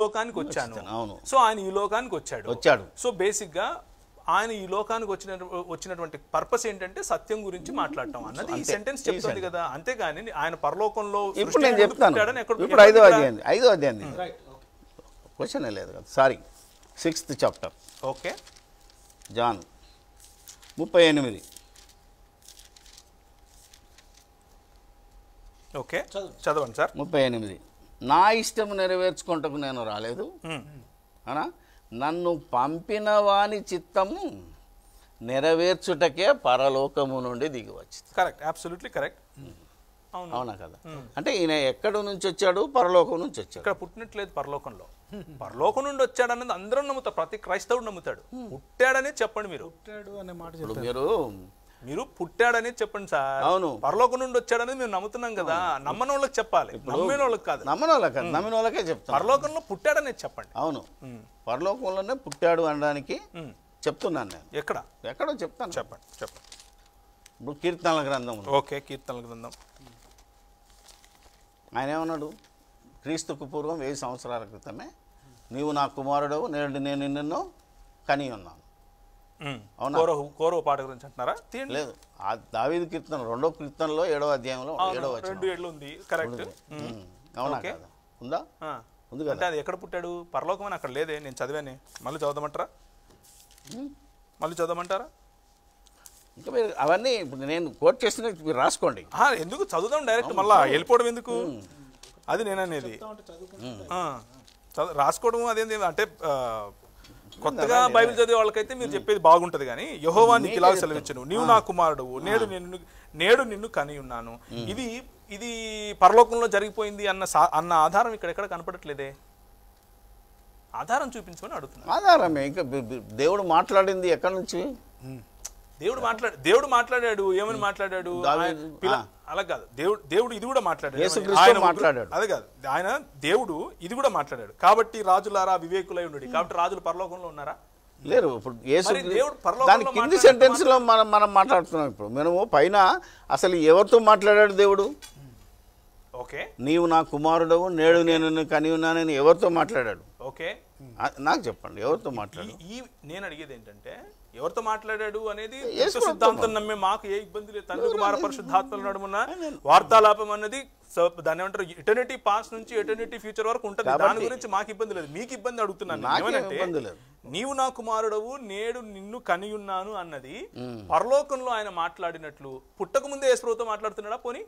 లోకానికి వచ్చాను అవును. సో ఆయన ఈ లోకానికి వచ్చాడు వచ్చాడు సో బేసిక్ గా ఆయన ఈ లోకానికి వచ్చిన వచ్చినటువంటి పర్పస్ ఏంటంటే సత్యం గురించి మాట్లాడటం అన్నది ఈ సెంటెన్స్ చెప్తుంది కదా అంతేగాని ఆయన పరలోకంలో ఇప్పుడు సృష్టి నేను ముందు చెప్తాను పుట్టాడని ఎక్కడ- ఇప్పుడు ఐదో ఎక్కడ- అధ్యాయం ఐదో అధ్యాయం రైట్ ఓకే క్వశ్చన్ లేదు కదా sorry sixth chapter okay John ముప్పై ఎనిమిది ఓకే చదువు. చదవండి సార్ ముప్పై ఎనిమిది నా ఇష్టం నెరవేర్చుకుంటకు నేను రాలేదు మ్మ్. అనా నన్ను పంపిన వాని చిత్తము నెరవేర్చుటకే పరలోకము నుండి దిగి వచ్చింది కరెక్ట్ అబ్సల్యూట్లీ కరెక్ట్ అవును అవునా కదా అంటే ఈయన ఎక్కడి నుంచి వచ్చాడు పరలోకం నుంచి వచ్చాడు ఇక్కడ పుట్టినట్లేదు పరలోకంలో పరలోకం నుండి వచ్చాడన్నది అందరం నమ్ముతారు ప్రతి క్రైస్తవుడు నమ్ముతాడు పుట్టాడని చెప్పండి మీరు పుట్టాడు అనే మాట ఇప్పుడు చెప్పారు మీరు మీరు పుట్టాడని చెప్పండి సార్ అవును. పరలోకం నుండి వచ్చాడనేది మేము నమ్ముతున్నాం కదా నమ్మని వాళ్ళకి చెప్పాలి నమ్మిన వాళ్ళకి కాదు నమ్మని వాళ్ళకి కాదు, నమ్మిన వాళ్ళకే చెప్తాను పరలోకంలో పుట్టాడనేది చెప్పండి అవును పరలోకంలోనే పుట్టాడు అనడానికి మ్మ్. చెప్తున్నాను నేను ఎక్కడ ఎక్కడో చెప్తాను చెప్పండి చెప్పండి ఇప్పుడు కీర్తనల గ్రంథం ఉంది. ఓకే కీర్తనల గ్రంథం ఆయన ఏమన్నాడు క్రీస్తుకు పూర్వం వెయ్యి సంవత్సరాల క్రితమే నీవు నా కుమారుడవు నేడు నేను నిన్ను కని ఉన్నాను మ్మ్. అవునా? కోరో కోరో పాట గురించి అంటున్నారా తీయండి లేదు ఆ దావీదు కీర్తన రెండో కీర్తనలో ఏడో అధ్యాయంలో అవును, ఏడో వచ్చిన రెండు ఏళ్ళు ఉంది కరెక్ట్ అవునా ఓకే. కదా ఉందా ఉంది అంటే కదా అది ఎక్కడ పుట్టాడు పరలోకం అని అక్కడ లేదే నేను చదివానే మళ్ళీ చదవమంటారా మళ్ళీ చదవమంటారా ఇంకా మీరు అవన్నీ ఇప్పుడు నేను కోట్ చేసిన మీరు రాసుకోండి ఆహా, ఎందుకు చదువుదాం డైరెక్ట్ మళ్ళా వెళ్ళిపోవడం ఎందుకు అది నేను అనేది అంటే చదువుకుంటే ఆ, చదువు- రాసుకోవడం అదేంటి అంటే ఆ, కొత్తగా బైబిల్ చదివే వాళ్ళకైతే మీరు చెప్పేది బాగుంటది కానీ యహోవానికి ఇలా సెలవిచ్చను నీవు నా కుమారుడు నేడు నిన్ను నేడు నిన్ను కని ఉన్నాను ఇది ఇది పరలోకంలో జరిగిపోయింది అన్న సా- అన్న ఆధారం ఇక్కడ ఎక్కడ కనపడట్లేదే ఆధారం చూపించమని అడుగుతున్నా ఆధారమే ఇంకా బి- బి- దేవుడు మాట్లాడింది ఎక్కడి నుంచి దేవుడు మాట్లాడు దేవుడు మాట్లాడాడు ఏమని మాట్లాడాడు దావీదు- ఆయన పిల్ల- అలా కాదు దేవుడు దేవుడు ఇది కూడా మాట్లాడాడు యేసుక్రీస్తు ఆయన ఉగ్ర- మాట్లాడాడు. అదే కాదు ఆయన దేవుడు ఇది కూడా మాట్లాడాడు కాబట్టి రాజులారా వివేకులై ఉండు కాబట్టి రాజులు పరలోకంలో ఉన్నారా లేరు ఇప్పుడు యేసు మరి దేవుడు పరలోకంలో దాని కింది మాట్లాడే సెంటెన్స్ లో మనం మనం మాట్లాడుతున్నాం ఇప్పుడు మనము పైన అసలు ఎవరితో మాట్లాడాడు దేవుడు ఓకే నీవు నా కుమారుడవు నేడు నేను నిన్ను కని ఉన్నానని ఎవరితో మాట్లాడాడు ఓకే ఆ- నాకు చెప్పండి ఎవరితో మాట్లాడు ఈ ఈ నేను అడిగేది ఏంటంటే ఎవరితో మాట్లాడాడు అనేది యేసు క్రీస్తు సిద్ధాంతం నమ్మే మాకు ఏ ఇబ్బంది లేదు తండ్రి కుమార పరిశుద్ధాత్మల నడుమున వార్తాలాపం అన్నది స- దాన్ని ఏమంటారు ఎటర్నిటీ పాస్ నుంచి ఎటర్నిటీ ఫ్యూచర్ వరకు ఉంటుంది దాని గురించి మాకు ఇబ్బంది లేదు మీకు ఇబ్బంది అడుగుతున్నాను నేను. నాకేం ఏమనంటే, ఇబ్బంది లేదు. నీవు నా కుమారుడవు నేడు నిన్ను కనియున్నాను అన్నది పరలోకంలో ఆయన మాట్లాడినట్లు పుట్టక ముందే యేసుప్రభుతో మాట్లాడుతున్నాడా పోనీ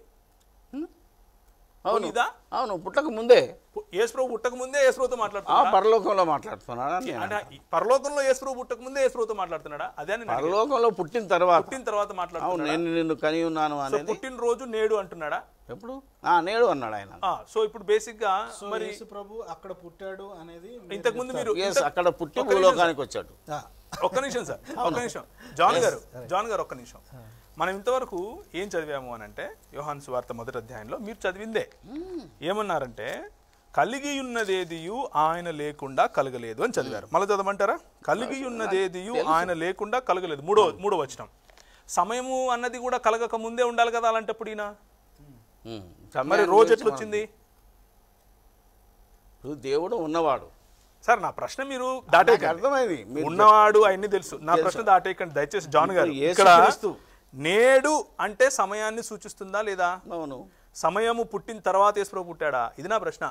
అవును పోనీ ఇదా అవును పుట్టక ముందే పు- యేసుప్రభు పుట్టక ముందే యేసుప్రభుతో ఆ మాట్లాడుతున్నాడా పరలోకంలో మాట్లాడుతున్నాడా నేను అంటే ఈ పరలోకంలో యేసుప్రభు పుట్టక ముందే యేసుప్రభుతో మాట్లాడుతున్నాడా అదే అని నేను అడిగేది. పరలోకంలో పుట్టిన తర్వాత పుట్టిన తర్వాత అవును మాట్లాడుతున్నాడా నేను నిన్ను కని ఉన్నాను సో అనేది పుట్టినరోజు నేడు అంటున్నాడా ఎప్పుడు ఆ నేడు అన్నాడు ఆయన ఆ, సో ఇప్పుడు బేసిక్ గా సో మరి యేసు ప్రభు అక్కడ పుట్టాడు అనేది మీరు ఇంతకు ముందు మీరు ఎస్ ఇంత- అక్కడ పుట్టి ఒక్క నిమిషం భూలోకానికి వచ్చాడు ఆ, ఒక్క నిమిషం సార్ ఒక్క నిమిషం జాన్ గారు జాన్ గారు ఒక్క నిమిషం మనం ఇంతవరకు ఏం చదివాము అని అంటే యోహాన్ సువార్త మొదటి అధ్యాయంలో మీరు చదివిందే ఏమన్నారంటే కలిగి ఉన్నదేదియు ఆయన లేకుండా కలగలేదు అని చదివారు మళ్ళీ చదవమంటారా కలిగి ఉన్నదేదియు ఆయన లేకుండా కలగలేదు మూడో మూడో వచనం సమయము అన్నది కూడా కలగక ముందే ఉండాలి కదా అలాంటప్పుడు ఈయన ఉమ్. మరి సమయాన్ని రోజు గురించి ఎట్లా వచ్చింది ఇప్పుడు దేవుడు ఉన్నవాడు సార్ నా ప్రశ్న మీరు నాకు దాటేయకండి అర్థమైంది మీరు ఉన్నవాడు అవన్నీ తెలుసు నా ప్రశ్న దాటేయకండి దయచేసి జాన్ గారు ఇప్పుడు ఇక్కడ యేసుక్రీస్తు. నేడు అంటే సమయాన్ని సూచిస్తుందా లేదా అవును సమయము పుట్టిన తర్వాత యేసుప్రభు పుట్టాడా ఇది నా ప్రశ్న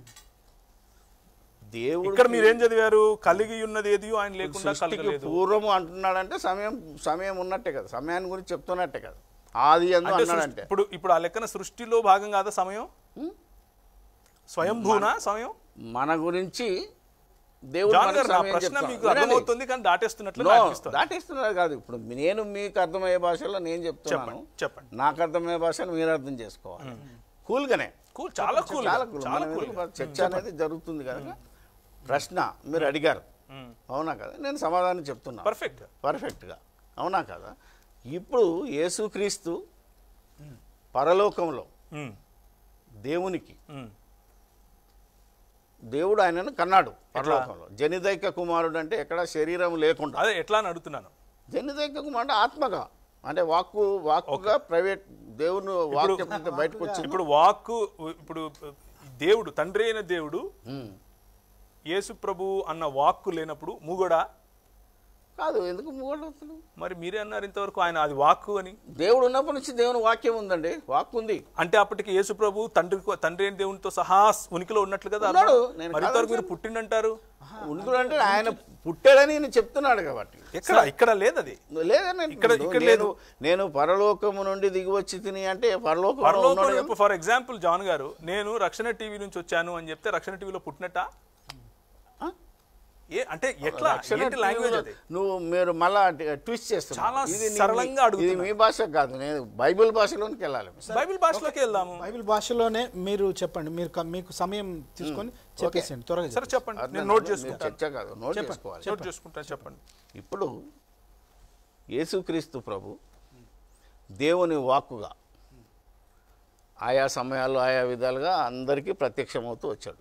దేవుడు ఇక్కడ మీరు ఏం చదివారు కలిగి ఉన్నది ఏది ఆయన లేకుండా సృష్టికి కలగలేదు పూర్వము అంటున్నాడంటే సమయం సమయం ఉన్నట్టే కదా సమయాన్ని గురించి చెప్తున్నట్టే కదా ఆది అందు అంటే సృష్టి- అన్నాడంటే ఇప్పుడు ఇప్పుడు ఆ లెక్కన సృష్టిలో భాగం కాదా సమయం స్వయంభూనా సమయం మన గురించి దేవుడు జాన్ మనకు గారు నా సమయం ప్రశ్న చెప్తాడు. మీకు వినండి. అర్థమవుతుంది కానీ దాటేస్తున్నట్లు No, నాకు అనిపిస్తుంది దాటేస్తున్నారు కాదు ఇప్పుడు నేను మీకు అర్థమయ్యే భాషలో నేను చెప్తున్నాను చెప్పండి చెప్పండి నాకు అర్థమయ్యే భాషను మీరు అర్థం చేసుకోవాలి కూల్గానే కూల్ చాలా కూల్ చాలా కూల్ చాలా మన కూల్ ఎదురు చర్చ అనేది జరుగుతుంది కనుక ప్రశ్న మీరు అడిగారు అవునా కదా నేను సమాధానం చెప్తున్నా పర్ఫెక్ట్ పర్ఫెక్ట్గా అవునా కదా ఇప్పుడు యేసుక్రీస్తు పరలోకంలో దేవునికి దేవుడు ఆయనను కన్నాడు పరలోకంలో జనిదైక కుమారుడు అంటే ఎక్కడ శరీరం లేకుండా అదే ఎట్లా అని అడుగుతున్నాను జనిదైక కుమారుడు ఆత్మగా అంటే వాక్కు వాక్కుగా ప్రైవేట్ దేవుని వాక్యం నుంచి బయటకు వచ్చి ఇప్పుడు వాక్కు ఇప్పుడు దేవుడు తండ్రి అయిన దేవుడు యేసు ప్రభు అన్న వాక్కు లేనప్పుడు మూగడా కాదు ఎందుకు మూడవుతుంది మరి మీరే అన్నారు ఇంతవరకు ఆయన అది వాక్కు అని దేవుడు ఉన్నప్పటి నుంచి దేవుని వాక్యం ఉందండి వాక్ ఉంది అంటే అప్పటికి యేసు ప్రభు తండ్రి తండ్రి అయిన దేవునితో సహా ఉనికిలో ఉన్నట్లు కదా ఉన్నాడు. అర్థం? నేను మరి ఇంతవరకు మీరు పుట్టిండంటారు ఉనికి అంటే ఆయన పుట్టాడని నేను చెప్తున్నాడు కాబట్టి ఎక్కడ ఇక్కడ లేదు అది లేదని ఇక్కడ- ఇక్కడ లేదు. నేను పరలోకము నుండి దిగి వచ్చి తిని అంటే పరలోకంలో ఉన్నాడు కదా. పరలోకం ఫర్ ఎగ్జాంపుల్ జాన్ గారు నేను రక్షణ టీవీ నుంచి వచ్చాను అని చెప్తే రక్షణ టీవీలో పుట్టినట్ట ఆ? ఏ అంటే ఎట్లా రక్షణ ఏంటి లాంగ్వేజ్ టీవీలో అది నువ్వు మీరు మళ్ళా ట్విస్ట్ చేస్తున్నారు చాలా ఇది నీ- సరళంగా ఇది అడుగుతున్నా. మీ భాష కాదు నేను బైబిల్ భాషలోనికి వెళ్ళాలి బైబిల్ భాషలోకి వెళ్దాము బైబిల్ భాషలోనే మీరు చెప్పండి మీరు క- మీకు సమయం తీసుకొని చెప్పేసేయండి త్వరగా సరే చెప్పండి నేను అర్థం నోట్ కాదు, మీరు చేసుకుంటాను చర్చ కాదు నోట్ చేసుకోవాలి నోట్ చేసుకుంటాను చెప్పండి ఇప్పుడు యేసుక్రీస్తు ప్రభు దేవుని వాక్కుగా ఆయా సమయాల్లో ఆయా విధాలుగా అందరికీ ప్రత్యక్షమవుతూ వచ్చాడు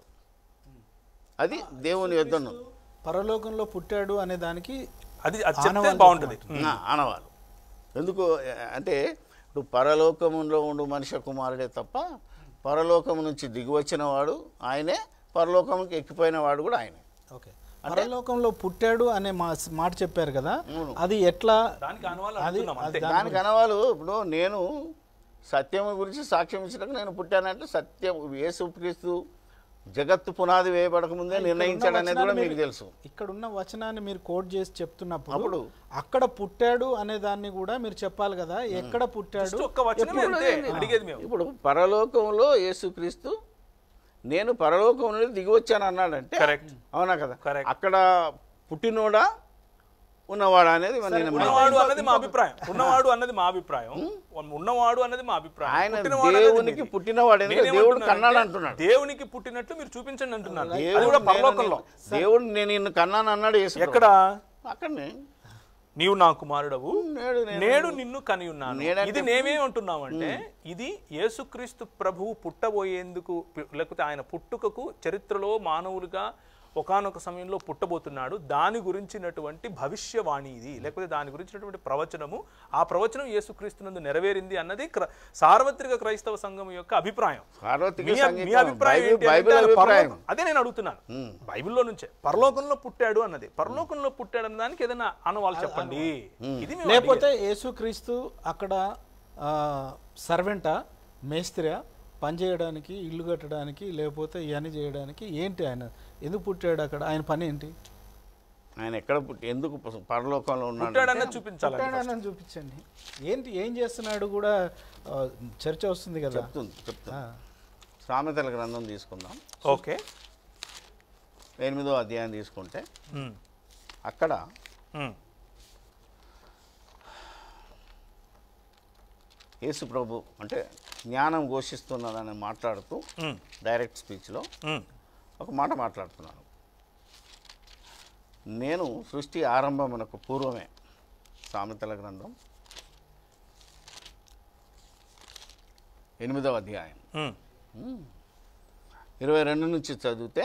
అది దేవుని యొద్దను పరలోకంలో పుట్టాడు అనే దానికి అది అది చెప్తే ఆనవాళ్ళు బాగుంటది నా ఆనవాలు ఎందుకు అంటే ఇప్పుడు పరలోకములో ఉండు మనిషి కుమారుడే తప్ప పరలోకము నుంచి దిగి వచ్చిన వాడు ఆయనే పరలోకంకి ఎక్కిపోయిన వాడు కూడా ఆయనే ఓకే పరలోకంలో పుట్టాడు అనే మా మాట చెప్పారు కదా అది ఎట్లా దానికి అనువాలు అడుగుతున్నాం అంతే దానికి అనవాలు ఇప్పుడు నేను సత్యం గురించి సాక్ష్యం ఇచ్చినాక నేను పుట్టానంటే సత్యం యేసుక్రీస్తు జగత్తు పునాది వేయబడక ముందే నిర్ణయించాడు అనేది కూడా మీకు తెలుసు ఇక్కడ ఉన్న వచనాన్ని మీరు కోట్ చేసి చెప్తున్నప్పుడు అప్పుడు? అక్కడ పుట్టాడు అనే దాన్ని కూడా మీరు చెప్పాలి కదా ఎక్కడ పుట్టాడు Just ఒక్క వచనం అంతే అడిగేది మేము ఇప్పుడు పరలోకంలో యేసుక్రీస్తు నేను పరలోకం నుండి దిగి వచ్చాను అన్నాడంటే Correct. అవునా కదా Correct. అక్కడ పుట్టినోడా ఉన్నవాడా అనేది మన నిర్ణయం. ఉన్నవాడు అన్నది మా అభిప్రాయం ఉన్నవాడు అన్నది మా అభిప్రాయం ఉన్నవాడు అన్నది మా అభిప్రాయం ఆయన పుట్టినవాడు అన్నది దేవునికి మీది. పుట్టినవాడు ఎందుకంటే దేవుడు నేనేమంటున్నానంటే, కన్నాడు అంటున్నాడు దేవునికి పుట్టినట్లు మీరు చూపించండి అంటున్నాను అది దేవుడు కూడా నేను పరలోకంలో నిన్ను- దేవుడు నేను నిన్ను కన్నాను అన్నాడు యేసు ఎక్కడ అక్కడనే నీవు నా కుమారుడవు నేడు నేను నేడు నిన్ను కని ఉన్నాను నేడంటే- ఇది నేమేమంటున్నామంటే ఇది యేసుక్రీస్తు ప్రభువు పుట్టబోయేందుకు పి- లేకపోతే ఆయన పుట్టుకకు చరిత్రలో మానవులుగా ఒకానొక సమయంలో పుట్టబోతున్నాడు దాని గురించినటువంటి భవిష్యవాణి ఇది లేకపోతే దాని గురించినటువంటి ప్రవచనము ఆ ప్రవచనం యేసుక్రీస్తునందు నెరవేరింది అన్నది క్ర- సార్వత్రిక క్రైస్తవ సంఘం యొక్క అభిప్రాయం పార్వతికి మీ మీ సంగీతం అభిప్రాయం బైబిల్ ఏంటి అంటే బైబిల్ ఆయన అభిప్రాయం పరలోకం- అదే నేను అడుగుతున్నాను బైబిల్లో నుంచే పరలోకంలో పుట్టాడు అన్నది పరలోకంలో పుట్టాడు అన్న దానికి ఏదైనా అనవాళ్ళు చెప్పండి ఇది మేము లేకపోతే యేసుక్రీస్తు అక్కడ సర్వెంటా మేస్త్రియా పని చేయడానికి ఇల్లు కట్టడానికి లేకపోతే ఇవన్నీ చేయడానికి ఏంటి ఆయన ఎందుకు పుట్టాడు అక్కడ ఆయన పని ఏంటి ఆయన ఎక్కడ పుట్టి ఎందుకు పరలోకంలో ఉన్నాడు పుట్టాడన్నది చూపించాలి పుట్టాడని చూపించండి ఏంటి ఏం చేస్తున్నాడు కూడా ఆ, చర్చ వస్తుంది కదా చెప్తుంది చెప్తుంది ఆ, సామెతల గ్రంథం తీసుకుందాం ఓకే ఎనిమిదో అధ్యాయం తీసుకుంటే ఉమ్, అక్కడ ఉమ్, యేసు ప్రభు అంటే జ్ఞానం ఘోషిస్తున్నదని మాట్లాడుతూ ఉమ్, డైరెక్ట్ స్పీచ్లో ఉమ్. ఒక మాట మాట్లాడుతున్నాను నేను సృష్టి ఆరంభమునకు పూర్వమే సామెతల గ్రంథం ఎనిమిదవ అధ్యాయం ఉమ్. ఇరవై రెండు నుంచి చదివితే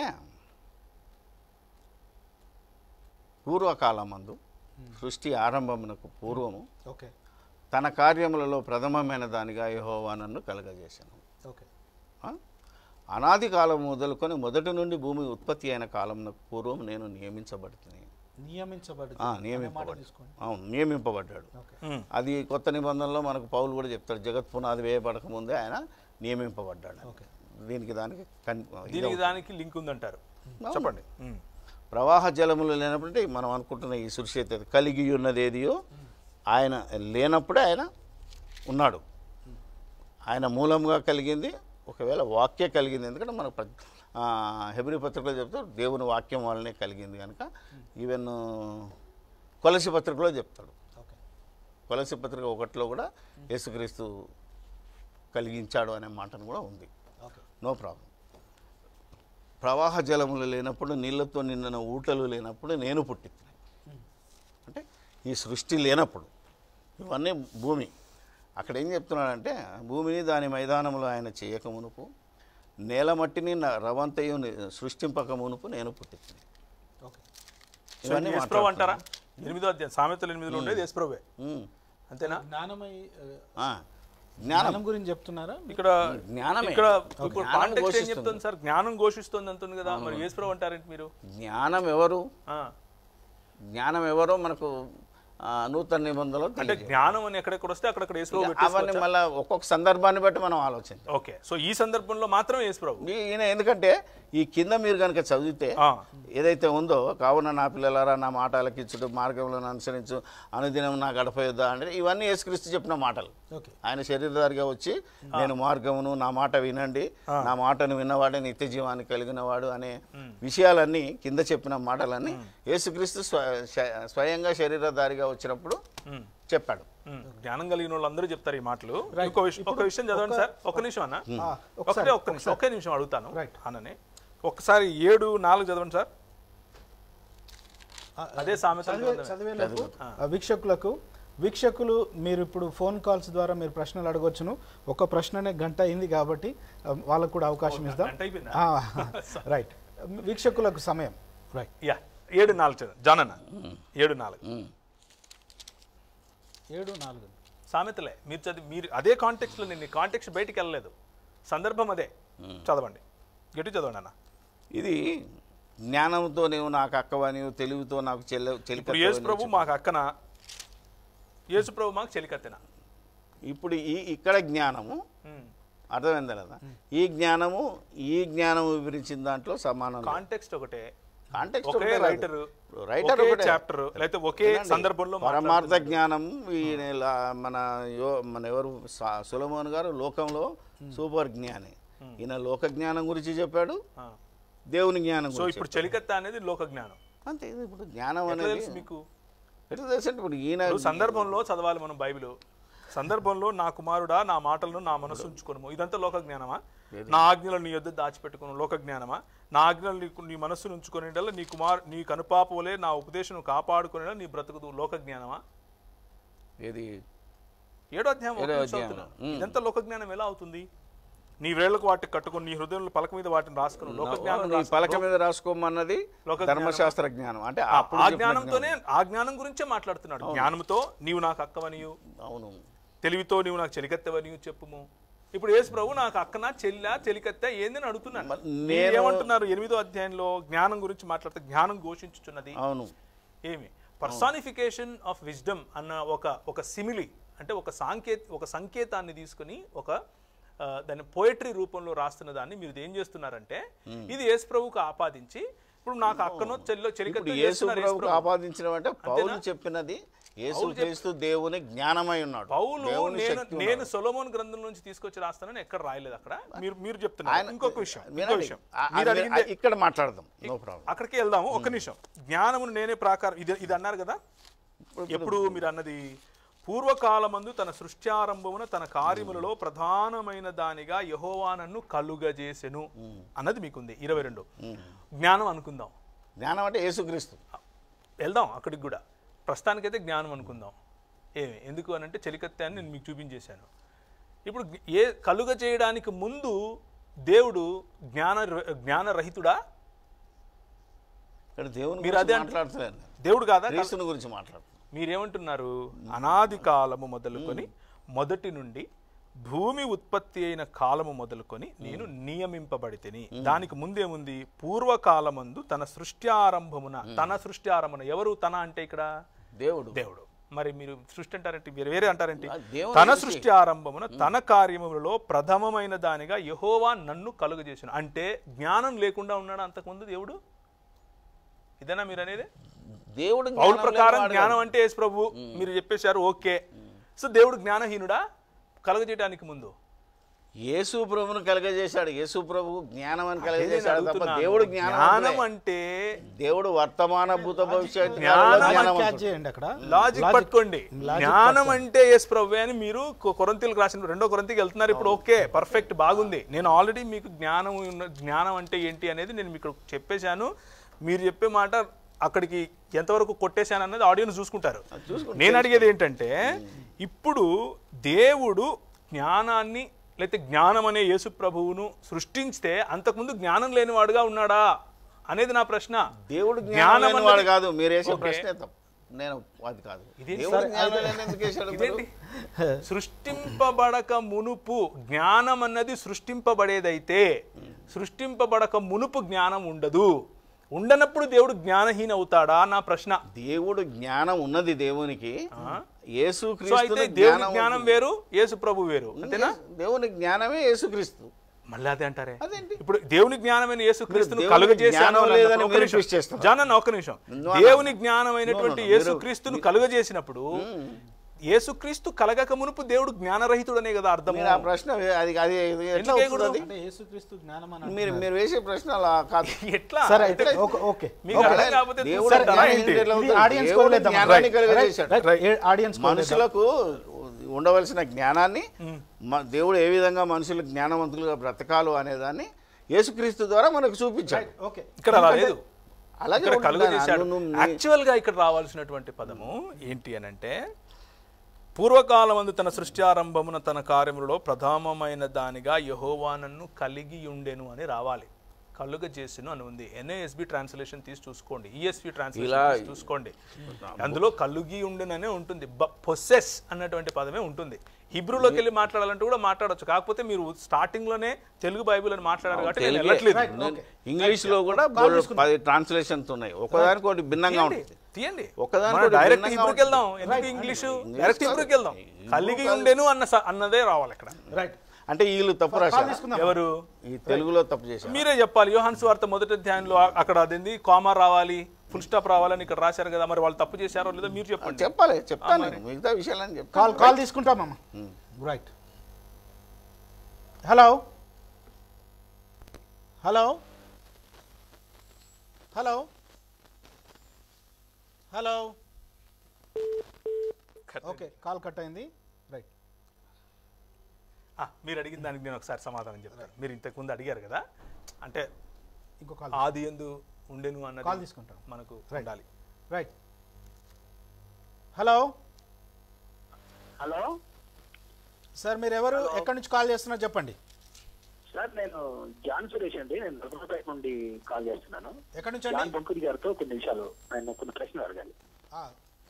పూర్వకాలమందు సృష్టి ఆరంభమునకు పూర్వము ఓకే తన కార్యములలో ప్రథమమైన దానిగా యెహోవా నన్ను కలగజేశాను ఓకే ఆ? అనాది కాలం మొదలుకొని మొదటి నుండి భూమి ఉత్పత్తి అయిన కాలమునకు పూర్వం నేను నియమించబడుతుంది నియమించబడి ఆ, నియమింపబడ్డాడు తీసుకోండి అవును నియమింపబడ్డాడు ఓకే ఉమ్. అది కొత్త నిబంధనలో మనకు పౌలు కూడా చెప్తాడు జగత్ పునాది వేయబడక ముందే ఆయన నియమింపబడ్డాడు ఓకే. దీనికి దానికి కన్- దీనికి దానికి లింక్ ఉందంటారు చెప్పండి ఉమ్. ప్రవాహ జలములు లేనప్పుడు అంటే మనం అనుకుంటున్న ఈ సృష్టి కలిగి ఉన్నది ఏదియో ఆయన లేనప్పుడే ఆయన ఉన్నాడు ఆయన మూలంగా కలిగింది ఒకవేళ వాక్య కలిగింది ఎందుకంటే మన హెబ్రి పత్రికలో చెప్తారు దేవుని వాక్యం వల్లనే కలిగింది కనుక ఈవెన్ కొలసి పత్రికలో చెప్తాడు ఓకే కొలసి పత్రిక ఒకటిలో కూడా యేసుక్రీస్తు కలిగించాడు అనే మాటను కూడా ఉంది ఓకే నో ప్రాబ్లం ప్రవాహ జలములు లేనప్పుడు నీళ్ళతో నిండిన ఊటలు లేనప్పుడు నేను పుట్టింది అంటే ఈ సృష్టి లేనప్పుడు ఇవన్నీ భూమి అక్కడ ఏం చెప్తున్నాడంటే భూమిని దాని మైదానంలో ఆయన చేయక మునుపు నేల మట్టిని నా రవంతయు సృష్టింపక మునుపు నేను పుట్టింది ఓకే సో ఇవన్నీ యేసుప్రభు అంటారా ఎనిమిదో అధ్యాయం సామెతలు ఎనిమిదిలో ఉండేది యేసుప్రభువే ఉమ్. అంతేనా జ్ఞానమై ఆ, ఆ. జ్ఞానం జ్ఞానం గురించి చెప్తున్నారా ఇక్కడ జ్ఞానమే. ఇక్కడ ఇప్పుడు జ్ఞానం కాంటెక్స్ట్ ఏం ఘోషిస్తుంది. చెప్తుంది సార్ జ్ఞానం ఘోషిస్తుంది అంటుంది కదా మరి యేసుప్రభు అంటారేంటి మీరు జ్ఞానం ఎవరు ఆ, జ్ఞానం ఎవరో మనకు ఆ, నూతన నిబంధనలో అంటే తెలియజేయదు. జ్ఞానం అని ఎక్కడెక్కడ వస్తే అక్కడక్కడ యేసుప్రభు అవన్నీ పెట్టేసుకోవచ్చా? మళ్ళీ ఒక్కొక్క సందర్భాన్ని బట్టి మనం ఆలోచించాలి ఓకే సో ఈ సందర్భంలో మాత్రమే యేసుప్రభు ఈ- ఈయన ఎందుకంటే ఈ కింద మీరు కనుక చదివితే ఆ, ఏదైతే ఉందో కావున నా పిల్లలారా నా మాట ఆలకించుడు మార్గంలో అనుసరించు అనుదినం నా గడప యుద్ధ అంటే ఇవన్నీ యేసుక్రీస్తు చెప్పిన మాటలు ఓకే ఆయన శరీరధారిగా వచ్చి నేను మార్గమును నా మాట వినండి నా మాటను విన్నవాడే నిత్య జీవాన్ని కలిగిన వాడు అనే విషయాలన్నీ కింద చెప్పిన మాటలన్నీ యేసుక్రీస్తు స్వ- శ- స్వయంగా శరీరధారిగా వచ్చినప్పుడు ఉమ్, చెప్పాడు ఉమ్. జ్ఞానం కలిగిన వాళ్ళందరూ చెప్తారు ఈ మాటలు ఇంకో విషయం ఒక విషయం చదవండి సార్ ఒక నిమిషం అన్న ఆ, ఒకటే ఒక్క నిమిషం ఒకే నిమిషం అడుగుతాను Right. అన్ననే ఒక్కసారి ఏడు నాలుగు చదవండి సార్ ఆ, అదే సామెత చదివే చదివేలోపు ఆ, వీక్షకులకు వీక్షకులు మీరు ఇప్పుడు ఫోన్ కాల్స్ ద్వారా మీరు ప్రశ్నలు అడగొచ్చును ఒక ప్రశ్ననే గంట అయింది కాబట్టి ఆ, వాళ్ళకు కూడా అవకాశం ఇద్దాం గంట అయిపోయిందా? ఆ, రైట్ వీక్షకులకు సమయం రైట్ యా ఏడు నాలుగు చదవండి జాన్ అన్న ఏడు నాలుగు ఉమ్. ఏడు నాలుగు సామెతలే మీరు చదివి మీరు అదే కాంటెక్స్లో నేను కాంటెక్స్ట్ బయటికి వెళ్ళలేదు సందర్భం అదే చదవండి గట్టి చదవండి అన్న ఇది జ్ఞానంతో నీవు నాకు అక్కవా నీవు తెలివితో నాకు చెల్లె ఇప్పుడు యేసు చెలిక ప్రభు మాకు అక్కన యేసు ప్రభు మాకు చెలికత్తెన ఇప్పుడు ఈ ఇక్కడ జ్ఞానము ఉమ్. అర్థమైందా లేదా ఈ జ్ఞానము ఈ జ్ఞానము వివరించిన దాంట్లో సమానం కాంటెక్స్ట్ ఒకటే కాంటెక్స్ట్ ఒకే ఒకటే కాదు. రైటర్ ఇప్పుడు రైటర్ ఒకే ఒకటే. చాప్టర్ లేకపోతే ఒకే వినండి. సందర్భంలో పరమార్థ జ్ఞానం ఈయన లా- మన యో మన ఎవరు సా- సులమోన్ గారు లోకంలో సూపర్ జ్ఞాని ఈయన లోక జ్ఞానం గురించి చెప్పాడు ఆ. దేవుని జ్ఞానం సో గురించి ఇప్పుడు చెలికత్త అనేది లోక జ్ఞానం చెప్పాడు. అంతే ఇది ఇప్పుడు జ్ఞానం ఎట్లా అనేది తెలుసు మీకు ఎట్లా తెలుసు అంటే ఇప్పుడు ఈయన ఇప్పుడు సందర్భంలో చదవాలి మనం బైబిల్ సందర్భంలో నా కుమారుడా నా మాటలను నా మనసు ఉంచుకోను ఇదంతా లోక జ్ఞానమా నా ఆజ్ఞలను నీ యొద్ద దాచిపెట్టుకును లోక జ్ఞానమా నా ఆజ్ఞలు నీకు నీ మనస్సును ఉంచుకునేటల్లా నీ కుమార్ నీ కనుపాపవలే నా ఉపదేశం కాపాడుకునేలా నీ బ్రతుకుదు లోక జ్ఞానమా ఏది ఏడో అధ్యాయం ఒక ఏడో నిమిషం అధ్యాయం. అవుతున్నా. ఇదంతా లోక జ్ఞానం ఎలా అవుతుంది నీ వేళ్లకు వాటికి కట్టుకుని నీ హృదయంలో పలక మీద వాటిని రాసుకుని లోక జ్ఞానం నీ రాసు- పలక మీద రాసుకోమన్నది లోక జ్ఞానం. ధర్మశాస్త్ర జ్ఞానం అంటే ఆ- అప్పుడు ఆ చెప్పిన జ్ఞానంతోనే ఆ జ్ఞానం గురించే మాట్లాడుతున్నాడు జ్ఞానంతో నీవు నాకు అక్కవనియు జ్ఞానం. అవును తెలివితో నీవు నాకు చెలికత్తెవని చెప్పుము ఇప్పుడు యేసు ప్రభు నాకు అక్కన చెల్లా చెలికత్తె ఏందని అడుగుతున్నాను మరి నేను నేను- ఏమంటున్నారు ఎనిమిదో అధ్యాయంలో జ్ఞానం గురించి మాట్లాడితే జ్ఞానం ఘోషించుచున్నది అవును ఏమి పర్సానిఫికేషన్ ఆఫ్ విజ్డమ్ అన్న ఒక ఒక సిమిలి అంటే ఒక సాంకేత ఒక సంకేతాన్ని తీసుకుని ఒక ఆ, దాన్ని పోయట్రీ రూపంలో రాస్తున్న దాన్ని మీరు ఏం చేస్తున్నారంటే ఇది యేసు ప్రభువుకు ఆపాదించి ఇప్పుడు నాకు అక్కనో చెల్లో ఇప్పుడు చెలికత్తె యేసు చేస్తున్నారు యేసు ప్రభువుకు ప్రభు. ఆపాదించడం అంటే పౌలు చెప్పినది యేసు క్రీస్తు దేవుని జ్ఞానమై ఉన్నాడు పౌలు దేవుని నేను శక్తి నేను సొలొమోన్ గ్రంథం నుంచి తీసుకొచ్చి రాస్తానని ఎక్కడ రాయలేదు అక్కడ మీరు మీరు చెప్తున్నారు ఆయన- ఇంకొక విషయం ఇంకో వినండి. విషయం ఆ- మీరు అది- అడిగిందే ఇక్కడ మాట్లాడదాం నో ప్రాబ్లం అక్కడికి వెళ్దాము ఒక్క నిమిషం జ్ఞానమును నేనే ప్రాకారం ఇది ఇది అన్నారు కదా ఎప్పుడు మీరు అన్నది పూర్వకాలమందు తన సృష్ట్యారంభమున తన కార్యములలో ప్రధానమైన దానిగా యహోవా నన్ను కలుగజేసెను అన్నది మీకుంది ఇరవై రెండు జ్ఞానం అనుకుందాం జ్ఞానం అంటే యేసుక్రీస్తు వెళ్దాం అక్కడికి కూడా ప్రస్తుతానికైతే జ్ఞానం అనుకుందాం ఏమి ఎందుకు అని అంటే చెలికత్తె అని నేను మీకు చూపించేశాను ఇప్పుడు ఏ కలుగ చేయడానికి ముందు దేవుడు జ్ఞాన జ్ఞానరహితుడా ఇక్కడ దేవుని మీరు గురించి అదే అంటు- మాట్లాడతలేను దేవుడు కాదా క్రీస్తుని గురించి మాట్లాడుతున్నాను మీరేమంటున్నారు అనాది కాలము మొదలుకొని మొదటి నుండి భూమి ఉత్పత్తి అయిన కాలము మొదలుకొని నేను నియమింపబడితేని దానికి ముందేముంది పూర్వకాలమందు తన సృష్టి ఆరంభమున తన సృష్టి ఆరంభమున ఎవరు తన అంటే ఇక్కడ దేవుడు దేవుడు మరి మీరు సృష్టి అంటారేంటి వేరే వేరే అంటారేంటి ఆ దేవుని తన గురించి. సృష్టి ఆరంభమున తన కార్యములలో ప్రథమమైన దానిగా యహోవా నన్ను కలుగజేసిన అంటే జ్ఞానం లేకుండా ఉన్నాడు అంతకుముందు దేవుడు ఇదేనా మీరు అనేది దేవుడు పౌలు జ్ఞానం ప్రకారం లేనివాడు జ్ఞానం అంటే యేసు ప్రభు మీరు చెప్పేశారు ఓకే సో దేవుడు జ్ఞానహీనుడా కలగజేయడానికి ముందు యేసు ప్రభును కలగజేశాడు యేసు ప్రభు జ్ఞానం అని అదే నేను కలగజేశాడు తప్ప అడుగుతున్నాను. దేవుడు జ్ఞానం జ్ఞానం అనలే. అంటే దేవుడు వర్తమాన భూత భవిష్యత్ జ్ఞానం జ్ఞానం క్యాచ్ చేయండి అక్కడ లాజిక్ పట్టుకోండి Logic జ్ఞానం అంటే యేసు ప్రభు అని మీరు కొ- కొరంతీలకు రాసిన రెండో కొరంతికి వెళ్తున్నారు ఇప్పుడు ఓకే పర్ఫెక్ట్ బాగుంది నేను ఆల్రెడీ మీకు జ్ఞానం ఉన్న జ్ఞానం అంటే ఏంటి అనేది నేను మీకు చెప్పేశాను మీరు చెప్పే మాట అక్కడికి ఎంతవరకు కొట్టేశాను అన్నది ఆడియన్స్ చూసుకుంటారు నేను అడిగేది ఏంటంటే ఇప్పుడు దేవుడు జ్ఞానాన్ని లేకపోతే జ్ఞానం అనే యేసు ప్రభువును సృష్టించితే అంతకుముందు జ్ఞానం లేనివాడుగా ఉన్నాడా అనేది నా ప్రశ్న దేవుడు జ్ఞానం జ్ఞానం వాడు అన్నది- కాదు మీరు వేసే ఓకే. ప్రశ్నే తప్పు నేను అది కాదు ఇదేంటి దేవుడు సార్? జ్ఞానం లేని ఎందుకు వేశాడు ఇదేంటి? మీరు? సృష్టింపబడక మునుపు జ్ఞానం అన్నది సృష్టింపబడేదైతే సృష్టింపబడక మునుపు జ్ఞానం ఉండదు ఉండనప్పుడు దేవుడు జ్ఞానహీన అవుతాడా నా ప్రశ్న దేవుడు జ్ఞానం ఉన్నది దేవునికి యేసు సో అయితే దేవుని జ్ఞానం వేరు యేసు ప్రభు వేరు అంతేనా దేవుని జ్ఞానమే యేసుక్రీస్తు మళ్ళీ అదే అంటారే అదేంటి? ఇప్పుడు దేవుని జ్ఞానమైన యేసు క్రీస్తును దేవునికి కలుగజేశాను జ్ఞానం అని లేదని అన్నప్పుడు ఒక మీరు నిమిషం. twist చేస్తున్నారు. జాన్ అన్న ఒక నిమిషం No, no. దేవుని జ్ఞానమైనటువంటి No, no, no. యేసు మీరు- క్రీస్తును కలుగజేసినప్పుడు యేసుక్రీస్తు కలగక మునుపు దేవుడు జ్ఞానరహితుడనే కదా అర్థం మీరు ఆ ప్రశ్న వే- అది అది అది ఎట్లా ఎందుకు అవుతుంది అది? అంటే యేసుక్రీస్తు జ్ఞానం అని మీరు మీరు వేసే ప్రశ్న అలా కాదు ఎట్లా సరే అయితే ఓకే ఓకే మీకు అర్థం కాకపోతే దేవుడు చూస్తారా జ్ఞానం ఏంటి? ఎట్లా ఇది అవుతుంది? ఆడియన్స్ దేవుడు కోలేద్దాం. జ్ఞానాన్ని Right, కలుగజేశాడు. right, right. ఏ- ఆడియన్స్ కోలేద్దాం. మనుషులకు ఉండవలసిన జ్ఞానాన్ని మ- దేవుడు ఏ విధంగా మనుషులు జ్ఞానవంతులుగా బ్రతకాలు అనేదాన్ని యేసుక్రీస్తు ద్వారా మనకు చూపించాడు ఓకే ఇక్కడ అలా లేదు అలాగే ఇక్కడ ఉంటుంది. కలుగజేశాడు నువ్వు- నువ్వు- యాక్చువల్ గా ఇక్కడ రావాల్సినటువంటి పదము ఏంటి అని అంటే పూర్వకాలమందు తన సృష్టి ఆరంభమున తన కార్యములలో ప్రధానమైన దానిగా యహోవానన్ను కలిగి ఉండెను అని రావాలి కలుగ చేసిను అని ఉంది ఎన్ఏఎస్బి ట్రాన్స్లేషన్ తీసి చూసుకోండి ఈఎస్బి ట్రాన్స్లేషన్ తీసి చూసుకోండి అందులో కలుగి ఉండెననే ఉంటుంది పొసెస్ అన్నటువంటి పదమే ఉంటుంది హిబ్రూలోకి వెళ్ళి మాట్లాడాలంటే కూడా మాట్లాడొచ్చు కాకపోతే మీరు స్టార్టింగ్ లోనే తెలుగు బైబిల్ అని మాట్లాడారు కాబట్టి నేను తెలుగే. వెళ్ళట్లేదు ఇంగ్లీష్ లో కూడా బోల్డ్ పది ట్రాన్స్లేషన్స్ ఉన్నాయి ఒకదానికి ఒకటి భిన్నంగా తీయండి, ఉంటుంది తీయండి ఒకదానికి మనం ఒకటి డైరెక్ట్ భిన్నంగా హిబ్రూకి వెళ్దాం ఎందుకు ఇంగ్లీషు డైరెక్ట్ హిబ్రూకి వెళ్దాం కలిగి ఉండేను అన్న స- అన్నదే రావాలి ఇక్కడ రైట్ అంటే వీళ్ళు తప్పు రాశారు ఎవరు ఈ తెలుగులో తప్పు చేశారు మీరే చెప్పాలి యోహాన్ సువార్త మొదటి అధ్యాయంలో ఆ- అక్కడ అదేంది కామా రావాలి ఫుల్ స్టాప్ రావాలని ఇక్కడ రాశారు కదా మరి వాళ్ళు తప్పు చేశారో లేదో మీరు చెప్పండి చెప్పాలి చెప్తాను నేను. మిగతా విషయాలని చెప్తాను కాల్ కాల్ తీసుకుంటామమ్మా right hello hello hello hello okay call cut అయింది రైట్ ఆ, మీరు అడిగిన దానికి నేను ఒకసారి సమాధానం చెప్తాను మీరు ఇంతకు ముందు అడిగారు కదా అంటే ఇంకో కాల్ ఆది ఎందు ఉండెను కాల్ అన్నది తీసుకుంటాం మనకు Right. ఉండాలి రైట్ హలో హలో సార్ మీరు ఎవరు ఎక్కడి నుంచి కాల్ చేస్తున్నారు చెప్పండి సార్ నేను జాన్ సురేష్ అండి నేను రుద్రపేట నుండి కాల్ చేస్తున్నాను ఎక్కడి నుంచి జాన్ అండి బొంకురి గారితో కొన్ని నిమిషాలు నేను కొన్ని ప్రశ్నలు అడగాలి ఆ,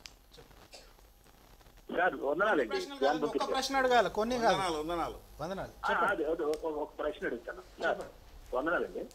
సార్ వందనాలండి ప్రశ్నలు జాన్ కాదు, బొంకురి ఒక్క గారు ప్రశ్న అడగాలి కొన్ని కాదు వందనాలు, వందనాలు వందనాలు ఆ, అదే అదే, ఒక- ఒక ప్రశ్న అడుగుతాను సార్ వందనాలండి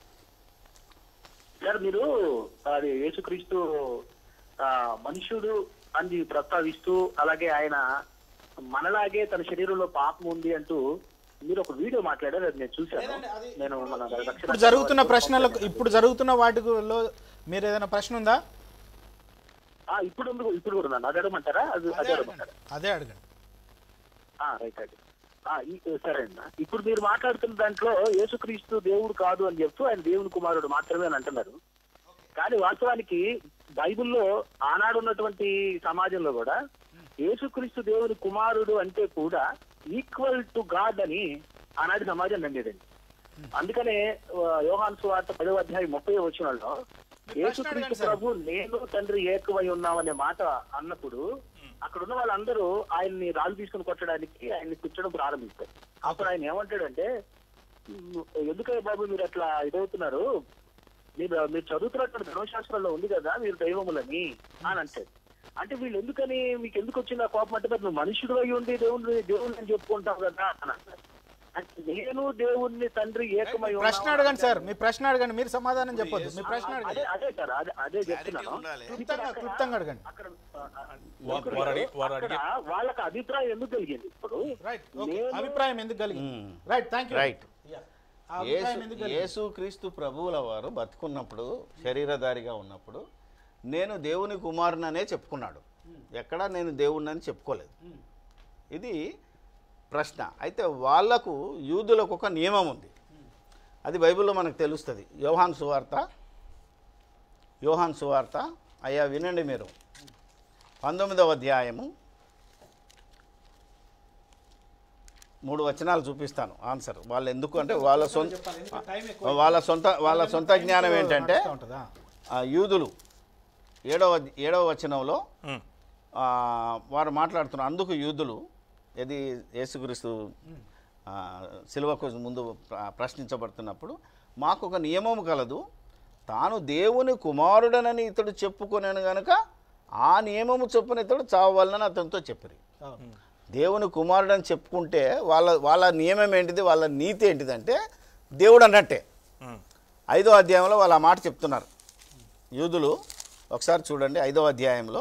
సార్ మీరు అది యేసుక్రీస్తు ఆ, మనుష్యుడు అని ప్రస్తావిస్తూ అలాగే ఆయన మనలాగే తన శరీరంలో పాపం ఉంది అంటూ మీరు ఒక వీడియో మాట్లాడారు అది నేను చూశాను లేదండి, అది నేను మన రక్షణ ఇప్పుడు జరుగుతున్న ప్రశ్నలకు ఇప్పుడు జరుగుతున్న వాటిలో మీరు ఏదైనా ప్రశ్న ఉందా ఆ, ఇప్పుడు ఉంది ఇప్పుడు కూడా ఉందండి అది అడగమంటారా అది అది అడగమంటారా అదే అడగండి ఆ, రైట్ రైట్ ఆ, ఈ- సరే అన్న ఇప్పుడు మీరు మాట్లాడుతున్న దాంట్లో యేసుక్రీస్తు దేవుడు కాదు అని చెప్తూ ఆయన దేవుని కుమారుడు మాత్రమే అని అంటున్నారు కానీ వాస్తవానికి బైబిల్లో ఆనాడు ఉన్నటువంటి సమాజంలో కూడా యేసుక్రీస్తు దేవుని కుమారుడు అంటే కూడా ఈక్వల్ టు గాడ్ అని ఆనాటి సమాజం నమ్మేదండి అందుకనే ఆ, యోహాను సువార్త పదవ అధ్యాయం ముప్పై వచ్చినలో యేసుక్రీస్తు ప్రభు నేను తండ్రి ఏకమై ఉన్నామనే మాట అన్నప్పుడు అక్కడ ఉన్న వాళ్ళందరూ ఆయన్ని రాళ్ళు తీసుకుని కొట్టడానికి ఆయన్ని కూర్చోడం ప్రారంభిస్తారు అప్పుడు ఆయన ఏమంటాడంటే "ఉమ్, ఎందుకయ్య బాబు మీరు అట్లా ఇదవుతున్నారు మీరు మీరు చదువుతున్నటువంటి ధర్మశాస్త్రంలో ఉంది కదా మీరు దైవములని అని అంటాడు అంటే వీళ్ళు ఎందుకని మీకు ఎందుకు వచ్చింది ఆ కోపం అంటే మరి నువ్వు మనుషుడు అయి ఉండి దేవుని దేవుని అని చెప్పుకుంటావు కదా అని అంటారు అంటే నేను దేవుణ్ణి తండ్రి ఏకమై ఉన్నాము ప్రశ్న అడగండి సార్ మీ ప్రశ్న అడగండి మీరు సమాధానం చెప్పొద్దు మీ ప్రశ్న అదే అడగండి అదే సార్ అదే అదే చెప్తున్నాను ఉండాలి. క్లుప్తంగా క్లుప్తంగా అడగండి అక్కడ ఆ, ఆ, వా- వారు అడిగి- వారు అక్కడ అడిగి- వాళ్ళకి అభిప్రాయం ఎందుకు కలిగింది ఇప్పుడు రైట్ ఓకే నేను- అభిప్రాయం ఎందుకు కలిగింది hmm. Right thank you right ఆ అభిప్రాయం ఎందుకు కలిగింది యేసు క్రీస్తు ప్రభువుల వారు బతుకున్నప్పుడు శరీరధారిగా ఉన్నప్పుడు నేను దేవుని కుమారుననే చెప్పుకున్నాడు ఎక్కడా నేను దేవుణ్ణని చెప్పుకోలేదు ఇది ప్రశ్న అయితే వాళ్లకు యూదులకు ఒక నియమం ఉంది అది బైబిల్లో మనకు తెలుస్తుంది యోహాన్ సువార్త యోహాన్ సువార్త అయ్యా వినండి మీరు పంతొమ్మిదవ అధ్యాయము మూడు వచనాలు చూపిస్తాను ఆన్సర్ వాళ్ళు ఎందుకు అంటే వాళ్ళ సొంత వాళ్ళ సొంత వాళ్ళ సొంత జ్ఞానం ఏంటంటే నడుస్తూ ఉంటుందా ఆ యూదులు ఏడవ ఏడవ వచనంలో ఉమ్. ఆ, వారు మాట్లాడుతున్నారు అందుకు యూదులు ఇది యేసుక్రీస్తు ఆ, శిలువకు ముందు ప్ర- ప్రశ్నించబడుతున్నప్పుడు మాకు ఒక నియమం కలదు తాను దేవుని కుమారుడనని ఇతడు చెప్పుకొనాను గనుక ఆ నియమము చొప్పున ఇతడు చావాలని అతనితో చెప్పిరి అవును. దేవుని కుమారుడు అని చెప్పుకుంటే వాళ్ళ వాళ్ళ నియమం ఏంటిది వాళ్ళ నీతి ఏంటిదంటే దేవుడు అన్నట్టే ఉమ్. ఐదో అధ్యాయంలో వాళ్ళు ఆ మాట చెప్తున్నారు యూదులు ఒకసారి చూడండి ఐదో అధ్యాయంలో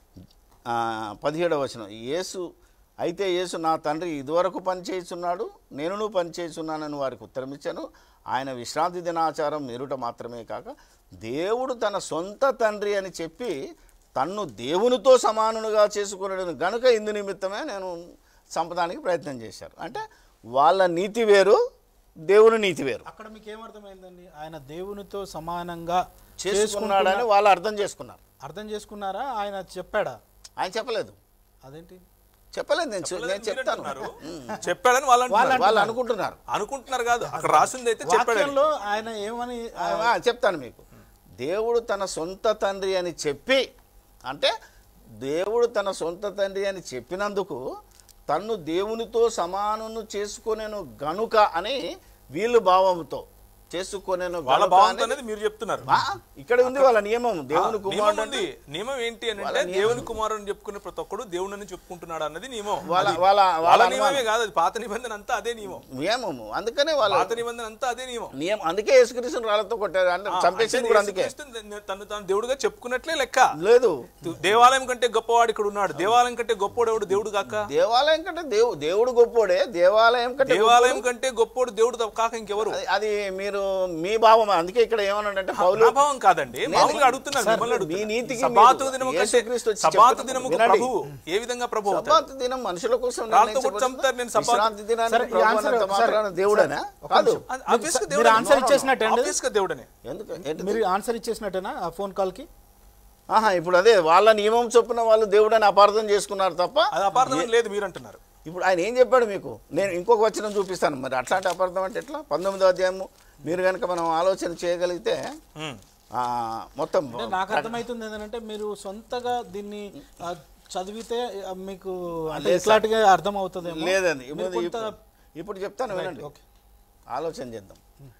ఆ, పదిహేడవ వచనం యేసు అయితే యేసు నా తండ్రి ఇదివరకు పనిచేస్తున్నాడు నేనును పనిచేస్తున్నానని వారికి ఉత్తరం ఇచ్చాను ఆయన విశ్రాంతి దినాచారం మీరుట మాత్రమే కాక దేవుడు తన సొంత తండ్రి అని చెప్పి తన్ను దేవునితో సమానునిగా చేసుకున్నాడు గనుక ఇందు నిమిత్తమే నేను చంపడానికి ప్రయత్నం చేశారు అంటే వాళ్ళ నీతి వేరు దేవుని నీతి వేరు అక్కడ మీకు ఏమర్థమైందండి ఆయన దేవునితో సమానంగా చేసుకున్నాడని వాళ్ళు అర్థం చేసుకున్నారు అర్థం చేసుకున్నారా ఆయన చెప్పాడా ఆయన చెప్పలేదు అదేంటి చెప్పలేదు నేను చె- నేను మీరు చెప్తాను అంటున్నారు. చెప్పాడని వాళ్ళు అంటున్నారు. వాళ్ళు అనుకుంటున్నారు అనుకుంటున్నారు కాదు అక్కడ రాసింది అయితే చెప్పాడని వాక్యంలో ఆయన ఏమని ఆ, ఆ, చెప్తాను మీకు దేవుడు తన సొంత తండ్రి అని చెప్పి అంటే దేవుడు తన సొంత తండ్రి అని చెప్పినందుకు తన్ను దేవునితో సమానను చేసుకొనేను గనుక అని వీళ్ళు భావంతో చేసుకొనేను వాళ్ళ గనుక భావంతో అని- అనేది మీరు చెప్తున్నారు ఆ, ఇక్కడ ఉంది వాళ్ళ నియమం దేవుని నియమం కుమారుడు ఉంది అంటే నియమం ఏంటి అని అంటే దేవుని కుమారుడు అని చెప్పుకునే ప్రతి ఒక్కడు దేవుడిని చెప్పుకుంటున్నాడు అన్నది నియమం వాళ్ళ అది వాళ్ళ వాళ్ళ వాళ్ళ నియమమే కాదు అది పాత నిబంధన అంతా అదే నియమం నియమము అందుకనే వాళ్ళ పాత నిబంధన అంతా అదే నియమం నియమం అందుకే యేసుక్రీస్తుని రాళ్ళతో కొట్టారు అంటే ఆ, చంపేసింది అంటే కూడా అందుకే యేసుక్రీస్తుని తను తాను దేవుడుగా చెప్పుకున్నట్లే లెక్క లేదు దేవాలయం కంటే గొప్పవాడు ఇక్కడ ఉన్నాడు దేవాలయం కంటే గొప్పవాడు ఎవడు దేవుడు కాక దేవాలయం కంటే దేవు దేవుడు గొప్పోడే దేవాలయం కంటే దేవాలయం కంటే గొప్పోడు దేవుడు తప్ప కాక ఇంకెవరు అది- అది మీరు మీ భావం అందుకే ఇక్కడ ఏమన్నాడంటే పౌలు ప్రభావం కాదండి మామూలుగా అడుగుతున్నారు మిమ్మల్ని మీ అడుగుతున్నా. నీతికి సబాతు మీరు దినము యేసుక్రీస్తు కంటే వచ్చి సబాతు చెప్పిన- దినముకు వినండి. ప్రభువు ఏ విధంగా ప్రభు అవుతాడు? సబ్బాతు దినం మనుషుల కోసం రాళ్ళతో కొట్టి నిర్ణయించబడింది. చంపుతారు, నేను సబ్బాతు- విశ్రాంతి దినాన్ని సరే, ఈ ప్రభు ఆన్సర్ అన్నంత ఒకసారి- మాత్రాన దేవుడేనా ఒక కాదు నిమిషం. అది obvious గా మీరు దేవుడనే. ఆన్సర్ ఇచ్చేసినట్టండి Obvious గా దేవుడనే ఎందుకు ఏంటిది? మీరు ఆన్సర్ ఇచ్చేసినట్టేనా ఆ ఫోన్ కాల్కి ఆహా ఇప్పుడు అదే వాళ్ళ నియమం చొప్పున వాళ్ళు దేవుడని అపార్థం చేసుకున్నారు తప్ప అది అపార్థం లేదు మీరు అంటున్నారు ఇప్పుడు ఆయన ఏం చెప్పాడు మీకు నేను ఇంకొక వచనం చూపిస్తాను మరి అట్లాంటి అపార్థం అంటే ఎట్లా పంతొమ్మిదో అధ్యాయము మీరు కనుక మనం ఆలోచన చేయగలిగితే ఉమ్. ఆ, మొత్తం అంటే నాకు అర్థమవుతుంది ఏంటంటే మీరు సొంతగా దీన్ని ఆ, చదివితే ఆ, మీకు అంటే లేదు సార్. ఇట్లాంటిగా అర్థం అవుతుందేమో లేదండి మీరు ఇప్పుడు కొంత ఇప్పుడు- ఇప్పుడు చెప్తాను వినండి ఓకే ఆలోచన చేద్దాం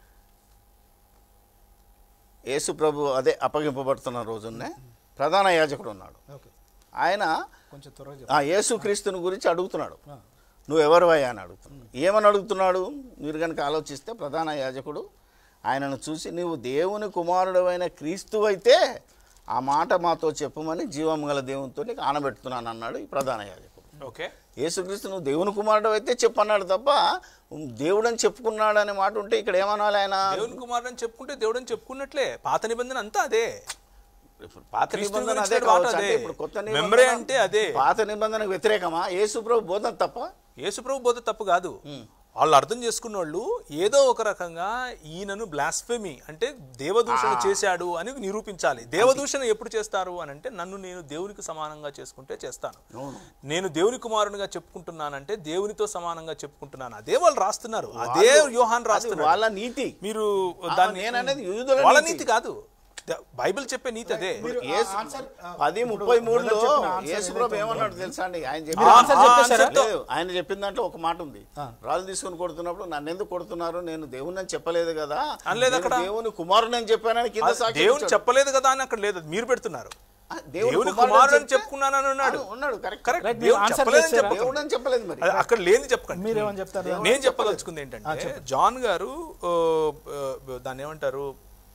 యేసు ప్రభు అదే అప్పగింపబడుతున్న రోజునే ప్రధాన యాజకుడు ఉన్నాడు ఓకే ఆయన కొంచెం త్వరగా చెప్పండి. ఆ యేసు క్రీస్తుని గురించి అడుగుతున్నాడు ఆ, నువ్వు ఎవరివయ్యా అని అడుగుతున్నాడు ఏమని అడుగుతున్నాడు మీరు కనుక ఆలోచిస్తే ప్రధాన యాజకుడు ఆయనను చూసి నీవు దేవుని కుమారుడమైన క్రీస్తు అయితే ఆ మాట మాతో చెప్పమని జీవం గల దేవునితో నీకు ఆనబెడుతున్నాను అన్నాడు ఈ ప్రధాన యాజకుడు ఓకే యేసుక్రీస్తు నువ్వు దేవుని కుమారుడు అయితే చెప్పన్నాడు తప్ప దేవుడు అని చెప్పుకున్నాడు అనే మాట ఉంటే ఇక్కడ ఏమనాలి ఆయన దేవుని కుమారుడు అని చెప్పుకుంటే దేవుడు అని చెప్పుకున్నట్లే పాత నిబంధన అంతా అదే ఇప్పుడు పాత క్రీస్తు నిబంధన గురించి అదే మాట కావచ్చు అదే. అంటే ఇప్పుడు కొత్త మెమరీ నిబంధన అంటే అదే. పాత నిబంధనకు వ్యతిరేకమా యేసు ప్రభు బోధన తప్ప యేసుప్రభు బోధ తప్పు కాదు వాళ్ళు అర్థం చేసుకున్న వాళ్ళు ఏదో ఒక రకంగా ఈయనను బ్లాస్ఫెమీ అంటే దేవదూషణ చేశాడు అని నిరూపించాలి దేవదూషణ ఎప్పుడు చేస్తారు అని అంటే నన్ను నేను దేవునికి సమానంగా చేసుకుంటే చేస్తాను నేను దేవుని కుమారునిగా చెప్పుకుంటున్నానంటే దేవునితో సమానంగా చెప్పుకుంటున్నాను అదే వాళ్ళు రాస్తున్నారు అదే యోహాన్ అది రాస్తున్నారు వాళ్ళ నీతి మీరు ఆ, దాన్ని నేననేది యూదుల వాళ్ళ నీతి. నీతి కాదు ద- బైబిల్ చెప్పే నీతి అదే యేసు ఆన్సర్, ఆ, పది ఇప్పుడు ముప్పై మూడులో బ్రదర్ చెప్పిన ఆన్సర్ యేసు ఏదైతే ప్రభు ఉందో, ఏమన్నాడు తెలుసా అండి ఆయన మీరు చెప్పిన ఆన్సర్ ఆ చెప్పేశారా ఆన్సర్తో- లేదు ఆయన చెప్పిన దాంట్లో ఒక మాట ఉంది ఆ. రాళ్ళు తీసుకొని కొడుతున్నప్పుడు నన్ను ఎందుకు కొడుతున్నారు నేను దేవుని అని చెప్పలేదు కదా అనలేదు నేను అక్కడ. దేవుని కుమారుని అని చెప్పానని కింద అది సాక్షి దేవుని ఇచ్చాడు. చెప్పలేదు కదా అని అక్కడ లేదు అది మీరు పెడుతున్నారు ఆ, దేవుని కుమారుడు కుమారుడు అని చెప్తే- చెప్పుకున్నానని ఉన్నాడు అవును, ఉన్నాడు కరెక్ట్ కరెక్ట్ Right, మీరు దేవుడు ఆన్సర్ చెప్పలేదని చేశారా? చెప్పకండి. దేవుడు అని చెప్పలేదు మరి అది అక్కడ లేని చెప్పకండి మీరేమని చెప్తారు నేను చెప్పదలుచుకుంది ఏంటంటే జాన్ గారు ఆ, ఆ, దాన్ని ఏమంటారు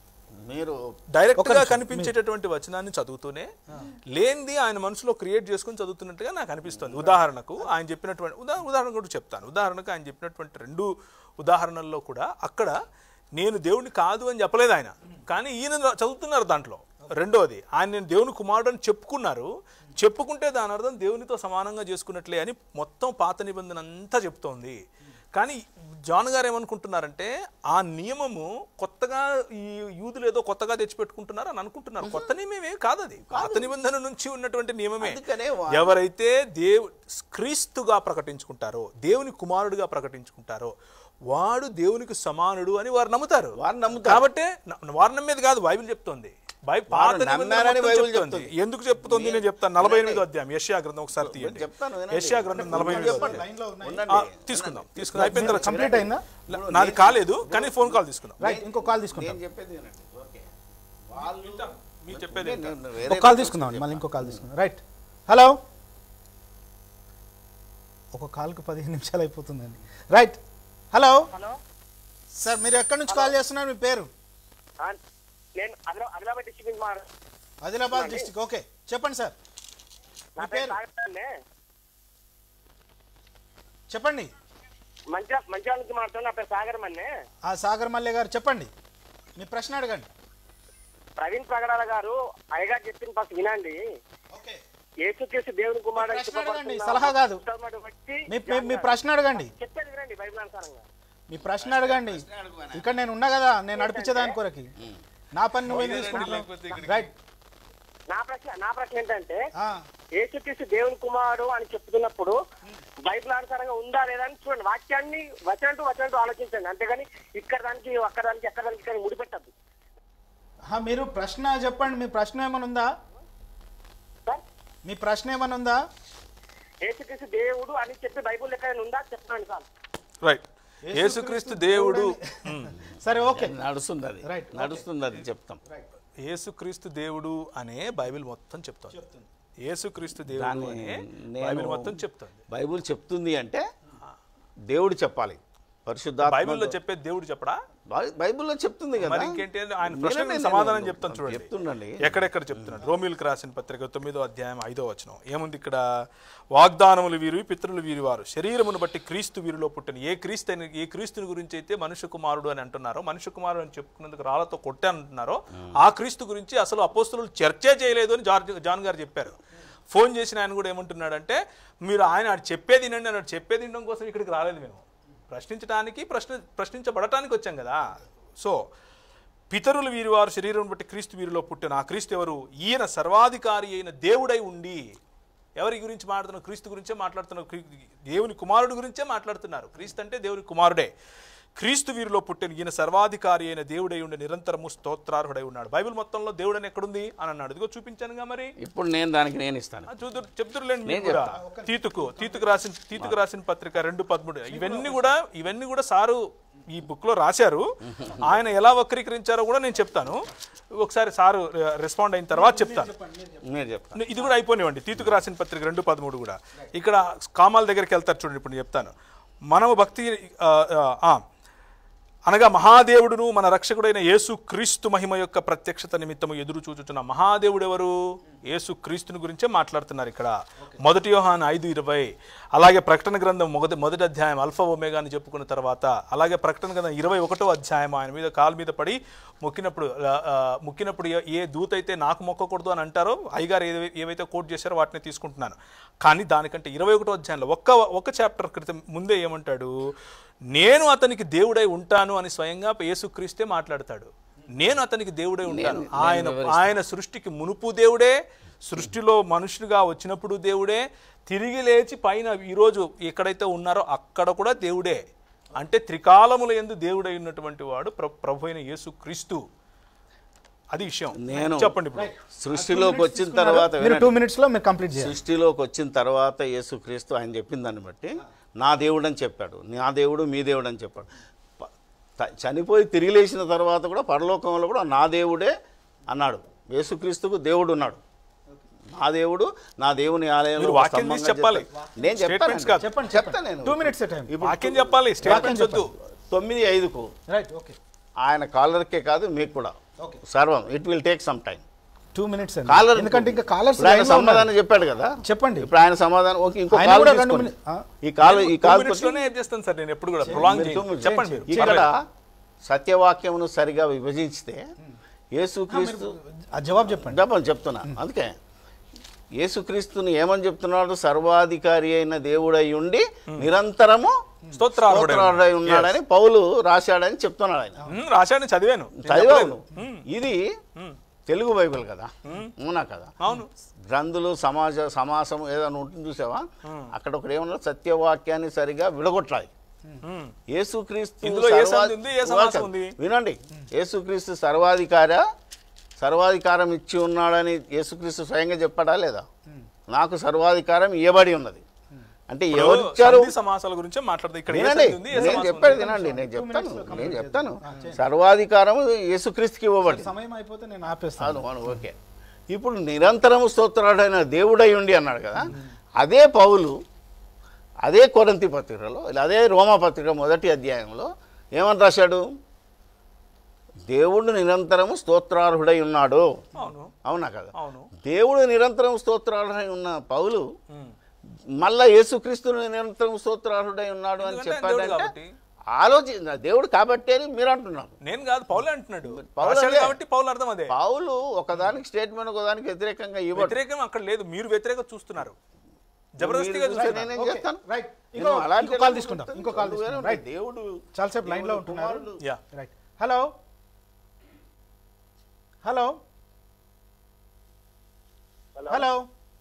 మీరు డైరెక్ట్ ఒక గా నిమిషం, కనిపించేటటువంటి వచనాన్ని చదువుతూనే లేనిది ఆయన మనసులో క్రియేట్ చేసుకుని చదువుతున్నట్టుగా నాకు అనిపిస్తుంది ఉదాహరణకు ఆయన చెప్పినటువంటి ఉదా ఉదాహరణ కూడా చెప్తాను ఉదాహరణకు ఆయన చెప్పినటువంటి రెండు ఉదాహరణల్లో కూడా అక్కడ నేను దేవుడిని కాదు అని చెప్పలేదు ఆయన కానీ ఈయన చదువుతున్నారు దాంట్లో రెండోది ఆయన నేను దేవుని కుమారుడు అని చెప్పుకున్నారు చెప్పుకుంటే దాని అర్థం దేవునితో సమానంగా చేసుకున్నట్లే అని మొత్తం పాత నిబంధన అంతా చెప్తోంది కానీ జాన్ గారు ఏమనుకుంటున్నారంటే ఆ నియమము కొత్తగా ఈ యూదులు ఏదో కొత్తగా తెచ్చిపెట్టుకుంటున్నారు అని అనుకుంటున్నారు కొత్త నియమమే కాదు అది పాత నిబంధన నుంచి ఉన్నటువంటి నియమమే అందుకనే వా- ఎవరైతే దేవు క్రీస్తుగా ప్రకటించుకుంటారో దేవుని కుమారుడిగా ప్రకటించుకుంటారో వాడు దేవునికి సమానుడు అని వారు నమ్ముతారు వారు నమ్ముతారు. కాబట్టి న- వారు నమ్మేది కాదు బైబిల్ చెప్తోంది బై పాత నిబంధన నమ్మారని మొత్తం బైబిల్ చెప్తోంది. ఎందుకు చెప్తోంది నేను చెప్తాను నలభై ఎనిమిదో అధ్యాయం యెషయా గ్రంథం ఒకసారి తీయండి చెప్తాను వినండి. యెషయా గ్రంథం నలభై ఎనిమిదో చెప్పండి. అధ్యాయం ఉండండి. ఆ, తీసుకుందాం తీసుకుందాం అయిపోయిన తర్వాత కంప్లీట్ అయిందా నాది కాలేదు కానీ ఫోన్ కాల్ తీసుకుందాం రైట్ ఇంకో కాల్ తీసుకుంటాం నేను చెప్పేది వినండి. ఓకే. వాళ్ళు మీరు చెప్పేది ఏంటో. నేను వేరే ఒక కాల్ తీసుకుందాం మళ్ళీ ఇంకో కాల్ తీసుకుందాం రైట్ హలో ఒక కాల్కి పదిహేను నిమిషాలు అయిపోతుందండి రైట్ హలో హలో సార్ మీరు ఎక్కడి నుంచి కాల్ చేస్తున్నారు మీ పేరు ఆ, నేను ఆదిలా ఆదిలాబాద్ డిస్ట్రిక్ట్ నుంచి మాట్లాడు ఆదిలాబాద్ డిస్టిక్ ఓకే చెప్పండి సార్ నా మీ పేరు పేరు? సాగర్ అండి చెప్పండి మంచిగా మంచిగా నుంచి మాట్లాడుతున్నా నా పేరు సాగర్ మన్నే ఆ సాగర్ మల్లె గారు చెప్పండి మీ ప్రశ్న అడగండి ప్రవీణ్ ప్రగడాల గారు అయ్యగారు చెప్పిన ఫస్ట్ వినండి ఓకే యేసుక్రీస్తు దేవుని కుమారుడు ప్రశ్న అడగండి, చెప్పబడుతున్న సలహా కాదు. ఉత్తమడు బట్టి మీ మీ- మీ ప్రశ్న అడగండి చెప్పేది వినండి బైబిల్ అనుసారంగా మీ ప్రశ్న అడగండి ఇక్కడ నేను ఉన్నా కదా నేను నడిపించేదాని కొరకి నా పని నువ్వేం తీసుకుంటున్నావు రైట్ నా ప్రశ్న నా ప్రశ్న ఏంటంటే ఆ, యేసుక్రీస్తు దేవుని కుమారుడు అని చెప్తున్నప్పుడు బైబిల్ అనుసారంగా ఉందా లేదా అని చూడండి వాక్యాన్ని వచనంటూ వచనంటూ ఆలోచించండి అంతేగాని ఇక్కడ దానికి అక్కడ దానికి ఎక్కడ దానికి ఇక్కడ ముడిపెట్టద్దు ఆ, మీరు ప్రశ్న చెప్పండి మీ ప్రశ్న ఏమైనా ఉందా సార్ మీ ప్రశ్న ఏమైనా ఉందా యేసుక్రీస్తు దేవుడు అని చెప్పి బైబిల్ ఎక్కడ ఉందా చెప్పండి సార్ రైట్ యేసుక్రీస్తు దేవుడు ఉమ్. సరే ఓకే నడుస్తుంది అది Right, okay. నడుస్తుంది అది చెప్తాం యేసుక్రీస్తు దేవుడు అనే బైబిల్ మొత్తం చెప్తుంది యేసుక్రీస్తు దేవుడు దాన్ని అనే నేను- బైబిల్ మొత్తం చెప్తుంది బైబిల్ చెప్తుంది అంటే దేవుడు చెప్పాలి పరిశుద్ధాత్మ బైబిల్లో చెప్పే దేవుడు చెప్పడా బై- బైబిల్లో చెప్తుంది కదా మరి ఇంకేంటి ఆయన వినండి, ప్రశ్నకు నేను సమాధానం చెప్తాను చూడండి చెప్తుండండి ఎక్కడెక్కడ చెప్తున్నాడు రోమిల్కి రాసిన పత్రిక తొమ్మిదో అధ్యాయం ఐదో వచనం ఏముంది ఇక్కడ వాగ్దానములు వీరు పితరులు వీరి వారు శరీరమును బట్టి క్రీస్తు వీరిలో పుట్టిన ఏ క్రీస్తు అని ఏ క్రీస్తుని గురించి అయితే మనుష్య కుమారుడు అని అంటున్నారో మనుష్య కుమారుడు అని చెప్పుకున్నందుకు రాళ్లతో కొట్టానంటున్నారో ఆ క్రీస్తు గురించి అసలు అపోస్తులు చర్చే చేయలేదు అని జార్జ్ జాన్ గారు చెప్పారు ఫోన్ చేసిన ఆయన కూడా ఏమంటున్నాడంటే మీరు ఆయన ఆడు చెప్పేది వినండి అన్నాడు చెప్పేది వినడం కోసం ఇక్కడికి రాలేదు మేము ప్రశ్నించడానికి ప్రశ్న ప్రశ్నించబడటానికి వచ్చాం కదా సో పితరులు వీరి వారు శరీరం బట్టి క్రీస్తు వీరిలో పుట్టిన ఆ క్రీస్తు ఎవరు ఈయన సర్వాధికారి అయిన దేవుడై ఉండి ఎవరి గురించి మాట్లాడుతున్నారు క్రీస్తు గురించే మాట్లాడుతున్నారు క్రీ- దేవుని కుమారుడు గురించే మాట్లాడుతున్నారు క్రీస్తు అంటే దేవుని కుమారుడే క్రీస్తు వీరిలో పుట్టిన ఈయన సర్వాధికారి అయిన దేవుడై ఉండి నిరంతరము స్తోత్రార్హుడై ఉన్నాడు బైబిల్ మొత్తంలో దేవుడని ఎక్కడుంది అని అన్నాడు ఇదిగో చూపించానుగా మరి ఇప్పుడు నేను దానికి నేను ఇస్తాను ఆ, చూదురు చెప్తురులేండి మీకు నేను కూడా తీతుకు తీతుకు రాసిన తీతుకు రాసిన పత్రిక రెండు పదమూడు ఇవన్నీ కూడా ఇవన్నీ కూడా సారు ఈ బుక్ లో రాశారు ఆయన ఎలా వక్రీకరించారో కూడా నేను చెప్తాను ఒకసారి సారు రెస్పాండ్ అయిన తర్వాత చెప్తాను నేను చెప్తాను ఇది కూడా అయిపోనివ్వండి తీతుకు రాసిన పత్రిక రెండు పదమూడు కూడా ఇక్కడ కామాల దగ్గరికి వెళ్తారు చూడండి ఇప్పుడు నేను చెప్తాను మనము భక్తి ఆ, ఆ, ఆ, అనగా మహాదేవుడును మన రక్షకుడైన యేసు క్రీస్తు మహిమ యొక్క ప్రత్యక్షత నిమిత్తము ఎదురు చూచుచున్న మహాదేవుడు ఎవరు యేసు క్రీస్తుని గురించే మాట్లాడుతున్నారు ఇక్కడ మొదటి యోహాన్ ఐదు ఇరవై అలాగే ప్రకటన గ్రంథం మొదటి మొదటి అధ్యాయం అల్ఫా ఒమేగా అని చెప్పుకున్న తర్వాత అలాగే ప్రకటన గ్రంథం ఇరవై ఒకటో అధ్యాయం ఆయన మీద కాలు మీద పడి మొక్కినప్పుడు ఆ, ఆ, మొక్కినప్పుడు ఏ- ఏ దూత అయితే నాకు మొక్కకూడదు అని అంటారో అయ్యగారు ఏవై- ఏవైతే కోట్ చేశారో వాటిని తీసుకుంటున్నాను కానీ దానికంటే ఇరవై ఒకటో అధ్యాయంలో ఒక్క ఒక్క చాప్టర్ క్రితం ముందే ఏమంటాడు నేను అతనికి దేవుడై ఉంటాను అని స్వయంగా యేసుక్రీస్తే మాట్లాడతాడు నేను అతనికి దేవుడై ఉంటాను ఆయన ఆయన సృష్టికి మునుపు దేవుడే సృష్టిలో మనుషులుగా వచ్చినప్పుడు దేవుడే తిరిగి లేచి పైన ఈరోజు ఎక్కడైతే ఉన్నారో అక్కడ కూడా దేవుడే అంటే త్రికాలముల ఎందు దేవుడై ఉన్నటువంటి వాడు ప్ర ప్రభు అయిన యేసుక్రీస్తు అది విషయం నేను చెప్పండి ఇప్పుడు సృష్టిలోకి వచ్చిన తర్వాత మీరు వినండి. టూ మినిట్స్లో మీరు కంప్లీట్ చేయాలి సృష్టిలోకి వచ్చిన తర్వాత యేసుక్రీస్తు ఆయన చెప్పిన దాన్ని బట్టి నా దేవుడు అని చెప్పాడు నా దేవుడు మీ దేవుడు అని చెప్పాడు ప- త- చనిపోయి తిరిగి లేచిన తర్వాత కూడా పరలోకంలో కూడా నా దేవుడే అన్నాడు యేసుక్రీస్తుకు దేవుడు ఉన్నాడు నా దేవుడు నా దేవుని ఆలయంలో మీరు ఒక వాక్యం స్తంభంగా తీసి చెప్పాలి. చెప్తాను. నేను Statements కాదు. చెప్తాను చెప్పండి చెప్తాను నేను టూ మినిట్స్ టైం ఇప్పుడు వాక్యం చెప్పాలి స్టేట్మెంట్స్ వద్దు తొమ్మిది ఐదుకు రైట్ ఓకే ఆయన కాలర్కే కాదు మీకు కూడా ఓకే సర్వం it will take some time two minutes అండి కాలర్ ఎందుకంటే ఇంకా కాలర్స్ ఇప్పుడు ఆయన సమాధానం చెప్పాడు కదా చెప్పండి ఇప్పుడు ఆయన సమాధానం ఓకే ఇంకో ఆయన కాల్ కూడా రెండు తీసుకోండి. మిని- ఆ? ఈ కాల్ ఈ టూ కాల్ మినిట్స్ లోనే ఏం చేస్తాను సార్ నేను ఎప్పుడు కూడా ప్రొలాంగ్ మీరు తొమ్మిది చెప్పండి మీరు ఇక్కడ సత్యవాక్యమును సరిగా విభజించితే యేసుక్రీస్తు ఆ జవాబు చెప్పండి చెప్పని చెప్తున్నా అందుకే యేసుక్రీస్తుని ఏమని చెప్తున్నాడు సర్వాధికారి అయిన దేవుడై ఉండి నిరంతరము స్తోత్రార్హుడై స్తోత్రార్హుడై ఉన్నాడని పౌలు రాశాడని చెప్తున్నాడు ఆయన ఉమ్, రాశాను చదివాను నేను చదివావు చెప్పలేదు. నువ్వు. ఇది తెలుగు బైబిల్ కదా అవునా కదా అవును గ్రంథులు సమాజ సమాసము ఏదైనా ఉంటుంది చూసావా అక్కడ ఒకటి ఏమన్నా సత్యవాక్యాన్ని సరిగా విడగొట్టాలి ఉమ్. యేసుక్రీస్తు ఇందులో ఏ సర్వా- సంధి ఉంది, ఏ సమాసం ఉంది? వినండి యేసుక్రీస్తు సర్వాధికార సర్వాధికారం ఇచ్చి ఉన్నాడని యేసుక్రీస్తు స్వయంగా చెప్పాడా లేదా నాకు సర్వాధికారం ఇవ్వబడి ఉన్నది అంటే ఎవరు ఇచ్చారు సంధి సమాసాల గురించే మాట్లాడదు ఇక్కడ ఏ వినండి సంధి ఉంది, ఏ నేను సమాసం చెప్పాడు ఉంది? వినండి నేను చెప్తాను నేను చెప్తాను సర్వాధికారం యేసుక్రీస్తుకి ఇవ్వబడి సమయం అయిపోతే నేను ఆపేస్తాను అవును అవును ఓకే ఇప్పుడు నిరంతరము స్తోత్రాడైన దేవుడై ఉండి అన్నాడు కదా అదే పౌలు అదే కొరంతి పత్రికలో అదే రోమా పత్రిక మొదటి అధ్యాయంలో ఏమని రాశాడు దేవుడు నిరంతరము స్తోత్రార్హుడై ఉన్నాడు అవును అవునా కదా అవును దేవుడు నిరంతరం స్తోత్రార్హుడై ఉన్న పౌలు ఉమ్. మళ్ళా యేసుక్రీస్తును నిరంతరం స్తోత్రార్హుడై ఉన్నాడు అని ఎందుకంటే ఆయన దేవుడు చెప్పాడంటే కాబట్టి. ఆలోచి దేవుడు కాబట్టి అని మీరు అంటున్నారు నేను కాదు పౌలే అంటున్నాడు పౌలు రాశాడు అదే. కాబట్టి పౌలు అర్థం అదే పౌలు ఒకదానికి స్టేట్మెంట్ ఒకదానికి వ్యతిరేకంగా ఇవ్వడు వ్యతిరేకం అక్కడ లేదు మీరు వ్యతిరేకం చూస్తున్నారు జబర్దస్తిగా మీరు చూస్తే చూస్తున్నారు నేనేం ఓకే, చేస్తాను రైట్. నేను ఇంకో- అలాంటి ఇంకో కాల్ తీసుకుందాం, చెప్తాను. ఇంకో కాల్ వేరే తీసుకుందాం, ఉంటాయి. రైట్. దేవుడు చాలాసేపు లైన్లో దేవుడు ఉంటున్నారు కుమారుడు. Yeah right hello hello hello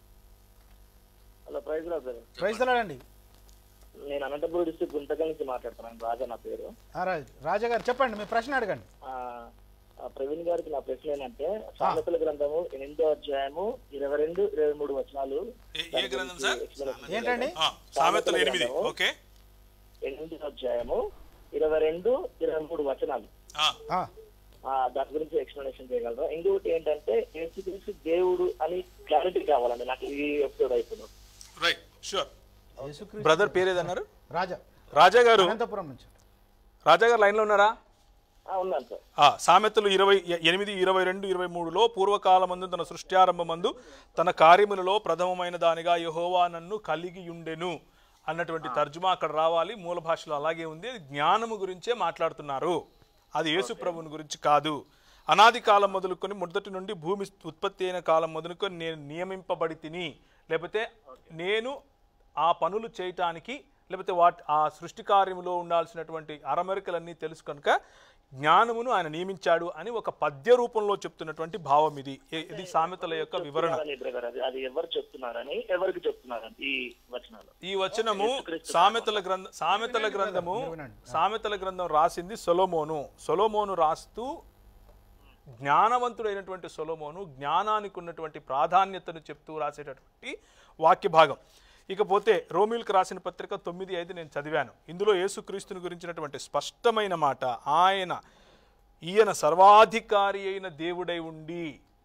hello praise రాదు సార్ ప్రైజ్ తలాడండి నేను అనంతపురం డిస్ట్రిక్ట్ గుంతకల్ నుంచి మాట్లాడుతున్నాను రాజా నా పేరు రాజా గారు చెప్పండి మీ ప్రశ్న అడగండి ఆ, ఆ ప్రవీణ్ గారికి నా ప్రశ్న ఏంటంటే సామెతల గ్రంథము ఎనిమిదో అధ్యాయము ఇరవై రెండు ఇరవై మూడు వచనాలు ఏ- ఏ గ్రంథం సార్? explanation ఏంటండి ఆ, సామెతలు ఎనిమిది ఓకే ఎనిమిదో అధ్యాయము ఇరవై రెండు ఇరవై మూడు వచనాలు ఆ, ఆ, ఆ, దాని గురించి ఎక్స్ప్లెనేషన్ చేయగలరా ఇంకొకటి ఏంటంటే యేసుక్రీస్తు దేవుడు అని క్లారిటీ కావాలండి నాకు ఈ ఎపిసోడ్ అయిపోయింది రైట్ షూర్ యేసుక్రీస్తు బ్రదర్ పేరు ఏదన్నారు రాజా రాజా గారు అనంతపురం నుంచి రాజా గారు లైన్లో ఉన్నారా ఆ, ఉన్నాను సార్ ఆ, సామెతలు ఇరవై ఎ- ఎనిమిది ఇరవై రెండు ఇరవై మూడులో పూర్వకాలమందు తన సృష్ట్యారంభమందు తన కార్యములలో ప్రథమమైన దానిగా యహోవా నన్ను కలిగి ఉండెను అన్నటువంటి తర్జుమా అక్కడ రావాలి మూల భాషలో అలాగే ఉంది అది జ్ఞానము గురించే మాట్లాడుతున్నారు అది యేసు ప్రభుని గురించి కాదు అనాది కాలం మొదలుకొని మొదటి నుండి భూమి ఉత్పత్తి అయిన కాలం మొదలుకొని నేను నియమింపబడి తిని లేకపోతే నేను ఆ పనులు చేయటానికి లేకపోతే వాటి ఆ సృష్టి కార్యములో ఉండాల్సినటువంటి అరమరికలన్నీ తెలుసు కనుక జ్ఞానమును ఆయన నియమించాడు అని ఒక పద్య రూపంలో చెప్తున్నటువంటి భావం ఇది ఇ- ఇది సామెతల యొక్క వివరణ చెప్తున్నారని బ్రదర్ అది అది ఎవరు చెప్తున్నారని ఎవరికి చెప్తున్నారని ఈ వచనాలు ఈ వచనము సామెతల గ్రంథం సామెతల గ్రంథము సామెతల గ్రంథం రాసింది సొలోమోను సొలోమోను రాస్తూ జ్ఞానవంతుడైనటువంటి సొలోమోను జ్ఞానానికి ఉన్నటువంటి ప్రాధాన్యతను చెప్తూ రాసేటటువంటి వాక్య భాగం ఇకపోతే రోమిల్కి రాసిన పత్రిక తొమ్మిది ఐదు నేను చదివాను ఇందులో యేసుక్రీస్తుని గురించినటువంటి స్పష్టమైన మాట ఆయన ఈయన సర్వాధికారి అయిన దేవుడై ఉండి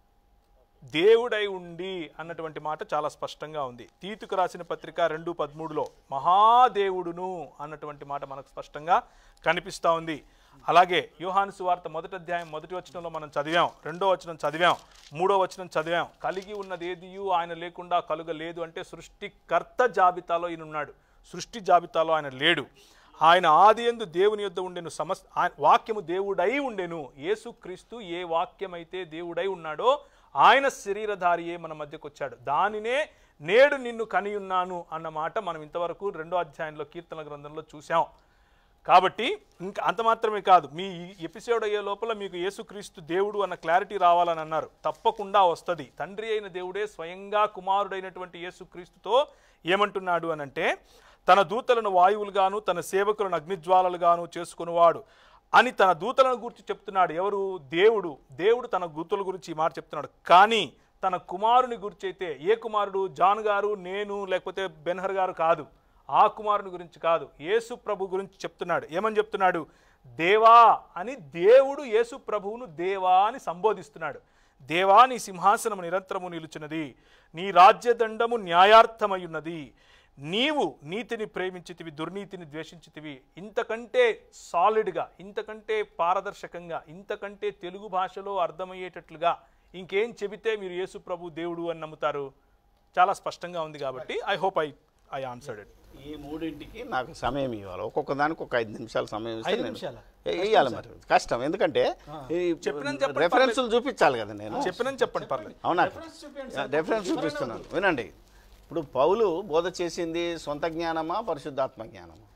దేవుడై ఉండి అన్నటువంటి మాట చాలా స్పష్టంగా ఉంది తీతుకు రాసిన పత్రిక రెండు పదమూడులో మహాదేవుడును అన్నటువంటి మాట మనకు స్పష్టంగా కనిపిస్తూ ఉంది అలాగే యోహాను సువార్త మొదటి అధ్యాయం మొదటి వచనంలో మనం చదివాం రెండో వచనం చదివాం మూడో వచనం చదివాం కలిగి ఉన్నది ఏదియు ఆయన లేకుండా కలుగలేదు అంటే సృష్టికర్త జాబితాలో ఈయన ఉన్నాడు సృష్టి జాబితాలో ఆయన లేడు ఆయన ఆది ఎందు దేవుని యొద్ద ఉండెను సమస్ ఆయన- వాక్యము దేవుడై ఉండెను యేసుక్రీస్తు ఏ వాక్యమైతే దేవుడై ఉన్నాడో ఆయన శరీరధారియే మన మధ్యకు వచ్చాడు దానినే నేడు నిన్ను కనియున్నాను అన్న మాట మనం ఇంతవరకు రెండో అధ్యాయంలో కీర్తన గ్రంథంలో చూసాం కాబట్టి ఇంకా అంత మాత్రమే కాదు మీ ఈ ఎపిసోడ్ అయ్యే లోపల మీకు యేసుక్రీస్తు దేవుడు అన్న క్లారిటీ రావాలని అన్నారు తప్పకుండా వస్తుంది తండ్రి అయిన దేవుడే స్వయంగా కుమారుడైనటువంటి యేసుక్రీస్తుతో ఏమంటున్నాడు అనంటే తన దూతలను వాయువులుగాను తన సేవకులను అగ్నిజ్వాలలుగాను చేసుకునేవాడు అని తన దూతలను గురించి చెప్తున్నాడు ఎవరు దేవుడు దేవుడు తన దూతల గురించి ఈ మాట చెప్తున్నాడు కానీ తన కుమారుని గురించి అయితే ఏ కుమారుడు జాన్ గారు నేను లేకపోతే బెన్హర్ గారు కాదు ఆ కుమారుని గురించి కాదు యేసు ప్రభు గురించి చెప్తున్నాడు ఏమని చెప్తున్నాడు దేవా అని దేవుడు యేసు ప్రభువును దేవా అని సంబోధిస్తున్నాడు దేవా నీ సింహాసనము నిరంతరము నిలుచున్నది నీ రాజ్యదండము న్యాయార్థమయ్యున్నది నీవు నీతిని ప్రేమించితివి దుర్నీతిని ద్వేషించితివి ఇంతకంటే సాలిడ్గా ఇంతకంటే పారదర్శకంగా ఇంతకంటే తెలుగు భాషలో అర్థమయ్యేటట్లుగా ఇంకేం చెబితే మీరు యేసు ప్రభు దేవుడు అని నమ్ముతారు చాలా స్పష్టంగా ఉంది కాబట్టి I hope I I answered it ఈ మూడింటికి నాకు సమయం ఇవ్వాలి ఒక్కొక్క దానికి ఒక ఐదు నిమిషాలు సమయం ఇస్తే ఐదు నేను- నిమిషాలా? ఏ- ఇవ్వాలి మరి కష్టం ఎందుకంటే ఈ చెప్పినని చెప్పండి, రెఫరెన్సులు చూపించాలి కదా నేను చెప్పినని చెప్పండి పర్లేదు అవునా రెఫరెన్స్ చూపిస్తున్నాను వినండి ఇప్పుడు పౌలు బోధ చేసింది సొంత జ్ఞానమా పరిశుద్ధాత్మ జ్ఞానమా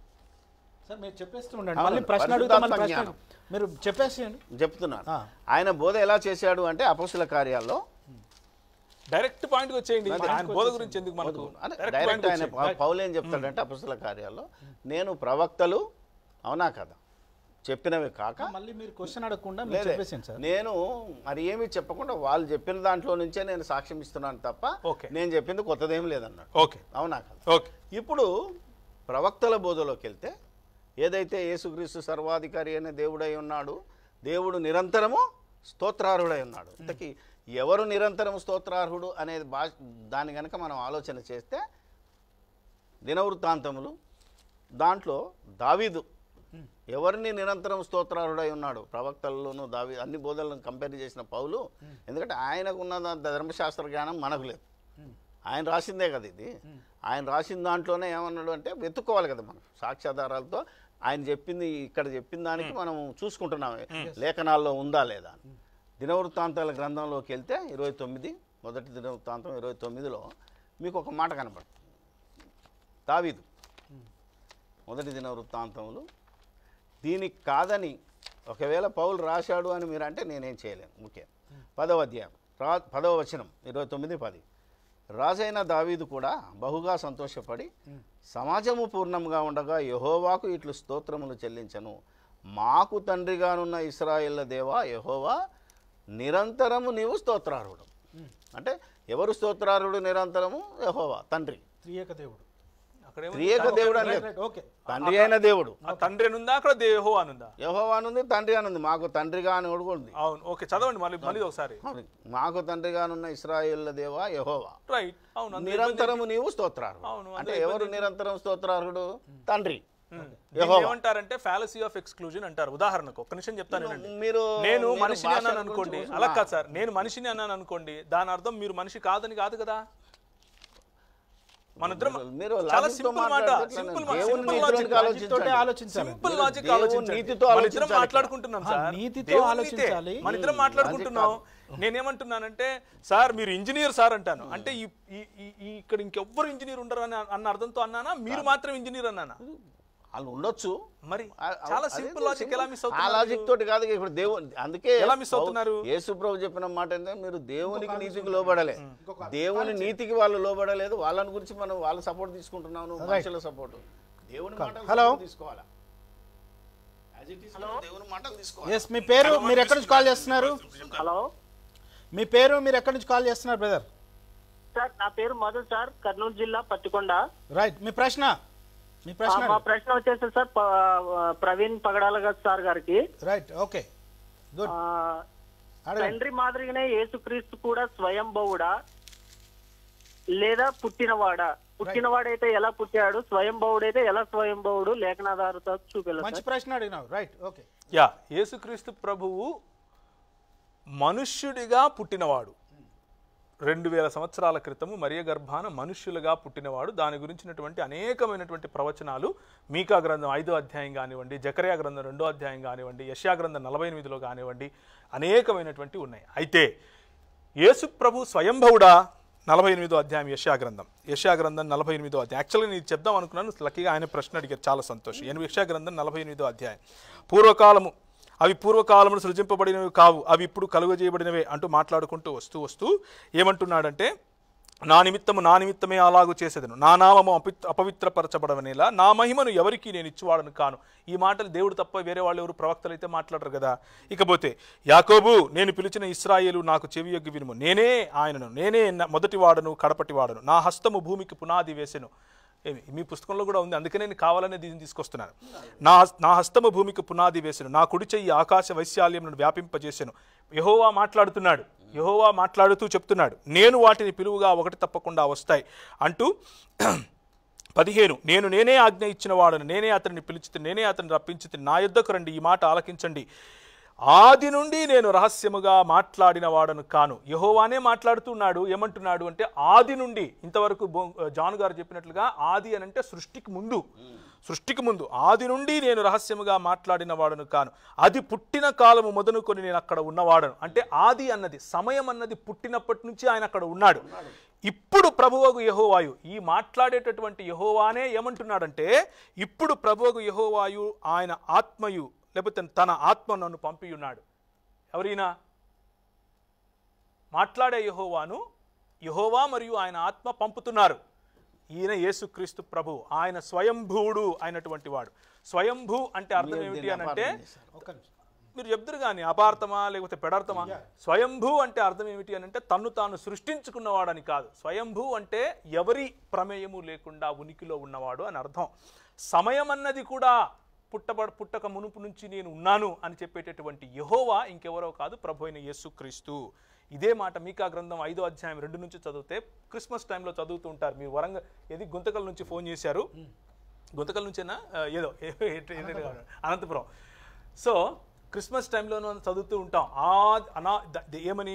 సార్ మీరు చెప్పేస్తూ ఉండండి అవును, మళ్ళీ ప్రశ్న అడుగుతా మళ్ళీ పరిశుద్ధాత్మ ప్రశ్న జ్ఞానం. మీరు చెప్పేసేయండి చెప్తున్నాను ఆ. ఆయన బోధ ఎలా చేశాడు అంటే అపస్సుల కార్యాల్లో డైరెక్ట్ పాయింట్ వచ్చేయండి ఆయన బోధ గురించి ఎందుకు మనకు అంటే డైరెక్ట్ డైరెక్ట్ ఆయన పాయింట్ పౌలు ఏం చెప్తాడంటే అపస్సుల కార్యాల్లో నేను ప్రవక్తలు అవునా కదా చెప్పినవి కాక మళ్ళీ మీరు క్వశ్చన్ అడగకుండా మీరు లేదే. చెప్పేసేయండి సార్ నేను మరి ఏమీ చెప్పకుండా వాళ్ళు చెప్పిన దాంట్లో నుంచే నేను సాక్ష్యం ఇస్తున్నాను తప్ప ఓకే. నేను చెప్పింది కొత్తదేం లేదన్నాడు ఓకే అవునా కదా ఓకే ఇప్పుడు ప్రవక్తల బోధలోకి వెళ్తే ఏదైతే యేసుక్రీస్తు సర్వాధికారి అయిన దేవుడై ఉన్నాడు దేవుడు నిరంతరము స్తోత్రార్హుడై ఉన్నాడు ఇంతకీ ఎవరు నిరంతరం స్తోత్రార్హుడు అనేది భాష దాని కనుక మనం ఆలోచన చేస్తే దినవృత్తాంతములు దాంట్లో దావీదు ఎవరిని నిరంతరం స్తోత్రారుడై ఉన్నాడు ప్రవక్తల్లోనూ దావి అన్ని బోధనలను కంపేర్ చేసిన పౌలు ఎందుకంటే ఆయనకు ఉన్న ద- ధర్మశాస్త్ర జ్ఞానం మనకు లేదు ఆయన రాసిందే కదా ఇది ఆయన రాసిన దాంట్లోనే ఏమన్నాడు అంటే వెతుక్కోవాలి కదా మనం సాక్ష్యాధారాలతో ఆయన చెప్పింది ఇక్కడ చెప్పిన దానికి మనం చూసుకుంటున్నాం లేఖనాల్లో ఉందా లేదా అని. దినవృత్తాంతాల గ్రంథంలోకి వెళ్తే ఇరవై తొమ్మిది మొదటి దినవృత్తాంతం ఇరవై తొమ్మిదిలో మీకు ఒక మాట కనబడుతుంది దావీదు మొదటి దిన వృత్తాంతములు దీనికి కాదని ఒకవేళ పౌలు రాశాడు అని మీరు అంటే నేనేం చేయలేను ముఖ్యం పదవ అధ్యాయం రా పదవ వచనం ఇరవై తొమ్మిది పది రాజైన దావీదు కూడా బహుగా సంతోషపడి సమాజము పూర్ణంగా ఉండగా యహోవాకు ఇట్లు స్తోత్రములు చెల్లించను మాకు తండ్రిగానున్న ఇస్రాయేళ్ల దేవా యహోవా నిరంతరము నీవు స్తోత్రారుడు అంటే ఎవరు స్తోత్రారుడు నిరంతరము యహోవా తండ్రి త్రియేక దేవుడు అక్కడ ఏముంది? త్రియేక దేవుడు అని రైట్ రైట్ ఓకే తండ్రి అయిన దేవుడు ఆ తండ్రి అని ఉందా అక్కడ దేహో అని ఉందా యహోవా అనుంది తండ్రి అని ఉంది మాకు తండ్రిగా అని కూడా ఉంది అవును ఓకే చదవండి మళ్ళీ మళ్ళీ ఒకసారి అవును. మాకు తండ్రిగానున్న ఇస్రాయేళ్ల దేవా యహోవా రైట్ అవును అందులో నిరంతరము నీవు స్తోత్రారు అవును, అంటే ఎవరు నిరంతరం స్తోత్రారుడు తండ్రి ఉమ్. యెహోవా. దీన్ని ఏమంటారంటే ఫ్యాలసీ ఆఫ్ ఎక్స్క్లూజన్ అంటారు ఉదాహరణకు ఒక్క నిమిషం చెప్తాను వినండి. మీరు నేను మీరు మనిషిని భాషల అన్నాను గురించి అనుకోండి కూర్చున్నా. అలా కాదు సార్ నేను మనిషిని అన్నాను అనుకోండి దాని అర్థం మీరు మనిషి కాదని కాదు కదా మన ఇద్దరం మీరు చాలా లాజిక్తో సింపుల్ మాట మాట్లాడితే సింపుల్ దేవుని సింపుల్ నీతిలోనికి లాజిక్ ఆలోచించండి. తోటే ఆలోచించాలి సింపుల్ మీరు లాజిక్ దేవుని ఆలోచించండి నీతితో మన ఇద్దరం ఆలోచించాలి మాట్లాడుకుంటున్నాం ఆ, సార్ నీతితో దేవుని ఆలోచించాలి. నీతే. మన ఇద్దరం మాట్లాడుకుంటున్నాం నేనేమంటున్నానంటే సార్ మీరు ఇంజనీర్ సార్ అంటాను అంటే ఈ ఈ- ఈ- ఈ ఇక్కడ ఇంకెవ్వరు ఇంజనీర్ ఉండరు అని అన్న అర్థంతో అన్నానా మీరు మాత్రం ఇంజనీర్ అన్నానా వాళ్ళు ఉండొచ్చు మరి ఆ- ఆ- చాలా అదే సింపుల్ లాజిక్ ఎలా మిస్ ఆ అవుతున్నారు లాజిక్ తోటి కాదు ఇప్పుడు దేవుని అందుకే ఎలా miss అవుతున్నారు? యేసు ప్రభు చెప్పిన మాట ఏంటంటే మీరు దేవునికి నీతికి లోబడలే దేవుని నీతికి వాళ్ళు లోబడలేదు వాళ్ళని గురించి మనం వాళ్ళ సపోర్ట్ తీసుకుంటున్నాం నువ్వు మనుషుల సపోర్ట్ దేవుని మాటలు Hello. support తీసుకోవాలా As it is, దేవుని మాటలు తీసుకోవాలి ఎస్ మీ పేరు మీరు ఎక్కడి నుంచి కాల్ చేస్తున్నారు హలో మీ పేరు మీరు ఎక్కడి నుంచి కాల్ చేస్తున్నారు బ్రదర్ సార్ నా పేరు మధు సార్ కర్నూలు జిల్లా పత్తికొండ రైట్ మీ ప్రశ్న మీ ఆ, ప్రశ్న మా ప్రశ్న వచ్చేసి సార్ ప- ప్రవీణ్ పగడాల గారు సార్ గారికి రైట్ ఓకే గుడ్ ఆ, అడగండి తండ్రి మాదిరిగానే యేసుక్రీస్తు కూడా స్వయంభవుడా లేదా పుట్టినవాడా పుట్టినవాడైతే ఎలా పుట్టాడు స్వయంభవుడైతే ఎలా స్వయంభవుడు లేఖనాధారతో చూపెళ్ళదు మంచి ప్రశ్న అడిగినావు రైట్ ఓకే యా యేసుక్రీస్తు ప్రభువు మనుష్యుడిగా పుట్టినవాడు రెండు వేల సంవత్సరాల క్రితము మరియ గర్భాన మనుష్యులుగా పుట్టినవాడు దాని గురించినటువంటి అనేకమైనటువంటి ప్రవచనాలు మీకా గ్రంథం ఐదో అధ్యాయం కానివ్వండి జకరియా గ్రంథం రెండో అధ్యాయం కానివ్వండి యష్యా గ్రంథం నలభై ఎనిమిదిలో కానివ్వండి అనేకమైనటువంటి ఉన్నాయి అయితే యేసు ప్రభు స్వయంభవుడా నలభై ఎనిమిదో అధ్యాయం యష్యా గ్రంథం యష్యా గ్రంథం నలభై ఎనిమిదో అధ్యాయం యాక్చువల్గా నేను చెప్దాం అనుకున్నాను లక్కీగా ఆయన ప్రశ్న అడిగారు చాలా సంతోషం ఎనిమిది యష్యా గ్రంథం నలభై ఎనిమిదో అధ్యాయం పూర్వకాలము అవి పూర్వకాలమును సృజింపబడినవి కావు అవి ఇప్పుడు కలుగజేయబడినవే అంటూ మాట్లాడుకుంటూ వస్తూ వస్తూ ఏమంటున్నాడంటే నా నిమిత్తము నా నిమిత్తమే అలాగు చేసేదను నా నామము అపి అపవిత్రపరచబడవనేలా నా మహిమను ఎవరికి నేను ఇచ్చువాడను కాను ఈ మాటలు దేవుడు తప్ప వేరే వాళ్ళు ఎవరు ప్రవక్తలు అయితే మాట్లాడరు కదా ఇకపోతే యాకోబు నేను పిలిచిన ఇస్రాయేలు నాకు చెవి యొగ్గి వినుము నేనే ఆయనను నేనే న- మొదటి వాడను కడపటి వాడను నా హస్తము భూమికి పునాది వేసెను ఏమి మీ పుస్తకంలో కూడా ఉంది అందుకే నేను కావాలనే దీన్ని తీసుకొస్తున్నాను నా హస్- నా హస్తము భూమికి పునాది వేసెను నా కుడి చెయ్యి ఆకాశ వైశాల్యమును వ్యాపింపజేసెను యహోవా మాట్లాడుతున్నాడు యహోవా మాట్లాడుతూ చెప్తున్నాడు నేను వాటిని పిలువుగా ఒకటి తప్పకుండా వస్తాయి అంటూ పదిహేను నేను నేనే ఆజ్ఞ ఇచ్చిన వాడను నేనే అతన్ని పిలిచి నేనే అతన్ని రప్పించి నా యుద్ధకు రండి ఈ మాట ఆలకించండి ఆది నుండి నేను రహస్యముగా మాట్లాడిన వాడను కాను యహోవానే మాట్లాడుతున్నాడు ఏమంటున్నాడు అంటే ఆది నుండి ఇంతవరకు బో- జాన్ గారు చెప్పినట్లుగా ఆది అని అంటే సృష్టికి ముందు సృష్టికి ముందు ఆది నుండి నేను రహస్యముగా మాట్లాడిన వాడను కాను అది పుట్టిన కాలము మొదలుకొని నేను అక్కడ ఉన్నవాడను అంటే ఆది అన్నది సమయం అన్నది పుట్టినప్పటి నుంచి ఆయన అక్కడ ఉన్నాడు ఇప్పుడు ప్రభువగు యహోవాయు ఈ మాట్లాడేటటువంటి యహోవానే ఏమంటున్నాడంటే ఇప్పుడు ప్రభువగు యహోవాయు ఆయన ఆత్మయు లేకపోతే తన ఆత్మ నన్ను పంపి ఉన్నాడు ఎవరైనా మాట్లాడే యహోవాను యహోవా మరియు ఆయన ఆత్మ పంపుతున్నారు ఈయన యేసుక్రీస్తు ప్రభు ఆయన స్వయంభూడు అయినటువంటి వాడు స్వయంభూ అంటే అర్థం మీరు ఏమిటి దీన్ని అని అంటే అపార్థం చేశారు. ఒక్క నిమిషం మీరు చెప్తారు కానీ అపార్థమా లేకపోతే పెడార్థమా స్వయంభూ అంటే అర్థం ఏమిటి అని అంటే తన్ను తాను సృష్టించుకున్నవాడని కాదు స్వయంభూ అంటే ఎవరి ప్రమేయము లేకుండా ఉనికిలో ఉన్నవాడు అని అర్థం సమయం అన్నది కూడా పుట్టబడ పుట్టక మునుపు నుంచి నేను ఉన్నాను అని చెప్పేటటువంటి యహోవా ఇంకెవరో కాదు ప్రభు అయిన యేసుక్రీస్తు ఇదే మాట మీకా గ్రంథం ఐదో అధ్యాయం రెండు నుంచి చదివితే క్రిస్మస్ టైంలో చదువుతూ ఉంటారు మీరు వరంగల్ ఏది గుంతకల్ నుంచి ఫోన్ చేశారు గుంతకల్ నుంచేనా ఆ, ఏదో ఏ- ఏ- ఏ- ఏ- అనంతపురం సో క్రిస్మస్ టైంలో చదువుతూ ఉంటాం ఆ అనా ద- ద- ఏమని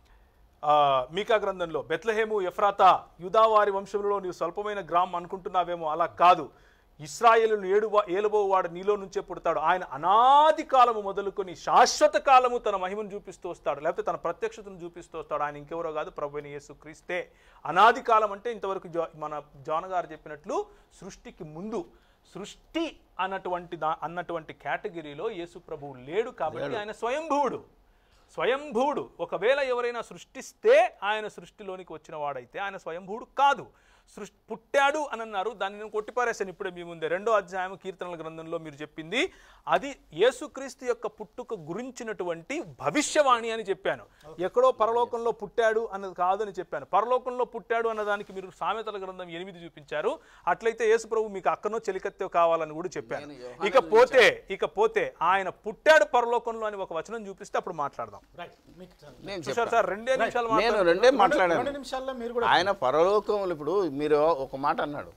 ఆ, మీకా గ్రంథంలో బెత్లహేము ఎఫ్రాతా యూదావారి వంశంలో నీవు స్వల్పమైన గ్రామం అనుకుంటున్నావేమో అలా కాదు ఇస్రాయేలును ఏడు ఏలుబోవాడు నీలో నుంచే పుడతాడు ఆయన అనాది కాలము మొదలుకొని శాశ్వత కాలము తన మహిమను చూపిస్తూ వస్తాడు లేకపోతే తన ప్రత్యక్షతను చూపిస్తూ వస్తాడు ఆయన ఇంకెవరో కాదు ప్రభు యేసు క్రీస్తే అనాది కాలం అంటే ఇంతవరకు జో- మన జాన్ గారు చెప్పినట్లు సృష్టికి ముందు సృష్టి అన్నటువంటి దా అన్నటువంటి కేటగిరీలో యేసు ప్రభువు లేడు కాబట్టి ఆయన స్వయంభూవుడు స్వయంభూడు ఒకవేళ ఎవరైనా సృష్టిస్తే ఆయన సృష్టిలోనికి వచ్చిన వాడైతే ఆయన స్వయంభూడు కాదు సృష్టి పుట్టాడు అని అన్నారు దాన్ని నేను కొట్టిపారేశాను ఇప్పుడే మీ ముందే రెండో అధ్యాయం కీర్తనల గ్రంథంలో మీరు చెప్పింది అది యేసుక్రీస్తు యొక్క పుట్టుక గురించినటువంటి భవిష్యవాణి అని చెప్పాను ఎక్కడో పరలోకంలో పుట్టాడు అన్నది కాదని చెప్పాను పరలోకంలో పుట్టాడు అన్నదానికి మీరు సామెతల గ్రంథం ఎనిమిది చూపించారు అట్లయితే యేసు ప్రభు మీకు అక్కనో చెలికత్తె కావాలని కూడా చెప్పాను ఇక పోతే ఇక పోతే ఆయన పుట్టాడు పరలోకంలో అని ఒక వచనం చూపిస్తే అప్పుడు మాట్లాడదాం రైట్ మీకు చాలు. నేను చూశారు చెప్పాను సార్ రెండే నిమిషాలు నేను మాట్లాడు రెండే రెండు మాట్లాడాను నిమిషాల్లో మీరు కూడా ఆయన పరలోకములు ఇప్పుడు మీరు ఒక మాట అన్నాడు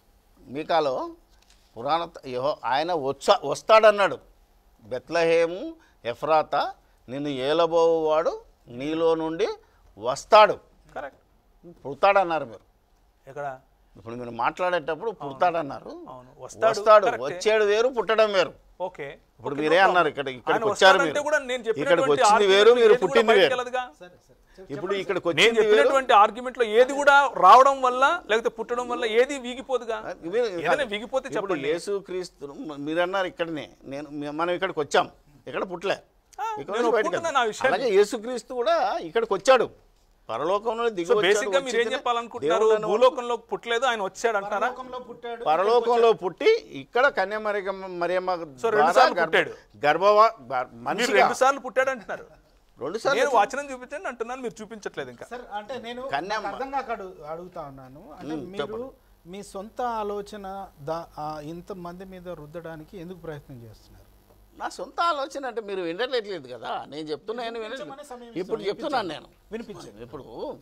మీకాలో పురాణ యెహో ఆయన వచ్చా వస్తాడన్నాడు బెత్లహేము ఎఫ్రాత నిన్ను ఏలబోవాడు నీలో నుండి వస్తాడు కరెక్ట్ పుడతాడన్నారు మీరు ఎక్కడ ఇప్పుడు మీరు మాట్లాడేటప్పుడు పుడతాడన్నారు అవును. వస్తాడు, వస్తాడు కరెక్టే. వచ్చేడు వేరు పుట్టడం వేరు ఓకే ఇప్పుడు ఓకే, మీరే no అన్నారు problem. ఇక్కడ ఆయన ఇక్కడికి వచ్చారు వస్తాడంటే మీరు కూడా నేను ఇక్కడికి చెప్పినటువంటి వచ్చింది వేరు argument మీరు ఏది కూడా పుట్టింది బయటికి వేరు వెళ్ళదుగా? సరే సరే ఇప్పుడు ఇక్కడికి నేను వచ్చింది వేరు చెప్పినటువంటి ఆర్గ్యుమెంట్ లో ఏది కూడా రావడం వల్ల లేకపోతే పుట్టడం వల్ల ఏది వీగిపోదుగా మీరు- ఏదైనా వీగిపోతే ఇప్పుడు చెప్పండి యేసు క్రీస్తు మీరు అన్నారు ఇక్కడనే నేను మే- మనం ఇక్కడికి వచ్చాం ఇక్కడ పుట్టలే ఆ, ఇక్కడ నేను నుంచి బయటికి ఒప్పుకుంటున్నాను ఆ వెళ్తాం. విషయాన్ని. అలాగే యేసుక్రీస్తు కూడా ఇక్కడికి వచ్చాడు పరలోకంలో దిగి సో వచ్చాడు, బేసిక్ గా మీరు ఏం వచ్చి చెప్పాలనుకుంటున్నారు దేవుడను భూలోకంలో పుట్టలేదు ఆయన వచ్చాడు అంటారా పరలోకంలో పుట్టాడు పరలోకంలో పుట్టి ఇక్కడ కన్యామరిగమ్మ మరియమ్మ సో రెండు ద్వారా సార్లు గర్భ- పుట్టాడు. గర్భవా గర్- మీరు మనిషిగా రెండు సార్లు పుట్టాడు అంటున్నారు రెండు సార్లు నేను వచనం చూపించండి అంటున్నాను మీరు చూపించట్లేదు ఇంకా సార్ అంటే నేను కన్యమ్మ. నాకు అర్థం కాక అడుగు అడుగుతా ఉన్నాను అంటే మీరు మీ సొంత ఆలోచన దా ఆ ఇంతమంది మీద రుద్దడానికి ఎందుకు ప్రయత్నం చేస్తున్నారు నా సొంత ఆలోచన అంటే మీరు వినట్లేదు కదా నేను చెప్తున్నాను వినిపించమనే సమయం వినట్లేదు ఇప్పుడు ఇస్తాను, చెప్తున్నాను నేను వినిపించండి ఇప్పుడు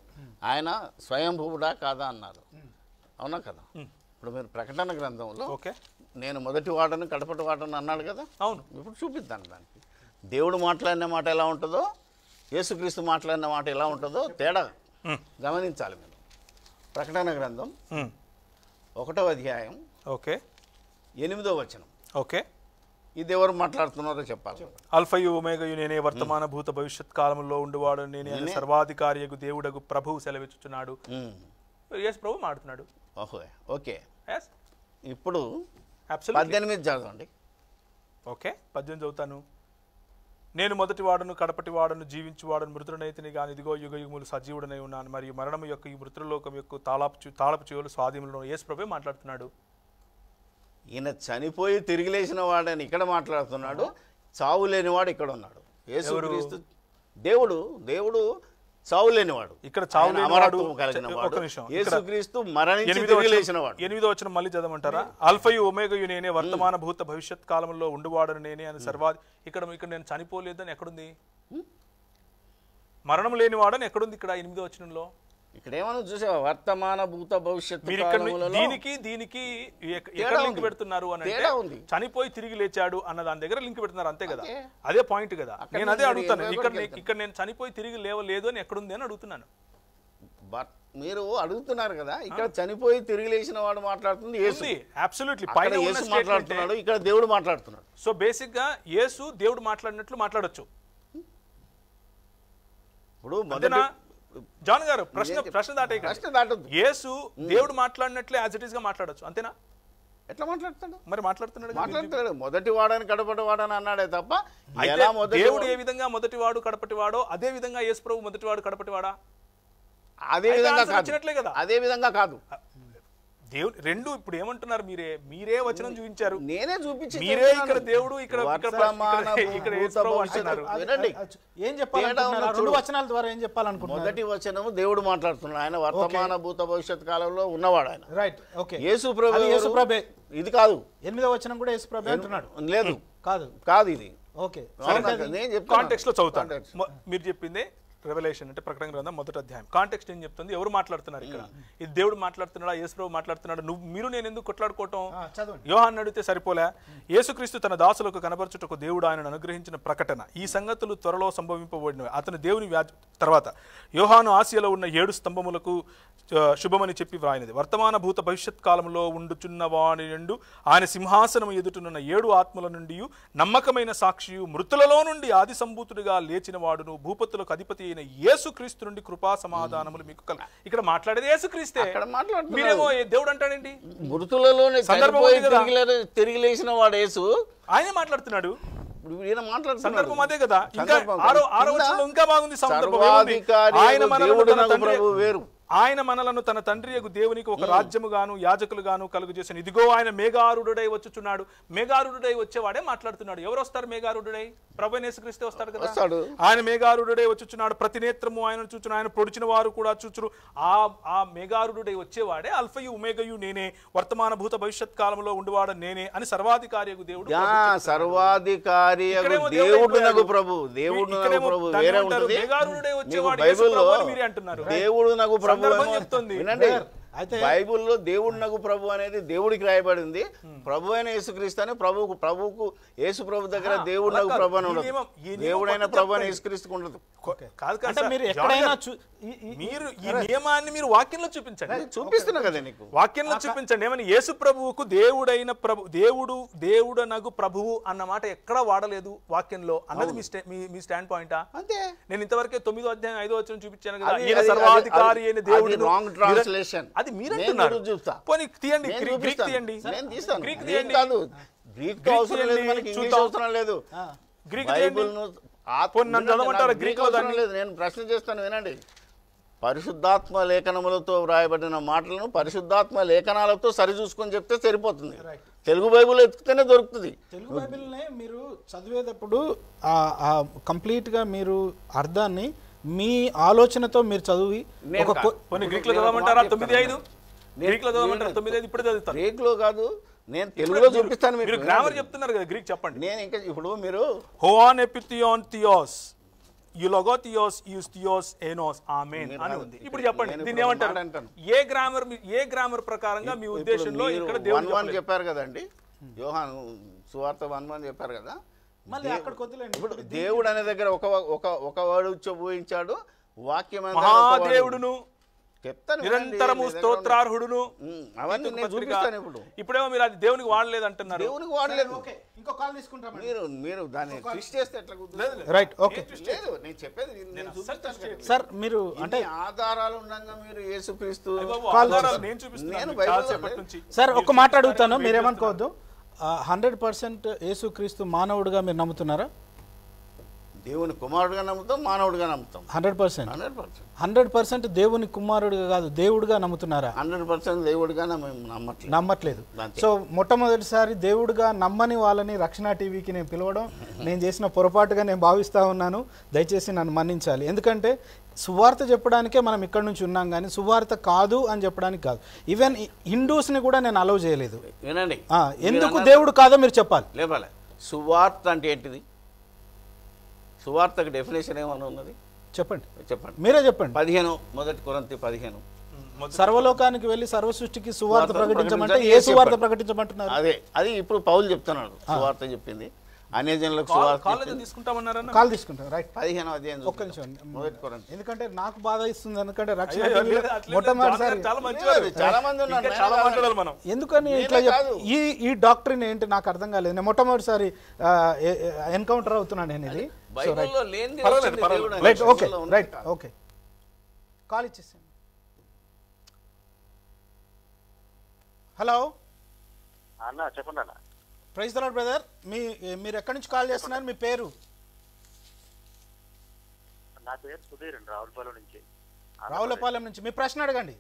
ఆయన స్వయంభూవుడా కాదా అన్నారు అవునా కదా ఇప్పుడు మీరు ప్రకటన గ్రంథంలో ఓకే నేను మొదటి వాడను కడపటి వాడను అన్నాడు కదా అవును ఇప్పుడు చూపిద్దాను దానికి దేవుడు మాట్లాడిన మాట ఎలా ఉంటుందో యేసుక్రీస్తు మాట్లాడిన మాట ఎలా ఉంటుందో తేడా గమనించాలి మీరు ప్రకటన గ్రంథం ఉమ్. ఒకటో అధ్యాయం ఓకే ఎనిమిదో వచనం ఓకే ఇది ఎవరు మాట్లాడుతున్నారో చెప్పాలి అల్ఫయు ఒమేగయు నేనే వర్తమాన భూత భవిష్యత్ కాలంలో ఉండువాడు నేనే అని సర్వాధికారియగు దేవుడగు ప్రభువు సెలవిచ్చుచున్నాడు ఉమ్. ఎస్ ప్రభు మాడుతున్నాడు ఓహో ఓకే ఎస్ ఇప్పుడు అబ్సల్యూట్లీ పద్దెనిమిది చదవండి ఓకే పద్యం చదువుతాను నేను మొదటి వాడను కడపటి వాడను జీవించువాడను మృతుడనైతిని గాని ఇదిగో యుగ యుగములు సజీవుడనై ఉన్నాను మరియు మరణము యొక్క ఈ మృతులోకం యొక్క తాళపు చు- తాళపు చెవులు స్వాధీనంలో యేసు ప్రభే మాట్లాడుతున్నాడు ఈయన చనిపోయి తిరిగి లేచిన వాడని ఇక్కడ మాట్లాడుతున్నాడు చావు లేనివాడు ఇక్కడ ఉన్నాడు యేసుక్రీస్తు దేవుడు దేవుడు చావు లేనివాడు ఇక్కడ చావు ఆయన లేనివాడు- అమరత్వం కలిగిన ఒక్క వాడు నిమిషం. ఇక్కడ యేసుక్రీస్తు మరణించి ఎనిమిదో తిరిగి వచనం- లేచిన వాడు ఎనిమిదో వచ్చిన మళ్ళీ చదవమంటారా అల్ఫయు ఒమేగయు నేనే వర్తమాన భూత భవిష్యత్ కాలంలో ఉండువాడను నేనే అని సర్వాది ఇక్కడ ఇక్కడ నేను చనిపోలేదని ఎక్కడుంది మరణం లేనివాడని ఎక్కడుంది ఇక్కడ ఎనిమిదో వచనంలో ఇక్కడ ఏమన్నా చూసావా వర్తమాన భూత భవిష్యత్తు మీరు ఇక్కడ కాలములలో దీనికి దీనికి ఎక్క- ఎక్కడ తేడా లింక్ ఉంది. పెడుతున్నారు అని తేడా అంటే ఉంది. చనిపోయి తిరిగి లేచాడు అన్న దాని దగ్గర లింక్ పెడుతున్నారు అంతే కదా అంతే. అదే పాయింట్ కదా అక్కడ నేను అదే మీరు అడుగుతాను ఇరవై ఇక్కడ ఒకటికి నే- ఇక్కడ నేను చనిపోయి తిరిగి లేవలేదు అని ఎక్కడుంది అని అడుగుతున్నాను బట్ మీరు అడుగుతున్నారు కదా ఇక్కడ చనిపోయి తిరిగి లేచిన వాడు మాట్లాడుతుంది యేసు ఉంది అబ్సల్యూట్లీ అక్కడ పైన ఉన్న యేసు statement ఏ- మాట్లాడుతున్నాడు ఇక్కడ దేవుడు మాట్లాడుతున్నాడు సో బేసిక్ గా యేసు దేవుడు మాట్లాడినట్లు మాట్లాడొచ్చు ఇప్పుడు అంతేనా మొదటి జాన్ గారు ప్రశ్న ఇదేంటి? ప్రశ్న దాటే ప్రశ్న దాటొద్దు యేసు దేవుడు మాట్లాడినట్లే యాజ్ ఇట్ ఈస్ గా మాట్లాడొచ్చు అంతేనా ఎట్లా మాట్లాడతాడు మరి మాట్లాడుతున్నాడు కదా. మాట్లాడతాడు మొదటి వాడని కడపటి వాడని అన్నాడే తప్ప అయితే ఎలా మొదటి దేవుడు వాడు- ఏ విధంగా మొదటివాడు కడపటివాడో అదే విధంగా యేసు ప్రభు మొదటివాడు కడపటివాడా అదే అయితే విధంగా answer కాదు వచ్చినట్లే కదా. అదే విధంగా కాదు దేవుడు రెండు ఇప్పుడు ఏమంటున్నారు మీరే మీరే వచనం చూపించారు నేనే చూపించి మీరే చెప్తున్నాను. ఇక్కడ దేవుడు ఇక్కడ ఇక్కడ వర్తమాన ఇక్కడ- ఇక్కడ భూత యేసు ప్రభు భవిష్యత్తు. అంటున్నారు అది- వినండి. అది- ఏం చెప్పాలనుకుంటున్నారు ఆ తేడా రెండు ఉన్న వచనాల ద్వారా ఏం చెప్పాలనుకుంటున్నారు మొదటి వచనము దేవుడు మాట్లాడుతున్నాడు ఆయన వర్తమాన భూత భవిష్యత్ కాలంలో ఉన్నవాడు ఆయన రైట్ ఓకే యేసు ప్రభు అది యేసు ఎవరు? ప్రభే ఇది కాదు ఎనిమిదో వచనం కూడా యేసు ప్రభే అంటున్నాడు లేదు కాదు కాదు ఇది ఓకే అవునా? నేను చెప్తాను. కాంటెక్స్ట్ లో చదువుతాను Context. మొ- మీరు చెప్పింది రెవల్యూషన్ అంటే ప్రకటన గ్రంథం మొదటి అధ్యాయం కాంటెక్స్ట్ ఏం చెప్తుంది ఎవరు మాట్లాడుతున్నారు ఇక్కడ ఇది దేవుడు మాట్లాడుతున్నాడా యేసుప్రభు మాట్లాడుతున్నాడు నువ్వు మీరు నేను ఎందుకు కొట్లాడుకోవటం ఆ, చదవండి యోహాన్ అడిగితే సరిపోలే యేసుక్రీస్తు తన దాసులకు కనబరచుటకు దేవుడు ఆయనను అనుగ్రహించిన ప్రకటన ఈ సంగతులు త్వరలో సంభవింపబడినవి అతను దేవుని వ్యాజ తర్వాత యోహాను ఆసియాలో ఉన్న ఏడు స్తంభములకు ఆ, శుభమని చెప్పి వ్రాయినది వర్తమాన భూత భవిష్యత్ కాలంలో ఉండుచున్న వాని నుండి ఆయన సింహాసనం ఎదుటనున్న ఏడు ఆత్మల నుండి నమ్మకమైన సాక్షియు మృతులలో నుండి ఆది సంభూతుడిగా లేచిన వాడును భూపతులకు అధిపతి అయిన యేసుక్రీస్తు నుండి కృపా సమాధానములు మీకు కల ఇక్కడ మాట్లాడేది యేసుక్రీస్తే అక్కడ మాట్లాడుతున్నారు. మీరేమో ఏ దేవుడు అంటాడేంటి మృతులలోనే సందర్భం చనిపోయి ఉంది కదా. తిరిగి లే- తిరిగి లేచిన వాడు యేసు ఆయనే మాట్లాడుతున్నాడు ఇప్పుడు ఈయన మాట్లాడుతున్నాడు సందర్భం అదే కదా ఇంకా సందర్భం ఆరో కాదు. ఆరో కింద వచనంలో ఇంకా బాగుంది సందర్భం ఏముంది? సర్వాధికారి ఆయన అయిన మనలను దేవుడు తన నాకు తండ్రి- ప్రభువు వేరు. ఆయన మనలను తన తండ్రి యొక్క దేవునికి ఒక రాజ్యముగాను యాజకులుగాను కలుగు చేసిన ఇదిగో ఆయన మేఘారుడై వచ్చుచున్నాడు మేఘారుడై వచ్చేవాడే మాట్లాడుతున్నాడు ఎవరు వస్తారు మేఘారుడై ప్రభు యేసుక్రీస్తే వస్తాడు కదా వస్తాడు. ఆయన మేఘారుడై వచ్చుచున్నాడు ప్రతి నేత్రము ఆయన చూచును ఆయన పొడిచిన వారు కూడా చూచురు ఆ ఆ మేఘారుడై వచ్చేవాడే అల్ఫయు ఉమేగయు నేనే వర్తమాన భూత భవిష్యత్ కాలంలో ఉండువాడు నేనే అని సర్వాధికారి దేవుడు యా సర్వాధికారి అగు ఇక్కడేమో దేవుడు దేవుడు అయిపోయాడు. నగు ప్రభు దేవుడు నగు ఇక్కడేమో ప్రభు దాన్ని వేరే ఏమంటారు? ఉంటుంది మేఘారుడే మీకు వచ్చేవాడు బైబిల్లో యేసు ప్రభు అని మీరే అంటున్నారు. దేవుడు నగు ప్రభు సందర్భం ఏమో- చెప్తుంది. వినండి అయితే- బైబిల్లో దేవుడు నగు ప్రభు అనేది దేవుడికి రాయబడి ఉంది ప్రభు అయిన యేసుక్రీస్తు అని ప్రభువుకు ప్రభువుకు యేసు ప్రభు దగ్గర ఆ, దేవుడు అలా నగు కాదు. ప్రభు అని ఈ ఉండదు నియమం- ఈ నియమం దేవుడైన కొత్త ప్రభు అని చెప్పండి. యేసుక్రీస్తుకు ఉండదు కాదు కాదు అంటే సార్. మీరు జాన్ ఎక్కడైనా గారు, చూ- ఈ- ఈ- మీరు ఈ నియమాన్ని మీరు వాక్యంలో చూపించండి చూపిస్తున్నా కదా నీకు వాక్యంలో చూపించండి ఏమని యేసు ప్రభువుకు దేవుడైన ప్రభు దేవుడు దేవుడనగు ప్రభువు అన్న మాట ఎక్కడా వాడలేదు వాక్యంలో అన్నది మీ స్టే- మీ మీ స్టాండ్ పాయింటా అంతే నేను ఇంతవరకే తొమ్మిదో అధ్యాయం ఐదో వచ్చిన చూపించాను కదా అది- ఈయన అది- సర్వాధికారి అది- అయిన అది దేవుడు wrong translation. అది మీరు నేను అంటున్నారు రుజువు చూస్తా. పోనీ తీయండి నేను గ్రీ- గ్రీక్ చూపిస్తాను. తీయండి నేను తీస్తాను గ్రీక్ గ్రీక్ తీయండి కాదు గ్రీక్ గ్రీక్ అవసరం లేదు తీయండి, మనకి ఇంగ్లీష్ చూద్దాం. అవసరం లేదు గ్రీక్ తీయండి బైబిల్ను ఆత్మ- పోనీ నన్ను వినండి, చదవమంటారా నాకు గ్రీక్ గ్రీక్ లో అవసరం దాన్ని? లేదు నేను ప్రశ్న చేస్తాను వినండి పరిశుద్ధాత్మ లేఖనములతో వ్రాయబడిన మాటలను పరిశుద్ధాత్మ లేఖనాలతో సరిచూసుకొని చెప్తే సరిపోతుంది తెలుగు బైబిల్ ఎత్తుకుతేనే దొరుకుతుంది తెలుగు బైబిల్నే మీరు చదివేటప్పుడు కంప్లీట్గా మీరు అర్థాన్ని మీ ఆలోచనతో మీరు చదివి నేను ఒక కాదు. కొ- పోనీ గ్రీక్ లో నేను చదవమంటారా మాట తొమ్మిది ఐదు నేను- గ్రీక్ లో చదవమంటారా నేను- తొమ్మిది ఐదు ఇప్పుడే చదువుతాను గ్రీక్లో కాదు నేను తెలుగులో చూపిస్తాను మీరు మీకు గ్రామర్ చెప్తున్నారు కదా గ్రీక్ చెప్పండి నేను ఇంకా ఇప్పుడు మీరు హోవాన్ ఎపిథియోన్ థియోస్ యులోగోథియోస్ యూస్ థియోస్ ఎనోస్ ఆమెన్ మీరు అని రాదు. ఉంది ఇప్పుడు చెప్పండి నేను దీన్ని ఇప్పుడు ఏమంటారు మాట అంటాను. ఏ గ్రామర్ మీ- ఏ గ్రామర్ ప్రకారంగా మీ ఉద్దేశంలో ఇక్కడ వన్ దేవుడు వన్ చెప్పారు కదండి యోహాన్ సువార్త వన్ వన్ చెప్పారు కదా మళ్ళీ అక్కడికి వదిలేండి ఇప్పుడు దేవుడు అనే దగ్గర ఒక ఒక ఒక వాడు ఊహించాడు వాక్యం అనే దగ్గర ఒక వాడు- మహాదేవుడును చెప్తాను వినండి, నిరంతరము మీ దగ్గర స్తోత్రార్హుడును ఉన్న- ఉమ్, అవన్నీ నేను పత్రిక. చూపిస్తాను ఇప్పుడు ఇప్పుడేమో మీరు అది దేవునికి వాడలేదు అంటున్నారు దేవునికి వాడలేదు ఓకే ఇంకో కాల్ తీసుకుంటామండి మీరు మీరు దాన్ని ట్విస్ట్ చేస్తే ఎట్లా కుదురుతుంది? రైట్ ఓకే లేదు నేను చెప్పేది నేను చూపిస్తాను కదా. సార్ మీరు అంటే ఇన్ని ఆధారాలు ఉండగా మీరు యేసుక్రీస్తు అయ్య బాబు, కాల్ ఆధారాలు చేసి- నేను చూపిస్తున్నాను నేను మీకు బైబిల్లో చాలాసేపటి లేదు. నుంచి. సార్ మీరు ఒక్క మాట అడుగుతాను చూపిస్తారని మీరేమనుకోవద్దు హండ్రెడ్ పర్సెంట్ యేసుక్రీస్తు మానవుడిగా మీరు నమ్ముతున్నారా దేవుని కుమారుడుగా నమ్ముతాం మానవుడిగా నమ్ముతాం hundred percent hundred percent hundred percent దేవుని కుమారుడిగా కాదు దేవుడిగా నమ్ముతున్నారా హండ్రెడ్ పర్సెంట్ దేవుడిగా మేము నమ్మట్లేదు నమ్మట్లేదు అంతే. సో మొట్టమొదటిసారి దేవుడిగా నమ్మని వాళ్ళని రక్షణ టీవీకి నేను పిలవడం నేను చేసిన పొరపాటుగా నేను భావిస్తా ఉన్నాను దయచేసి నన్ను మన్నించాలి ఎందుకంటే సువార్త చెప్పడానికే మనం ఇక్కడ నుంచి ఉన్నాం కానీ సువార్త కాదు అని చెప్పడానికి కాదు ఈవెన్ హిందూస్ని కూడా నేను అలౌ చేయలేదు వినండి ఆ, ఎందుకు మీరు దేవుడు కాదో మీరు చెప్పాలి లేపాలి సువార్త అంటే ఏంటిది సువార్తకు డెఫినేషన్ ఏమైనా ఉన్నది చెప్పండి చెప్పండి మీరే చెప్పండి పదిహేను మొదటి కొరంతి పదిహేను మొదటి- సర్వలోకానికి వెళ్ళి సర్వ సృష్టికి సువార్త సువార్త ప్రకటించమంటే ప్రకటించండి, ఏ సువార్త చెప్పండి. ప్రకటించమంటున్నారు అదే అది ఇప్పుడు పౌలు చెప్తున్నాడు సువార్త చెప్పింది అన్యజనులకు కాల్- సువార్త కాల్ ఏదో చెప్పింది. తీసుకుంటామన్నారన్న కాల్ తీసుకుంటాం రైట్ పదిహేను అధ్యాయం ఒక్క చూద్దాం. నిమిషం మొదటి కొరంతి ఎందుకంటే నాకు బాధ ఇస్తుంది ఎందుకంటే రక్షణ అయ్యో, టీవీలో లేదు, అట్లేదు. మొట్టమొదటిసారి జాన్ గారు చాలా మంచివారు. లేదు, చాలా మంది ఉన్నారు. ఇంకా చాలా నేను మాట్లాడాలి మనం ఎందుకని నేనే ఇట్లా చెప్- కాదు. ఈ ఈ డాక్టరీన్ ఏంటి నాకు అర్థం కాలేదు నేను మొట్టమొదటిసారి ఎన్కౌంటర్ అవుతున్నాను నేను ఇది బైబిల్లో లేనిది పర్వాలేదు, వచ్చింది పర్వాలేదు. దేవుడు రైట్ అని ఓకే బైబిల్లో ఉన్నది రైట్ కాదు. ఓకే కాల్ ఇచ్చేసాను హలో అన్న చెప్పండి అన్న ప్రైజ్ దలాడ్ బ్రదర్ మీ మీరు ఎక్కడి నుంచి కాల్ చేస్తున్నారు మీ పేరు నా పేరు సుధీర్ అండి రావులపాలెం నుంచి రావులపాలెం నుంచి మీ ప్రశ్న అడగండి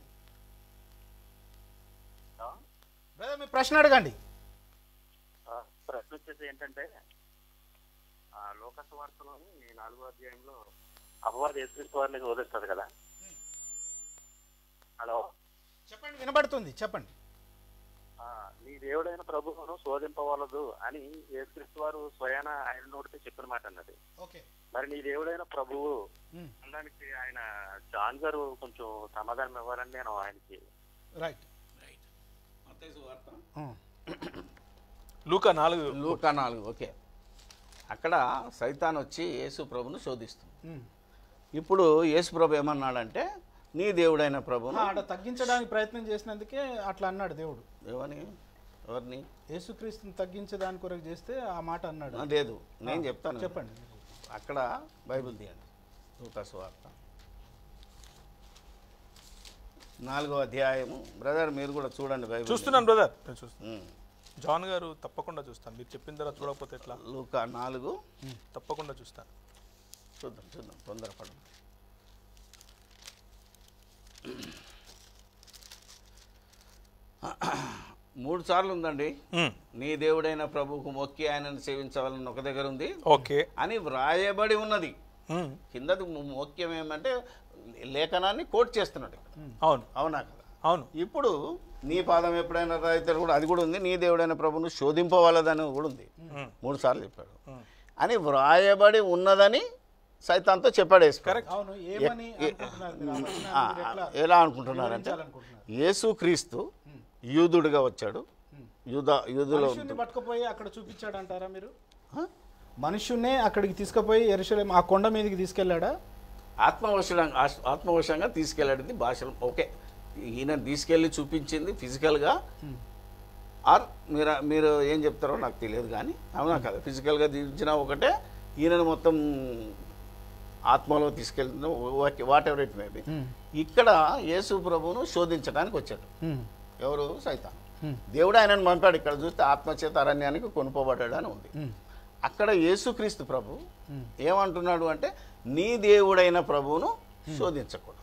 ఆ? బ్రదర్ మీ ప్రశ్న అడగండి ఆ, ప్రశ్న వచ్చేసి ఏంటంటే ఆ లోకస్ వార్తలోని నాలుగో అధ్యాయంలో అపవాది యేసుక్రీస్తు వారిని వదిలిస్తుంది కదా హలో చెప్పండి వినబడుతుంది చెప్పండి ఆ, నీ దేవుడైన ప్రభువును శోధింపవలదు అని యేసుక్రీస్తు వారు స్వయాన ఆయన నోటితో చెప్పిన మాట అన్నది ఓకే మరి నీ దేవుడైన ప్రభువు అనడానికి ఆయన జాన్ గారు కొంచెం సమాధానం ఇవ్వాలని నేను ఆయనకి రైట్ లూకా నాలుగు లూకా నాలుగు ఓకే అక్కడ సైతాన్ వచ్చి యేసు ప్రభును శోధిస్తుంది ఇప్పుడు యేసు ప్రభు ఏమన్నాడంటే నీ దేవుడైన ప్రభును ఆడ తగ్గించడానికి ప్రయత్నం చేసినందుకే అట్లా అన్నాడు దేవుడు ఎవరిని ఎవరిని యేసుక్రీస్తుని తగ్గించడానికి కొరకు చేస్తే ఆ మాట అన్నాడు ఆ, లేదు నేను చెప్తాను చెప్పండి అక్కడ బైబిల్ తీయండి లూకా సువార్త నాలుగో అధ్యాయము బ్రదర్ మీరు కూడా చూడండి బైబిల్ చూస్తున్నాను బ్రదర్ నేను చూస్తాను ఉమ్. జాన్ గారు తప్పకుండా చూస్తాను మీరు చెప్పిన తర్వాత చూడకపోతే ఎట్లా లూకా నాలుగు తప్పకుండా చూస్తాను చూద్దాం చూద్దాం తొందరపడండి మూడు సార్లు ఉందండి మ్మ్. నీ దేవుడైన ప్రభువుకు మొక్కి ఆయనను సేవించవాలని ఒక దగ్గర ఉంది ఓకే అని వ్రాయబడి ఉన్నది మ్మ్. కిందది ముఖ్యం ఏమంటే లేఖనాన్ని కోట్ చేస్తున్నాడు ఇక్కడ. అవును అవునా కదా అవును ఇప్పుడు నీ పాదం ఎప్పుడైనా రాయితే కూడా అది కూడా ఉంది నీ దేవుడైన ప్రభును శోధింపవలదని కూడా ఉంది మ్మ్. మూడు సార్లు చెప్పాడు అని వ్రాయబడి ఉన్నదని సైతాంతో చెప్పాడు యేసు ప్రభు. కరెక్ట్ అవును ఏమని అనుకుంటున్నారు మీరు? ఆ వచనాన్ని ఆ, మీరు ఎట్లా ఎలా అనుకుంటున్నారంటే వివరించాలనుకుంటున్నారు? యేసుక్రీస్తు యూదుడుగా వచ్చాడు యూద యూదులో మనుషుల్ని పట్టుకుపోయి అక్కడ చూపించాడు అంటారా మీరు మనుషున్నే అక్కడికి తీసుకుపోయి ఎరుసలేం ఆ కొండ మీదకి తీసుకెళ్ళాడా ఆత్మవశంగా ఆత్మవశంగా తీసుకెళ్ళాడింది భాషలు ఓకే ఈయన తీసుకెళ్ళి చూపించింది ఫిజికల్గా ఆర్ మీరు మీరు ఏం చెప్తారో నాకు తెలియదు కానీ అవునా కదా ఫిజికల్గా చూపించినా ఒకటే ఈయనను మొత్తం ఆత్మలో తీసుకెళ్తున్న వాట్ ఎవర్ ఇట్ మేబీ ఇక్కడ యేసు ప్రభువును శోధించడానికి వచ్చాడు ఎవరు సైతాన్ దేవుడు ఆయనను పంపాడు ఇక్కడ చూస్తే ఆత్మచేత అరణ్యానికి కొనుకోబడ్డాడు అని ఉంది అక్కడ యేసుక్రీస్తు ప్రభు ఏమంటున్నాడు అంటే నీ దేవుడైన ప్రభువును శోధించకూడదు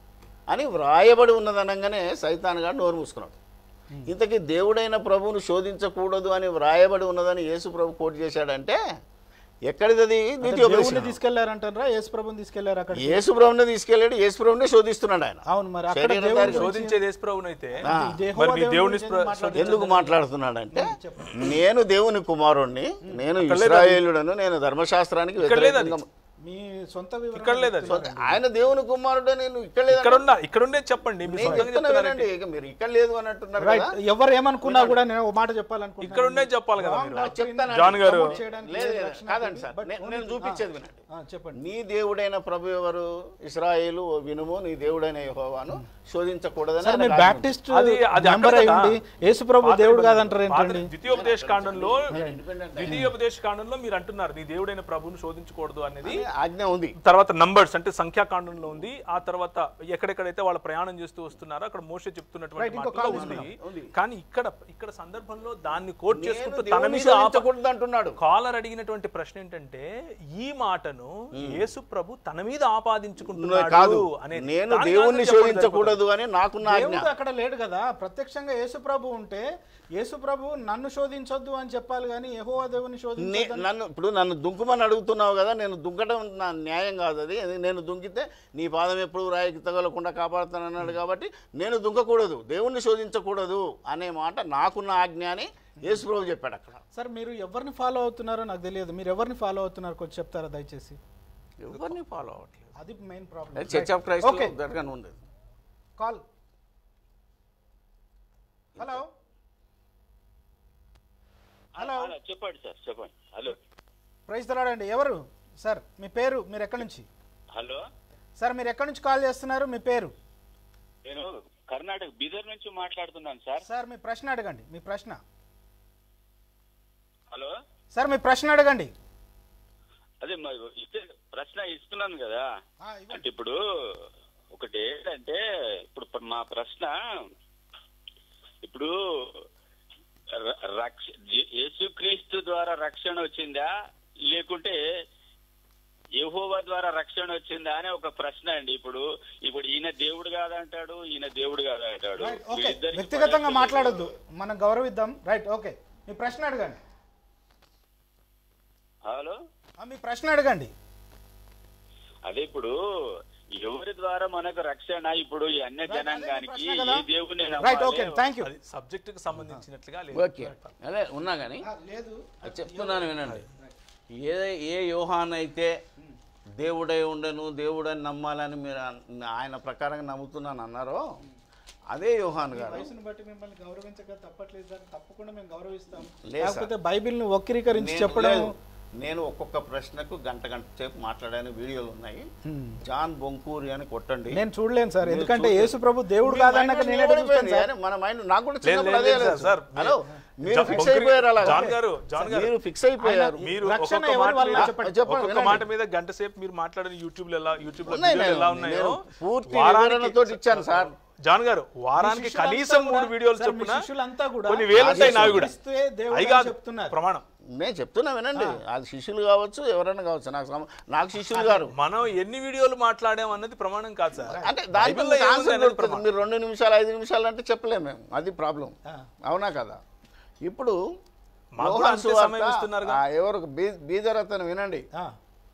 అని వ్రాయబడి ఉన్నదనగానే సైతాన్ గారు నోరు మూసుకున్నాడు ఇంతకీ దేవుడైన ప్రభువును శోధించకూడదు అని వ్రాయబడి ఉన్నదని యేసు ప్రభు కోట్ చేశాడంటే ఎక్కడిది అది దేవుణ్ణి ద్వితీయోపదేశం తీసుకెళ్లారంటారా యేసు ప్రభుని తీసుకెళ్లారు అక్కడ యేసు ప్రభునే తీసుకెళ్ళాడు యేసు ప్రభునే శోధిస్తున్నాడు ఆయన అవును మరి అక్కడ శరీరం దేవుని దారి- గురించి- శోధించే దేశప్రభునైతే ఆ. ఈ యెహోవా మరి మీ దేవుని దేవుని గురించి స్ప్ర- మాట్లాడుతున్నారు. ఎందుకు మాట్లాడుతున్నాడంటే నేను దేవుని కుమారుణ్ణి నేను ఇస్రాయేలుడను నేను ధర్మశాస్త్రానికి ఇక్కడ లేదు అది. వ్యతిరేకంగా మీ సొంత వివరణ ఇక్కడ లేదు అది. చెప్తున్నారు. ఆయన దేవుని కుమారుడు నేను ఇక్కడ లేదు ఇక్కడ ఉన్న ఇక్కడ ఉండే చెప్పండి మీరు నేను సొంతంగా చెప్తున్నా చెప్తున్నారంటే వినండి ఇక మీరు ఇక్కడ లేదు అని అంటున్నారు రైట్ కదా ఎవరు ఏమనుకున్నా కూడా నేను ఒక మాట చెప్పాలనుకుంటున్నాను ఇక్కడ ఉండే చెప్పాలి కదా Wrong మీరు doctrine చెప్తానండి. జాన్ గారు promote చేయడానికి లేదు, లేదు లేదు, రక్షణ కాదండి ఉంది. సార్ But నే- only- నేను చూపించేది వినండి ఆ, చెప్పండి నీ దేవుడైన ప్రభు ఎవరు ఇస్రాయేలు ఓ వినుము నీ దేవుడైన యెహోవాను శోధించకూడదని సార్ ఆయన మీరు ఆజ్ఞ బ్యాప్టిస్ట్ అది అది మెంబర్ అక్కడ అయి కదా. ఉండి యేసు ప్రభు పాత దేవుడు నిబంధన- కాదంటారు పాత ఏంటండి ద్వితీయోపదేశ కాండంలో ద్వితీయోపదేశ కాండంలో మీరు అంటున్నారు నీ దేవుడైన ప్రభువును శోధించకూడదు అనేది ఉంది. ఆజ్ఞ ఉంది తర్వాత నంబర్స్ అంటే సంఖ్యాకాండంలో ఉంది ఆ తర్వాత ఎక్కడెక్కడైతే వాళ్ళు ప్రయాణం చేస్తూ వస్తున్నారో అక్కడ మోసే చెప్తున్నటువంటి Right, ఇంకో మాటలో call ఉంది కానీ ఇక్కడ ఇక్కడ సందర్భంలో దాన్ని కోట్ నేను చేసుకుంటూ తన దేవుణ్ణి మీద ఆప- శోధించకూడదు అంటున్నాడు కాలర్ అడిగినటువంటి ప్రశ్న ఏంటంటే ఈ మాటను యేసు ప్రభు తన మీద ఆపాదించుకుంటున్నాడు కాదు అనే నేను దానికి దేవుణ్ణి ఆన్సర్ చెప్పండి శోధించకూడదు అని నాకున్న ఆజ్ఞ దేవుడు అక్కడ లేడు కదా ప్రత్యక్షంగా యేసు ప్రభు ఉంటే యేసు ప్రభు నన్ను శోధించొద్దు అని చెప్పాలి కానీ యెహోవా దేవుని నే- శోధించొద్దు నన్ను ఇప్పుడు నన్ను దుంకుమని అడుగుతున్నావు కదా నేను దుంకడం నా న్యాయం కాదు అది అది నేను దుంకితే నీ పాదం ఎప్పుడు రాయికి తగలకుండా కాపాడుతాను అన్నాడు కాబట్టి నేను దుంకకూడదు దేవుణ్ణి శోధించకూడదు అనే మాట నాకున్న ఆజ్ఞ అని యేసుప్రభు చెప్పాడు అక్కడ సార్ మీరు ఎవరిని ఫాలో అవుతున్నారో నాకు తెలియదు మీరు ఎవరిని ఫాలో అవుతున్నారో కొంచెం చెప్తారా దయచేసి ఎవరిని ఫాలో అవ్వట్లేదు అది main problem church of Christ okay జరగని ఉంది కాల్ హలో హలో చెప్పండి సార్ చెప్పండి హలో ప్రైజ్ తలాడండి ఎవరు సార్ మీ పేరు మీరు ఎక్కడి నుంచి హలో సార్ మీరు ఎక్కడి నుంచి కాల్ చేస్తున్నారు మీ పేరు నేను కర్ణాటక బీదర్ నుంచి మాట్లాడుతున్నాను సార్ సార్ మీ ప్రశ్న అడగండి మీ ప్రశ్న హలో సార్ మీ ప్రశ్న అడగండి అదే మరి ఇస్తే ప్రశ్న ఇస్తున్నాను కదా ఆ, ఇవ్వండి. అంటే ఇప్పుడు ఒకటి ఏంటంటే ఇప్పుడు ప- మా ప్రశ్న ఇప్పుడు ర- రక్ష జే- యేసుక్రీస్తు ద్వారా రక్షణ వచ్చిందా లేకుంటే యెహోవా ద్వారా రక్షణ వచ్చిందా అనే ఒక ప్రశ్న అండి ఇప్పుడు ఇప్పుడు ఈయన దేవుడు కాదంటాడు ఈయన దేవుడు కాదంటాడు రైట్ ఓకే వీళ్ళిద్దరికి వ్యక్తిగతంగా పడేస్తే మాట్లాడొద్దు మనం గౌరవిద్దాం రైట్ ఓకే మీ ప్రశ్న అడగండి హలో ఆ, మీ ప్రశ్న అడగండి అదే ఇప్పుడు ఎవరి ద్వారా మనకు రక్షణ ఇప్పుడు ఈ అన్య జనాంగానికి ప్రశ్న కదా? ఏ దేవుని రైట్ ఓకే థ్యాంక్ యూ అది సబ్జెక్ట్ కి సంబంధించినట్లుగా లేదు ఓకే అదే ఉన్నా కానీ లేదు అది చెప్తున్నాను వినండి ఏ ఏ యోహాన్ అయితే దేవుడై ఉండను దేవుడని నమ్మాలని మీరు అన్- ఆయన ప్రకారంగా నమ్ముతున్నాను అన్నారో అదే యోహాన్ గారు వయసును బట్టి మిమ్మల్ని గౌరవించక తప్పట్లేదు సార్ తప్పకుండా మేము గౌరవిస్తాం లేదు సార్. లేకపోతే బైబిల్ ను వక్రీకరించి నేను- చెప్పడం లేదు. నేను ఒక్కొక్క ప్రశ్నకు గంట గంట సేపు మాట్లాడాను వీడియోలు ఉన్నాయి జాన్ బొంకూరి అని కొట్టండి నేను చూడలేను సార్ మీరు ఎందుకంటే చూడలేదు. యేసు ప్రభు దేవుడు మీ కాదన్నాక మైండ్ నేను ఎక్కడ చూస్తాను నిలబడిపోయింది. సార్ అరే, మన మైండ్ నాకు కూడా లేదు, చిన్నప్పుడు లేదు, అదే లేదు, లేదు సార్. హలో మీరు జా- ఫిక్స్ బొంకరి- అయిపోయారు అలా జాన్ గారు, జాన్ గారు. మీరు ఫిక్స్ అయిపోయారు మీరు రక్షణ ఒక్కొక్క ఎవరి మాట వల్ల మీద- చెప్పండి. చెప్పండి, ఒక్కొక్క వినండి. మాట మీద గంట సేపు మీరు మాట్లాడిన యూట్యూబ్ లో ఎలా యూట్యూబ్ లో ఉన్నాయి, వీడియోలు ఎలా నేను- ఉన్నాయో నేను పూర్తి వారానికి- వివరణతో ఇచ్చాను సార్. జాన్ గారు వారానికి శిష్యులంతా కనీసం కూడా- మూడు వీడియోలు సార్, మీ చొప్పున శిష్యులంతా కూడా కొన్ని వేలు ఉంటాయి నావి కూడా క్రీస్తువే దేవుడు అవి అని కాదు చెప్తున్నారు. ప్రమాణం నేను చెప్తున్నా వినండి అది శిష్యులు కావచ్చు ఎవరైనా కావచ్చు నాకు సమ- నాకు శిష్యులు గారు మనం ఎన్ని వీడియోలు మాట్లాడాం అన్నది ప్రమాణం కాదు సార్ అంటే దానికి బైబిల్లో మీకు ఏముంది ఆన్సర్ అనేది దొరుకుతుంది. ప్రమాణం. మీరు రెండు నిమిషాలు ఐదు నిమిషాలు అంటే చెప్పలేము మేము అది ప్రాబ్లం అవునా కదా ఇప్పుడు మాకు కూడా యోహాను అంతే సువార్త, సమయం ఇస్తున్నారుగా. ఆ, ఎవరు బీ- బీదర్ అతను వినండి ఆ,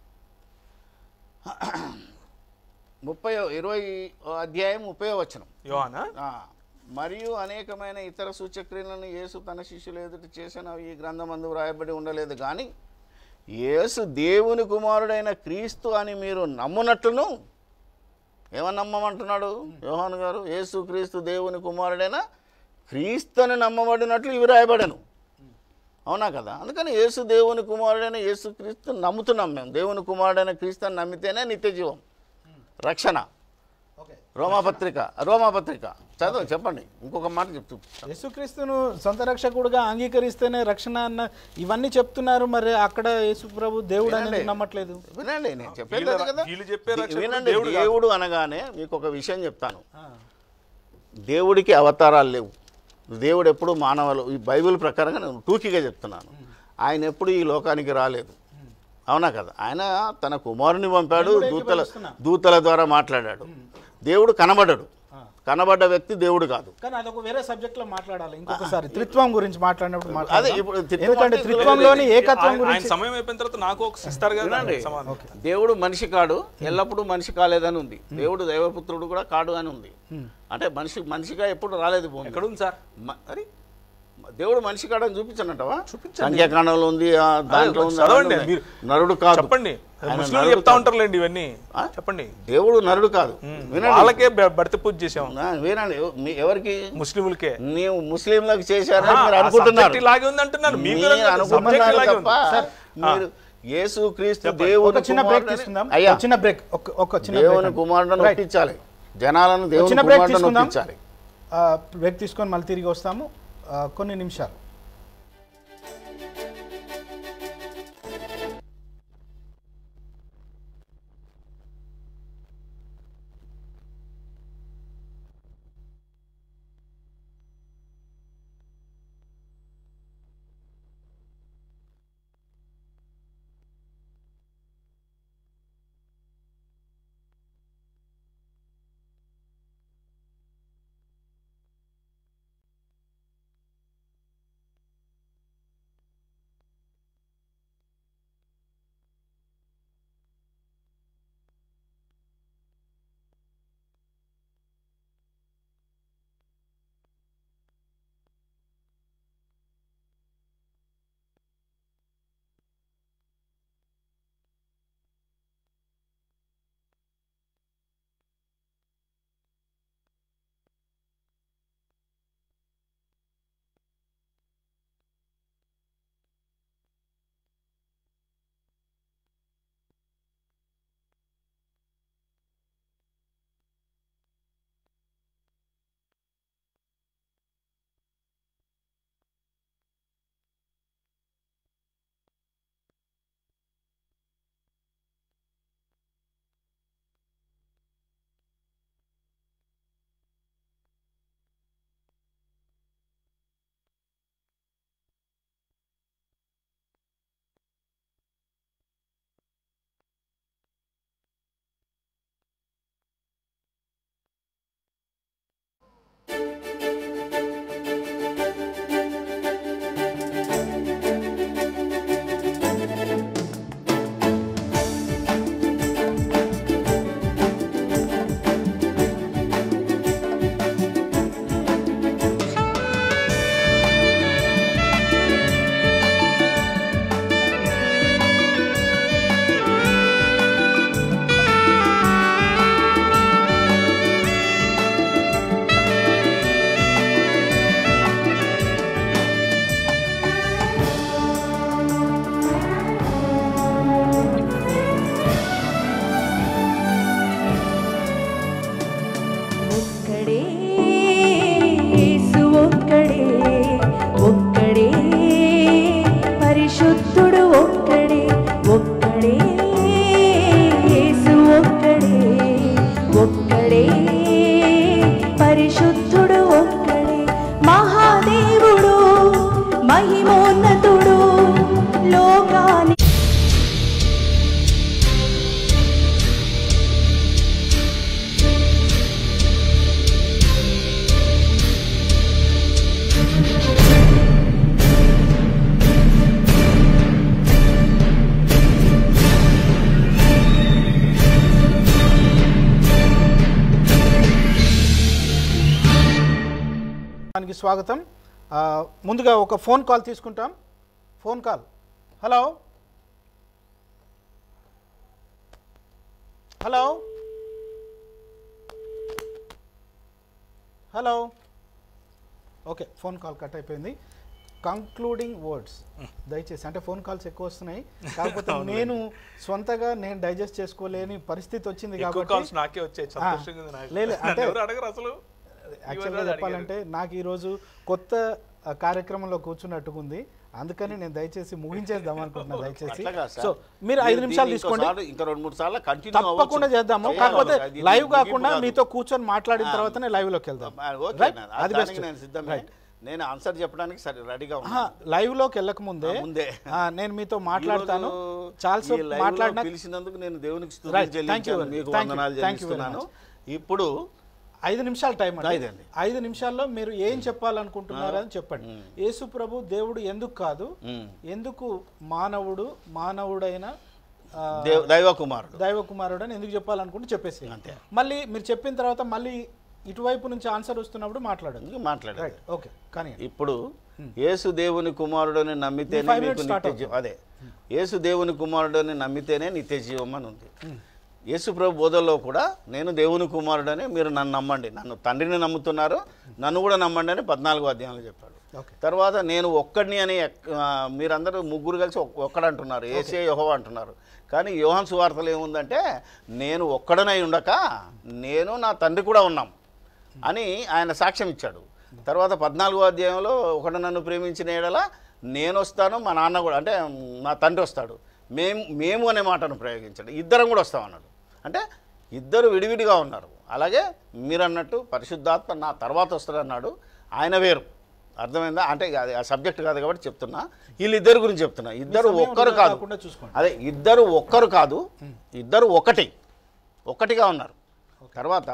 ముప్పై ఇరవై అధ్యాయం ముప్పై వచనం యోహానా ఆ, మరియు అనేకమైన ఇతర సూచక్రియలను యేసు తన శిష్యులు ఎదుట చేసిన ఈ గ్రంథమందు వ్రాయబడి ఉండలేదు కానీ యేసు దేవుని కుమారుడైన క్రీస్తు అని మీరు నమ్మునట్లును ఏమని నమ్మమంటున్నాడు యోహాను గారు యేసు క్రీస్తు దేవుని కుమారుడైన క్రీస్తు అని నమ్మబడినట్లు ఇవి రాయబడను అవునా కదా అందుకని యేసు దేవుని కుమారుడైన యేసు క్రీస్తు నమ్ముతున్నాం మేము దేవుని కుమారుడైన క్రీస్తు అని నమ్మితేనే నిత్య జీవం రక్షణ ఓకే రోమాపత్రిక రోమాపత్రిక చదువు చెప్పండి ఇంకొక మాట చెప్తూ యేసుక్రీస్తును సొంత రక్షకుడుగా అంగీకరిస్తేనే రక్షణ అన్న ఇవన్నీ చెప్తున్నారు మరి అక్కడ యేసు ప్రభు దేవుడు అనేది వినండి. నమ్మట్లేదు వినండి నేను చెప్పేది వీళ్ళ- కదా వీళ్ళు చెప్పే రక్షకుడు వినండి దేవుడు కాదు. దేవుడు అనగానే మీకు ఒక విషయం చెప్తాను ఆ, దేవుడికి అవతారాలు లేవు దేవుడు ఎప్పుడు మానవులు ఈ బైబిల్ ప్రకారంగా నేను టూకీగా చెప్తున్నాను ఆయన ఎప్పుడు ఈ లోకానికి రాలేదు అవునా కదా ఆయన తన కుమారుని పంపాడు నేను కూడా దూతల ఏకీభవిస్తున్నా. దూతల ద్వారా మాట్లాడాడు దేవుడు కనబడడు ఆ. కనబడ్డ వ్యక్తి దేవుడు కాదు కానీ అదొక వేరే సబ్జెక్ట్ లో మాట్లాడాలి ఇంకొకసారి త్రిత్వం గురించి మాట్లాడినప్పుడు అదే మాట్లాడదాం. ఇప్పుడు త్రిత్వం ఎందుకంటే అంటే త్రిత్వంలోని ఏకత్వం ఆయన- ఆయన గురించి సమయం అయిపోయిన తర్వాత నాకు ఒక ఇస్తారు కదా వినండి సమాధానం దేవుడు మనిషి కాడు ఎల్లప్పుడూ మనిషి కాలేదని ఉంది దేవుడు దైవపుత్రుడు కూడా కాడు అని ఉంది అంటే మనిషి మనిషిగా ఎప్పుడు రాలేదు భూమి ఎక్కడ ఉంది సార్ మ- అరే దేవుడు మనిషి కాడని చూపించనంటవా సంఖ్యాకాండంలో ఉంది ఆ దాంట్లో ఉంది చదవండి, అందులో ఉంది. మీరు నరుడు కాదు చెప్పండి ఆయన ముస్లింలు నరుడు చెప్తా కాదు. ఉంటారులేండి ఇవన్నీ ఆ? చెప్పండి దేవుడు నరుడు కాదు వినండి వాళ్ళకే బ- బడిత పూజ చేసాం నా- వినండి ఎవ- మీ- ఎవరికి ముస్లింలకే నీవు ముస్లింలకు చేశారని ఆ, మీరు ఆ అనుకుంటున్నారు subject ఇలాగే ఉంది అంటున్నాను మీ మీరు కూడా subject అనుకుంటున్నారు ఇలాగే తప్ప ఉంది. మీరు యేసు క్రీస్తు చెప్పండి. దేవుని ఒక చిన్న బ్రేక్ కుమారుడని- తీసుకుందాం అయ్యా ఒక చిన్న బ్రేక్ ఒక ఒక చిన్న దేవుని break అండి. కుమారుడని Right. ఒప్పించాలి జనాలను దేవుని చిన్న బ్రేక్ కుమారుడని తీసుకుందాం ఒప్పించాలి ఆ, బ్రేక్ తీసుకొని మళ్ళీ తిరిగి వస్తాము ఆ, కొన్ని నిమిషాలు పరిశుద్ధుడు ఒక్కడే మహాదేవుడు మహిమోన్నతుడు లోకాని దానికి స్వాగతం ఆ, ముందుగా ఒక ఫోన్ కాల్ తీసుకుంటాం phone call hello hello hello okay phone call cut అయిపోయింది కంక్లూడింగ్ వర్డ్స్ దయచేసి అంటే ఫోన్ కాల్స్ ఎక్కువ వస్తున్నాయి కాకపోతే నేను సొంతగా నేను డైజెస్ట్ చేసుకోలేని పరిస్థితి వచ్చింది ఎక్కువ కాబట్టి కాల్స్ నాకే వచ్చాయి సంతోషంగా ఉంది నాకు. లేదు, అంటే- ఎవరు అడగరు అసలు యాక్చువల్గా చెప్పాలంటే నాకు ఈరోజు కొత్త ఆ, కార్యక్రమంలో కూర్చున్నట్టుకుంది అందుకని నేను దయచేసి ముగించేద్దాం అనుకుంటున్నా దయచేసి అట్లా కాదు సార్. సో మీరు ఐదు దీన్ని నిమిషాలు తీసుకోండి ఇంకోసారి- ఇంకా రెండు మూడు సార్లు కంటిన్యూ తప్పకుండా చేద్దాము కాకపోతే లైవ్ కాకుండా మీతో కూర్చొని మాట్లాడిన తర్వాతనే లైవ్ లోకి వెళ్దాం Right? అది బెస్ట్ నేను సిద్ధమే నేను ఆన్సర్ చెప్పడానికి సరే రెడీగా లైవ్ లోకి వెళ్ళక ముందే ఆ, ముందే. ఆ, నేను మీతో మాట్లాడతాను చాలా ఈ live లో మాట్లాడిన పిలిచినందుకు నేను దేవునికి Right. స్థుతులు Thank you చెల్లించాను very- మీకు thank you. వందనాలు Thank you very చెల్లిస్తున్నాను ఇప్పుడు ఐదు నిమిషాల టైం అండి ఐదండి. ఐదు నిమిషాల్లో మీరు ఏం చెప్పాలనుకుంటున్నారు అని చెప్పండి యేసు ప్రభు దేవుడు ఎందుకు కాదు మ్మ్. ఎందుకు మానవుడు మానవుడైన ఆ, దేవ్- దైవ కుమారుడు దైవ కుమారుడు అని ఎందుకు చెప్పాలనుకుంటే చెప్పేసి మళ్ళీ మీరు చెప్పిన తర్వాత మళ్ళీ ఇటువైపు నుంచి ఆన్సర్ వస్తున్నప్పుడు మాట్లాడండి అందుకే మాట్లాడారు రైట్ ఓకే కానీ ఇప్పుడు యేసు దేవుని కుమారుడని నమ్మితేనే five మీకు minutes start నిత్య జీవం అదే యేసు దేవుని కుమారుడని నమ్మితేనే నిత్య జీవం అని ఉంది యేసు ప్రభు బోధల్లో కూడా నేను దేవుని కుమారుడని మీరు నన్ను నమ్మండి నన్ను తండ్రిని నమ్ముతున్నారు నన్ను కూడా నమ్మండి అని పద్నాలుగో అధ్యాయంలో చెప్పాడు ఓకే తర్వాత నేను ఒక్కడిని అని ఎక్- ఆ, మీరందరూ ముగ్గురు కలిసి ఒక్- ఒక్కడంటున్నారు ఏసే యహోవా అంటున్నారు కానీ యోహాన్ సువార్తలు ఏముందంటే నేను ఒక్కడనై ఉండక నేను నా తండ్రి కూడా ఉన్నాం అని ఆయన సాక్ష్యం ఇచ్చాడు తర్వాత పద్నాలుగో అధ్యాయంలో ఒకడు నన్ను ప్రేమించిన ఏడల నేను వస్తాను మా నాన్న కూడా అంటే నా తండ్రి వస్తాడు మేము మేము అనే మాటను ప్రయోగించాడు ఇద్దరం కూడా వస్తామన్నాడు అంటే ఇద్దరు విడివిడిగా ఉన్నారు అలాగే మీరు అన్నట్టు పరిశుద్ధాత్మ నా తర్వాత వస్తాడన్నాడు ఆయన వేరు అర్థమైందా అంటే అది ఆ సబ్జెక్ట్ కాదు కాబట్టి చెప్తున్నా వీళ్ళిద్దరు గురించి చెప్తున్నా ఇద్దరు సమయం ఒక్కరు వృధా కాదు కాకుండా చూసుకోండి. అదే ఇద్దరు ఒక్కరు కాదు ఇద్దరు ఒకటి ఒకటిగా ఉన్నారు తర్వాత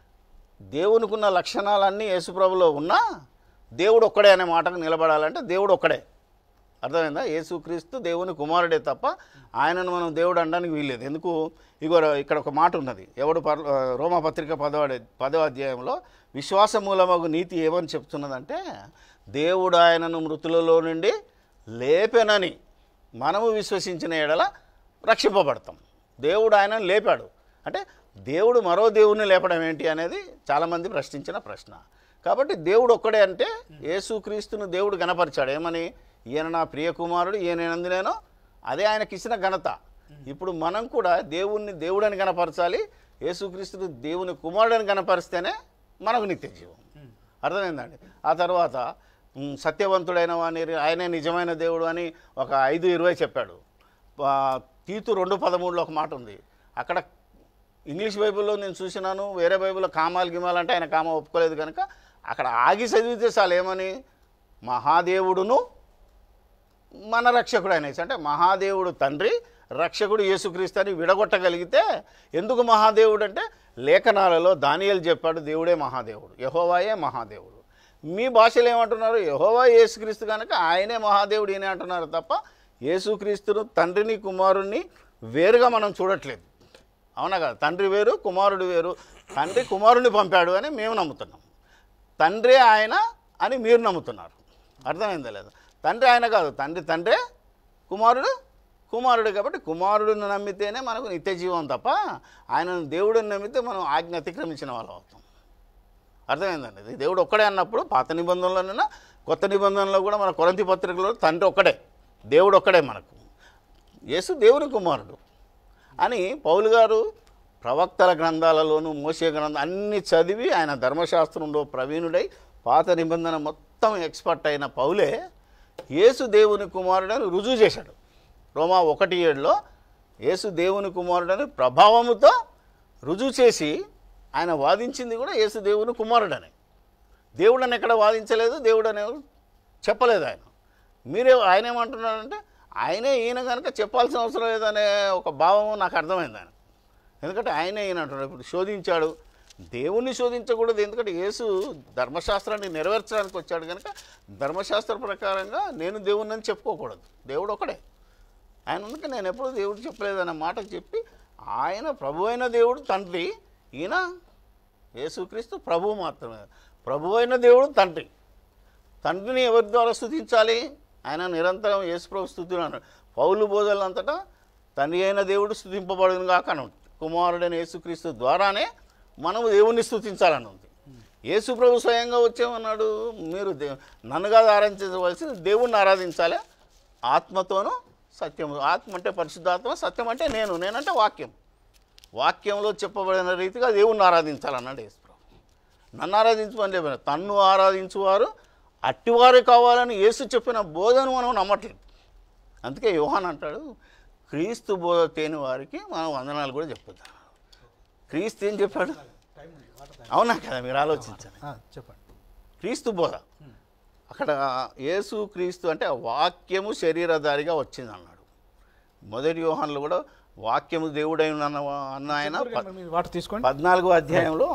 దేవునికున్న లక్షణాలన్నీ యేసుప్రభులో ఉన్నా దేవుడు ఒక్కడే అనే మాటకు నిలబడాలంటే దేవుడు ఒక్కడే అర్థమైందా యేసుక్రీస్తు దేవుని కుమారుడే తప్ప ఆయనను మనం దేవుడు అనడానికి వీల్లేదు ఎందుకు ఇగో ఇక్కడ ఒక మాట ఉన్నది ఎవడు పర్ రోమపత్రిక పదవ పదవ అధ్యాయంలో విశ్వాస మూలమగు నీతి ఏమని చెప్తున్నదంటే దేవుడు ఆయనను మృతులలో నుండి లేపెనని మనము విశ్వసించిన ఎడల రక్షింపబడతాం దేవుడు ఆయనను లేపాడు అంటే దేవుడు మరో దేవుడిని లేపడం ఏంటి అనేది చాలామంది ప్రశ్నించిన ప్రశ్న కాబట్టి దేవుడు ఒక్కడే అంటే యేసుక్రీస్తును దేవుడు గణపరిచాడు ఏమని ఈయన నా ప్రియ కుమారుడు ఈయన నేను అదే ఆయనకి ఇచ్చిన ఘనత ఇప్పుడు మనం కూడా దేవుణ్ణి దేవుడని గణపరచాలి యేసుక్రీస్తును దేవుని కుమారుడని గణపరిస్తేనే మనకు నిత్య జీవం అర్థమైందండి ఆ తర్వాత ఉమ్, సత్యవంతుడైన వాని ఆయనే నిజమైన దేవుడు అని ఒక ఐదు ఇరవై చెప్పాడు ఆ, తీతు రెండు పదమూడులో ఒక మాట ఉంది అక్కడ ఇంగ్లీష్ బైబిల్లో నేను చూసినాను వేరే బైబిల్లో కామాలు గిమాలు అంటే ఆయన కామ ఒప్పుకోలేదు కనుక అక్కడ ఆగి చదివితే చాలు ఏమని మహాదేవుడును మన రక్షకుడు అనేసి అంటే మహాదేవుడు తండ్రి రక్షకుడు యేసుక్రీస్తు అని విడగొట్టగలిగితే ఎందుకు మహాదేవుడు అంటే లేఖనాలలో దానియలు చెప్పాడు దేవుడే మహాదేవుడు యహోవాయే మహాదేవుడు మీ భాషలో ఏమంటున్నారు యహోవా యేసుక్రీస్తు కనుక ఆయనే మహాదేవుడు ఈయనే అంటున్నారు తప్ప యేసుక్రీస్తును తండ్రిని కుమారుణ్ణి వేరుగా మనం చూడట్లేదు అవునా కదా తండ్రి వేరు కుమారుడు వేరు తండ్రి కుమారుడిని పంపాడు అని మేము నమ్ముతున్నాం తండ్రి ఆయన అని మీరు నమ్ముతున్నారు అర్థమైందా లేదా తండ్రి ఆయన కాదు తండ్రి తండ్రే కుమారుడు కుమారుడు కాబట్టి కుమారుడిని నమ్మితేనే మనకు నిత్య జీవం తప్ప ఆయనను దేవుడిని నమ్మితే మనం ఆజ్ఞ అతిక్రమించిన వాళ్ళం అవుతాం అర్థమైందండి ఇది దేవుడు ఒక్కడే అన్నప్పుడు పాత నిబంధనలోనైనా కొత్త నిబంధనలో కూడా మన కొరంతి పత్రికలో తండ్రి ఒక్కడే దేవుడు ఒక్కడే మనకు యేసు దేవుని కుమారుడు అని పౌలు గారు ప్రవక్తల గ్రంథాలలోను మోసే గ్రంథం అన్ని చదివి ఆయన ధర్మశాస్త్రంలో ప్రవీణుడై పాత నిబంధన మొత్తం ఎక్స్పర్ట్ అయిన పౌలే యేసు దేవుని కుమారుడని రుజువు చేశాడు రోమా ఒకటి ఏడులో యేసు దేవుని కుమారుడని ప్రభావముతో రుజువు చేసి ఆయన వాదించింది కూడా యేసు దేవుని కుమారుడని దేవుడు అని ఎక్కడ వాదించలేదు దేవుడు అని ఎవరు చెప్పలేదు ఆయన మీరే ఆయన ఏమంటున్నారంటే ఆయనే ఈయన కనుక చెప్పాల్సిన అవసరం లేదనే ఒక భావం నాకు అర్థమైంది ఆయన ఎందుకంటే ఆయనే ఈయన అంటున్నాడు ఇప్పుడు శోధించాడు దేవుణ్ణి శోధించకూడదు ఎందుకంటే యేసు ధర్మశాస్త్రాన్ని నెరవేర్చడానికి వచ్చాడు కనుక ధర్మశాస్త్ర ప్రకారంగా నేను దేవుణ్ణి అని చెప్పుకోకూడదు దేవుడు ఒకడే ఆయన అందుకే నేను ఎప్పుడు దేవుడు చెప్పలేదన్న మాట చెప్పి ఆయన ప్రభు అయిన దేవుడు తండ్రి ఈయన యేసుక్రీస్తు ప్రభువు మాత్రమే ప్రభు అయిన దేవుడు తండ్రి తండ్రిని ఎవరి ద్వారా స్థుతించాలి ఆయన నిరంతరం యేసుప్రభు స్థుతులు అన్నాడు పౌలు బోధలంతటా తండ్రి అయిన దేవుడు స్థుతింపబడును కాక అని ఉంది కుమారుడైన యేసుక్రీస్తు ద్వారానే మనము దేవుణ్ణి స్థుతించాలని ఉంది యేసుప్రభు స్వయంగా వచ్చేమన్నాడు మీరు దే నన్ను కాదు ఆరాధించవలసి దేవుణ్ణి ఆరాధించాలి ఆత్మతోనూ సత్యము ఆత్మ అంటే పరిశుద్ధాత్మ సత్యం అంటే నేను నేనంటే వాక్యం వాక్యంలో చెప్పబడిన రీతిగా దేవుణ్ణి ఆరాధించాలన్నాడు యేసుప్రభు నన్ను ఆరాధించమని చెప్పిన తన్ను ఆరాధించువారు అట్టివారే కావాలని యేసు చెప్పిన బోధను మనం నమ్మట్లేదు అందుకే యోహాన్ అంటాడు క్రీస్తు బోధ తేని వారికి మనం వందనాలు కూడా చెప్పుద్దాం క్రీస్తు ఏం చెప్పాడు అవునా కదా మీరు ఆలోచించండి ఆ, చెప్పండి క్రీస్తు బోధ అక్కడ యేసు క్రీస్తు అంటే వాక్యము శరీరధారిగా వచ్చింది అన్నాడు మొదటి యోహాన్లో కూడా వాక్యము దేవుడై ఉన్న అన్న ఆయన ప- మీరు వాటర్ తీసుకోండి పద్నాలుగో అధ్యాయంలో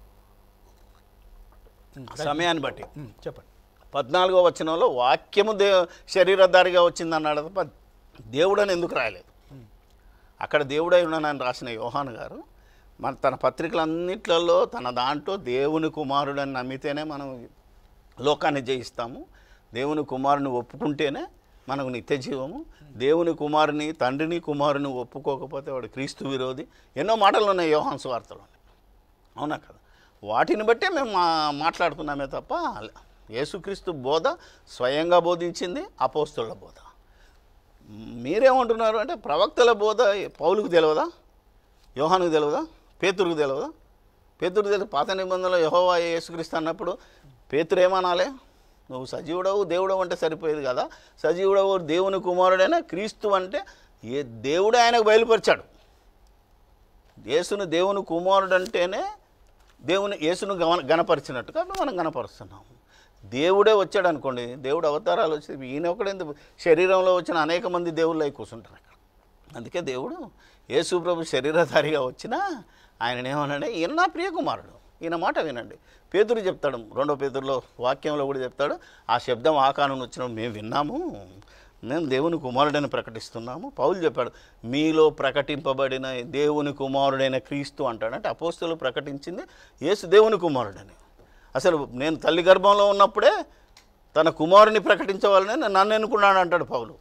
సమయాన్ని బట్టి ఉమ్, చెప్పండి పద్నాలుగో వచనంలో వాక్యము దే శరీరధారిగా వచ్చింది అన్నాడు తప్ప దేవుడని ఎందుకు రాయలేదు అక్కడ దేవుడై ఉన్నానని రాసిన యోహాన్ గారు మన తన పత్రికలన్నిట్లలో తన దాంట్లో దేవుని కుమారుడని నమ్మితేనే మనం లోకాన్ని జయిస్తాము దేవుని కుమారుని ఒప్పుకుంటేనే మనకు నిత్య జీవము దేవుని కుమారుని తండ్రిని కుమారుని ఒప్పుకోకపోతే వాడు క్రీస్తు విరోధి ఎన్నో మాటలు ఉన్నాయి యోహాన్ సువార్తలో అవునా కదా వాటిని బట్టే మేము మా మాట్లాడుతున్నామే తప్ప యేసుక్రీస్తు బోధ స్వయంగా బోధించింది అపోస్తుల బోధ మీరేమంటున్నారు అంటే ప్రవక్తల బోధ పౌలుకు తెలియదా యోహానుకు తెలియదా పేతురుకు తెలియదా పేతురు తెలియదు పాత నిబంధనలో యహోవా యేసుక్రీస్తు అన్నప్పుడు పేతురు ఏమనాలే నువ్వు సజీవుడవు దేవుడవు అంటే సరిపోయేది కదా సజీవుడవు దేవుని కుమారుడైనా క్రీస్తు అంటే ఏ దేవుడే ఆయనకు బయలుపరిచాడు యేసును దేవుని కుమారుడు అంటేనే దేవుని యేసును గమన గణపరిచినట్టు కాబట్టి మనం గణపరుస్తున్నాము దేవుడే వచ్చాడు అనుకోండి దేవుడు అవతారాలు వచ్చి ఈయన ఒకడెందుకు శరీరంలో వచ్చిన అనేక మంది దేవుళ్ళు అయి కూర్చుంటారు అక్కడ అందుకే దేవుడు యేసు ప్రభు శరీరధారిగా వచ్చినా ఆయన ఏమన్నాడే ఈయన నా ప్రియ కుమారుడు ఈయన మాట వినండి పేతురు చెప్తాడు రెండో పేతురులో వాక్యంలో కూడా చెప్తాడు ఆ శబ్దం ఆకారం వచ్చిన మేము విన్నాము మేము దేవుని కుమారుడని ప్రకటిస్తున్నాము పౌలు చెప్పాడు మీలో ప్రకటింపబడిన దేవుని కుమారుడైన క్రీస్తు అంటాడు అంటే అపోస్తులు ప్రకటించింది యేసు దేవుని కుమారుడని అసలు నేను తల్లి గర్భంలో ఉన్నప్పుడే తన కుమారుని ప్రకటించవాలని నన్ను ఎన్నుకున్నాడు అంటాడు పౌలు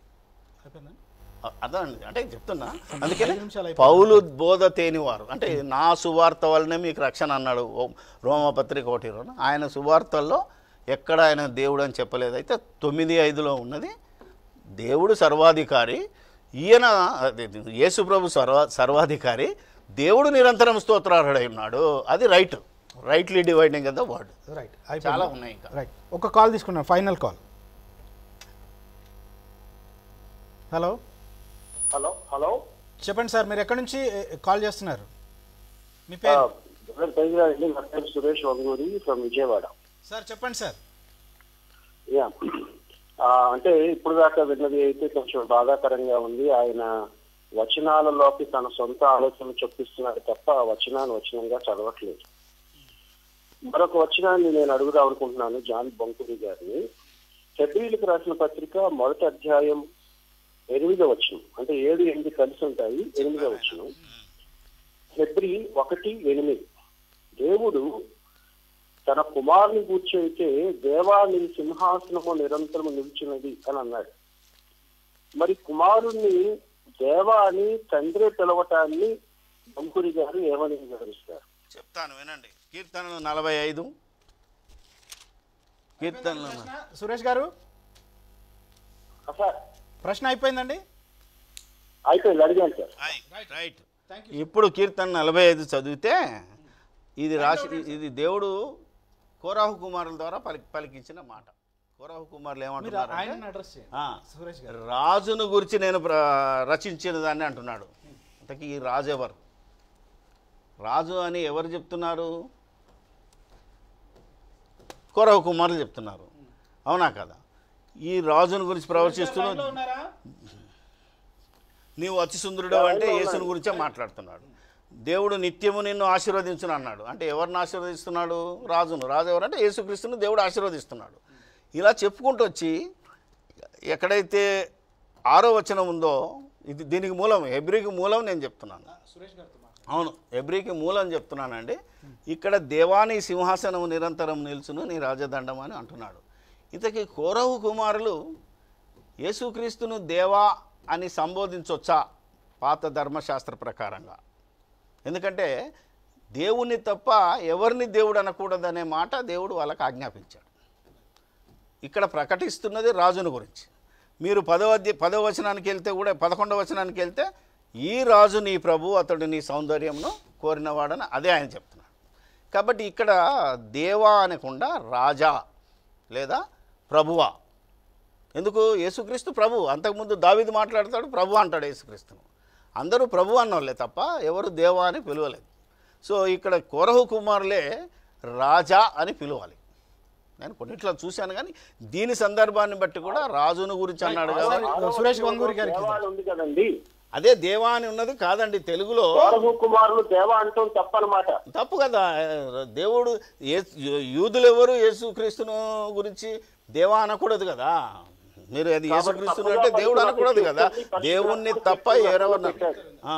అ- అదండి అంటే చెప్తున్నా అందుకని నిమిషాలు పౌలు బోధ తేనివారు అంటే నా సువార్త వల్లనే మీకు రక్షణ అన్నాడు ఓ- రోమపత్రిక ఒకటి రోజు ఆయన సువార్తల్లో ఎక్కడ ఆయన దేవుడు అని చెప్పలేదు అయితే తొమ్మిది ఐదులో ఉన్నది దేవుడు సర్వాధికారి ఈయన అదే, యేసుప్రభు సర్వా సర్వాధికారి దేవుడు నిరంతరం స్తోత్రార్హుడై ఉన్నాడు అది రైట్ రైట్లీ డివైడింగ్ కదా వర్డ్ రైట్ చాలా ఉన్నాయి ఇంకా రైట్ ఒక కాల్ తీసుకున్నాను final call hello hello hello చెప్పండి సార్ మీరు ఎక్కడి నుంచి ఏ, కాల్ చేస్తున్నారు మీ పేరు అండి నా పేరు సురేష్ వంగూరి ఫ్రమ్ విజయవాడ సార్ చెప్పండి సార్ యా ఆ, అంటే ఇప్పుడు దాకా విన్నది అయితే కొంచెం బాధాకరంగా ఉంది ఆయన వచనాలలోకి తన సొంత ఆలోచనలు చొప్పిస్తున్నాడు తప్ప ఆ వచనాన్ని వచనంగా చదవట్లేదు మరొక వచనాన్ని నేను అడుగుదాం అనుకుంటున్నాను జాన్ బొంకుడి గారిని ఫిబ్రిలకు రాసిన పత్రిక మొదటి అధ్యాయం ఎనిమిదో వచనం అంటే ఏడు ఎనిమిది కలిసి ఉంటాయి ఎనిమిదో వచనం ఫిబ్రి ఒకటి ఎనిమిది దేవుడు తన కుమారుని కూర్చోయితే దేవా నీ సింహాసనము నిరంతరము నిలిచినది అని అన్నాడు మరి కుమారుణ్ణి దేవా అని తండ్రి పిలవటాన్ని అంకురి గారు ఏమని వివరిస్తారు చెప్తాను వినండి కీర్తనలు నలభై ఐదు కీర్తనలు సురేష్ గారు సార్ ప్రశ్న అయిపోయిందండి అయిపోయింది అడిగాను సార్ రైట్ ఇప్పుడు కీర్తన నలభై ఐదు చదివితే ఇది రాసి ఇది దేవుడు కోరాహు కుమారుల ద్వారా పలి పలికించిన మాట కోరాహు కుమారులు మీరు ఏమంటున్నారు ఆయనను అడ్రస్ చేయండి ఆ, సురేష్ గారు రాజును గురించి నేను ప్ర- రచించిన దాన్ని అంటున్నాడు అంతకీ ఈ రాజు ఎవరు రాజు అని ఎవరు చెప్తున్నారు కొరవ కుమారులు చెప్తున్నారు అవునా కదా ఈ రాజుని గురించి ప్రవచిస్తున్నాడు నీవు అతి సుందరుడు అంటే యేసుని గురించే మాట్లాడుతున్నాడు దేవుడు నిత్యము నిన్ను ఆశీర్వదించును అన్నాడు అంటే ఎవరిని ఆశీర్వదిస్తున్నాడు రాజును రాజు ఎవరంటే యేసుక్రీస్తును దేవుడు ఆశీర్వదిస్తున్నాడు ఇలా చెప్పుకుంటూ వచ్చి ఎక్కడైతే ఆరో వచనం ఉందో ఇది దీనికి మూలం హెబ్రికి మూలం నేను చెప్తున్నాను అవును ఎబ్రికి మూలం చెప్తున్నానండి ఇక్కడ దేవాని సింహాసనం నిరంతరం నిల్చును నీ రాజదండం అని అంటున్నాడు ఇతకి కోరవు కుమారులు యేసుక్రీస్తును దేవా అని సంబోధించవచ్చా పాత ధర్మశాస్త్ర ప్రకారంగా ఎందుకంటే దేవుణ్ణి తప్ప ఎవరిని దేవుడు అనకూడదనే మాట దేవుడు వాళ్ళకి ఆజ్ఞాపించాడు ఇక్కడ ప్రకటిస్తున్నది రాజును గురించి మీరు పదవ అధ్య- పదవ వచనానికి వెళ్తే కూడా పదకొండవ వచనానికి వెళ్తే ఈ రాజు నీ ప్రభు అతడు నీ సౌందర్యంను కోరినవాడని అదే ఆయన చెప్తున్నాడు కాబట్టి ఇక్కడ దేవా అనకుండా రాజా లేదా ప్రభువా ఎందుకు యేసుక్రీస్తు ప్రభు అంతకుముందు దావీదు మాట్లాడతాడు ప్రభు అంటాడు యేసుక్రీస్తును అందరూ ప్రభు అన్నోళ్ళే తప్ప ఎవరు దేవా అని పిలవలేదు సో ఇక్కడ కోరహు కుమారులే రాజా అని పిలవాలి నేను కొన్నిట్లో చూశాను కానీ దీని సందర్భాన్ని బట్టి కూడా రాజును గురించి అన్నాడు కదా సురేష్ గంగూరి గారికి దేవా అని ఉంది కదండి అదే దేవా అని ఉన్నది కాదండి తెలుగులో కోరహు కుమారులు దేవా అంటాం తప్పనమాట తప్పు కదా దేవుడు ఏ యూదులు ఎవరు యేసుక్రీస్తును గురించి దేవా అనకూడదు కదా మీరు అది యేసుక్రీస్తును అంటే దేవుడు అనకూడదు కదా దేవుణ్ణి తప్ప ఎవరెవరు ఆ.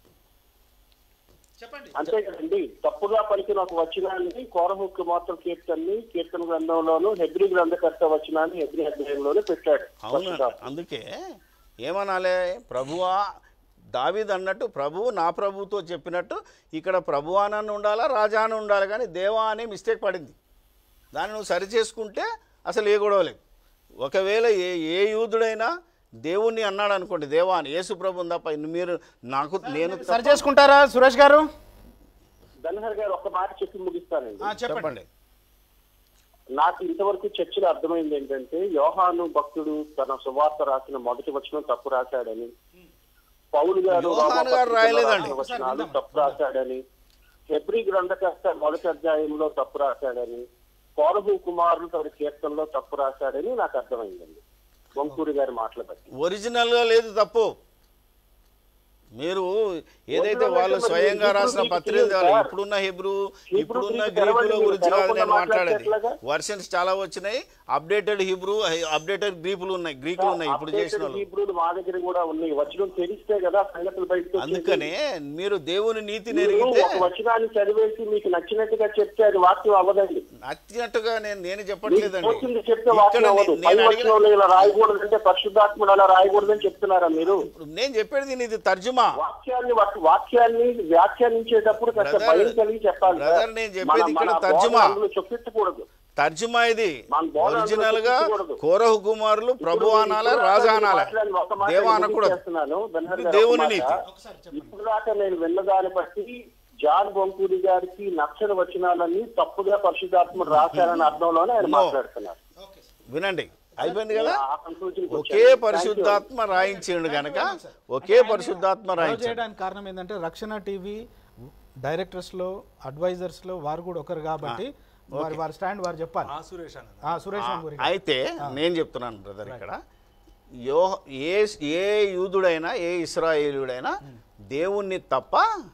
అంతే కదండి తప్పుగా పలికిన ఒక వచనాన్ని కోరహు కుమార్తె కీర్తనని కీర్తన గ్రంథంలోను హెబ్రి గ్రంథకర్త వచనాన్ని హెబ్రి అధ్యాయంలోనే పెట్టాడు అవును పరిశుద్ధాత్మ. అందుకే ఏమనాలే ప్రభువా దావీద్ అన్నట్టు ప్రభువు నా ప్రభుతో చెప్పినట్టు ఇక్కడ ప్రభువా అని ఉండాలా రాజా అని ఉండాలి కానీ దేవా అనే మిస్టేక్ పడింది దాన్ని నువ్వు సరి చేసుకుంటే అసలు ఏ గొడవ లేదు ఒకవేళ ఏ ఏ యూదుడైనా దేవుణ్ణి అన్నాడు అనుకోండి దేవా అని యేసు ప్రభుని తప్ప మీరు నాకు నేను తప్ప- సరి చేసుకుంటారా సురేష్ గారు ధనహర్ గారు ఒక మాట చెప్పి ముగిస్తానండి ఆ, చెప్పండి చెప్పండి నాకు ఇంతవరకు చర్చలో అర్థమైంది ఏంటంటే యోహాను భక్తుడు తన సువార్త రాసిన మొదటి వచనం తప్పు రాశాడని పౌలు గారు యోహాను రోమా గారు పత్రికలో రాయలేదండి. రాసిన వచనాలు తప్పు రాశాడని హెబ్రి గ్రంథకర్త మొదటి అధ్యాయంలో తప్పు రాశాడని కోరహు కుమారులు తన కీర్తనలో తప్పు రాశాడని నాకు అర్థమైందండి వంకూరి గారి మాటలు బట్టి ఒరిజినల్గా లేదు తప్పు మీరు ఏదైతే ఒరిజినల్ వాళ్ళు అయితే మరి స్వయంగా హిబ్రూ రాసిన గ్రీకు పత్రికలు తెలియదు తేవాలి. సార్. ఇప్పుడున్న హిబ్రూ హిబ్రూ ఇప్పుడున్న గ్రీకు గ్రీకుల తెలవని గురించి మీరు కాదు నేను తెలవకుండా మాట్లాడేది మాట్లాడితే వర్షన్స్ చాలా వచ్చినాయి అప్డేటెడ్ హిబ్రూ అప్డేటెడ్ గ్రీకులు ఉన్నాయి గ్రీకులు ఉన్నాయి ఇప్పుడు చేసిన వాళ్ళు హీబ్రూలు మా దగ్గర కూడా ఉన్నాయి వచనం తెలిస్తే కదా సంగతులు బయటకు వచ్చేది. అందుకనే మీరు దేవుని నీతి మీరు నెరిగితే ఒక వచనాన్ని చదివేసి మీకు నచ్చినట్టుగా చెప్తే అది వాక్యం అవ్వదండి నచ్చినట్టుగా నేను నేను మీకు చెప్పట్లేదండి తోచింది చెప్తే ఇక్కడ వాక్యం అవ్వదు నేను- పై నేను అడిగిన వచనంలో ఇలా రాయకూడదంటే పరిశుద్ధాత్ముడు అలా రాయకూడదని చెప్తున్నారా మీరు ఇప్పుడు నేను చెప్పేది ఇది తర్జుమా వాక్యాన్ని వాక్- వాక్యాన్ని వ్యాఖ్యానించేటప్పుడు కాస్త Brother, భయం కలిగి చెప్పాలి brother, సార్. నేను చెప్పేది మన- ఇక్కడ మన తర్జుమా. బోధన అందులో చొప్పించకూడదు తర్జుమా ఇది మన బోధన ఒరిజినల్ గా అందులో కోరహు కుమారులు ప్రభు ఇప్పుడు అనాలా ఇప్పుడు రాజా దాకా అనాలా మాట్లాడిన ఒక మాట దేవా నేను అనకూడదు చేస్తున్నాను. బెనహర్ ఇది గారు దేవుని ఒక నీతి. మాట. ఇప్పుడు దాకా నేను విన్నదాన్ని బట్టి జాన్ బొంకూరి గారికి నచ్చని వచనాలన్నీ తప్పుగా పరిశుద్ధాత్మ రాశారని అర్థంలోనే ఆయన No. మాట్లాడుతున్నారు వినండి అయిపోయింది కదా ఆ conclusion కి ఒకే వచ్చాను. పరిశుద్ధాత్మ రాయించిండు గనక ఒకే పరిశుద్ధాత్మ గొడవ రాయించాడు చేయడానికి కారణం ఏంటంటే రక్షణ టీవీ డైరెక్టర్స్లో అడ్వైజర్స్లో వారు కూడా ఒకరు కాబట్టి వారి వారి స్టాండ్ వారు చెప్పాలి ఆ సురేష్ అన్న ఆ, సురేష్ గంగూరి గారు. అయితే నేను చెప్తున్నాను బ్రదర్ ఇక్కడ యో ఏ ఏ యూదుడైనా ఏ ఇస్రాయేలుడైనా దేవుణ్ణి తప్ప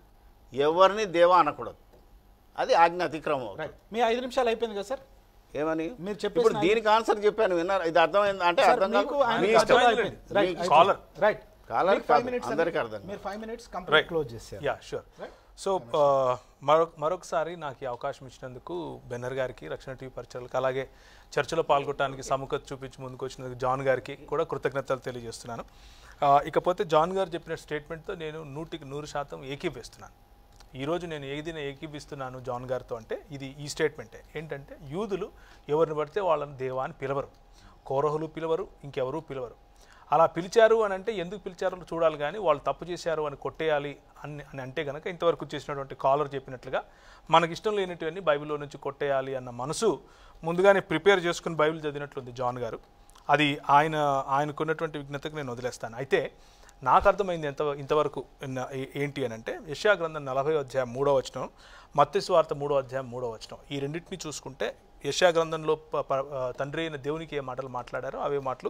ఎవరిని దేవా అనకూడదు అది ఆజ్ఞ అతిక్రమం అవుతుంది. రైట్ మీ ఐదు నిమిషాలు అయిపోయింది కదా సార్ ఏమని మీరు చెప్పేసిన ఇప్పుడు దీనికి ఆన్సర్ చెప్పాను విన్నారు ఇది అర్థమైంది అంటే సార్, అర్థం మీకు కాదు ఆయన మీ ఖర్చులో ఇష్టం. అయిపోయింది. రైట్, మీకు అయిపోయింది. కాలర్. రైట్ కాలర్ మీకు ఫైవ్ కాదు, మినిట్స్ అందరికీ అండి. అర్థం మీరు five minutes right complete close చేశారు యా షూర్ సో మరొక మరొకసారి నాకు ఈ అవకాశం ఇచ్చినందుకు బెన్నర్ గారికి రక్షణ టీవీ పరిచయాలకు అలాగే చర్చలో పాల్గొనడానికి సముఖత చూపించి ముందుకు వచ్చినందుకు జాన్ గారికి కూడా కృతజ్ఞతలు తెలియజేస్తున్నాను ఆ, ఇకపోతే జాన్ గారు చెప్పిన స్టేట్మెంట్తో నేను నూటికి నూరు శాతం ఏకీభవిస్తున్నాను ఈరోజు నేను ఏదిన ఏకీభిస్తున్నాను జాన్ గారితో అంటే ఇది ఈ స్టేట్మెంటే ఏంటంటే యూదులు ఎవరిని పడితే వాళ్ళని దేవా అని పిలవరు కోరహులు పిలవరు ఇంకెవరూ పిలవరు అలా పిలిచారు అని అంటే ఎందుకు పిలిచారో చూడాలి కానీ వాళ్ళు తప్పు చేశారు అని కొట్టేయాలి అని అని అంటే కనుక ఇంతవరకు చేసినటువంటి కాలర్ చెప్పినట్లుగా మనకి ఇష్టం లేనిటివన్నీ బైబిల్లో నుంచి కొట్టేయాలి అన్న మనసు ముందుగానే ప్రిపేర్ చేసుకుని బైబిల్ చదివినట్లుంది జాన్ గారు అది ఆయన ఆయనకున్నటువంటి విజ్ఞతకు నేను వదిలేస్తాను అయితే నాకు అర్థమైంది ఎంత ఇంతవరకు ఉన్న- ఏ- ఏంటి అని అంటే యశా గ్రంథం నలభై అధ్యాయం మూడో వచనం మత్స్సు వార్త మూడో అధ్యాయం మూడో వచనం ఈ రెండింటిని చూసుకుంటే యశా గ్రంథంలో ప- ప- ఆ, తండ్రి అయిన దేవునికి ఏ మాటలు మాట్లాడారో అవే మాటలు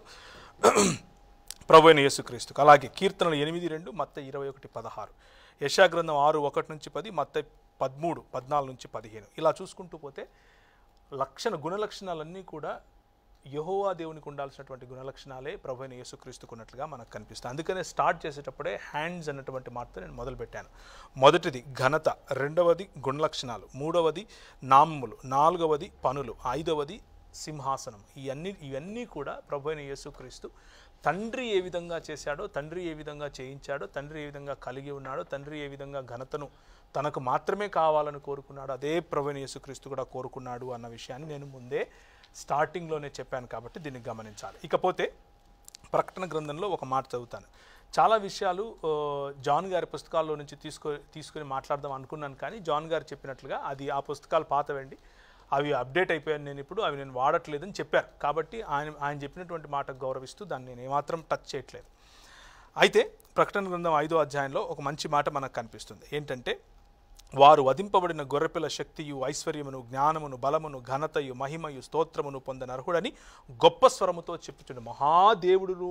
ప్రభు అయిన యేసుక్రీస్తుకు అలాగే కీర్తనలు ఎనిమిది రెండు మత్త ఇరవై ఒకటి పదహారు యశా గ్రంథం ఆరు ఒకటి నుంచి పది మత్త పదమూడు పద్నాలుగు నుంచి పదిహేను ఇలా చూసుకుంటూ పోతే లక్షణ గుణలక్షణాలన్నీ కూడా యహోవా దేవునికి ఉండాల్సినటువంటి గుణలక్షణాలే ప్రభు అయిన యేసుక్రీస్తుకు ఉన్నట్లుగా మనకు కనిపిస్తుంది అందుకనే స్టార్ట్ చేసేటప్పుడే హ్యాండ్స్ అన్నటువంటి మాటతో నేను మొదలుపెట్టాను మొదటిది ఘనత రెండవది గుణలక్షణాలు మూడవది నామములు నాలుగవది పనులు ఐదవది సింహాసనం ఇవన్నీ ఇవన్నీ కూడా ప్రభు అయిన యేసుక్రీస్తు తండ్రి ఏ విధంగా చేశాడో తండ్రి ఏ విధంగా చేయించాడో తండ్రి ఏ విధంగా కలిగి ఉన్నాడో తండ్రి ఏ విధంగా ఘనతను తనకు మాత్రమే కావాలని కోరుకున్నాడు అదే ప్రభుని యేసుక్రీస్తు కూడా కోరుకున్నాడు అన్న విషయాన్ని నేను ముందే స్టార్టింగ్లోనే చెప్పాను కాబట్టి దీన్ని గమనించాలి ఇకపోతే ప్రకటన గ్రంథంలో ఒక మాట చదువుతాను చాలా విషయాలు ఆ, జాన్ గారి పుస్తకాల్లో నుంచి తీసుకో తీసుకొని మాట్లాడదాం అనుకున్నాను కానీ జాన్ గారు చెప్పినట్లుగా అది ఆ పుస్తకాలు పాతవండి అవి అప్డేట్ అయిపోయాను నేను ఇప్పుడు అవి నేను వాడట్లేదని చెప్పారు కాబట్టి ఆయన ఆయన చెప్పినటువంటి మాటకు గౌరవిస్తూ దాన్ని నేను ఏమాత్రం టచ్ చేయట్లేదు అయితే ప్రకటన గ్రంథం ఐదో అధ్యాయంలో ఒక మంచి మాట మనకు కనిపిస్తుంది ఏంటంటే వారు వధింపబడిన గొర్రెపిల్ల శక్తియు ఐశ్వర్యమును జ్ఞానమును బలమును ఘనతయు మహిమయు స్తోత్రమును పొందని అర్హుడని గొప్ప స్వరముతో చెప్పుచుండు మహాదేవుడును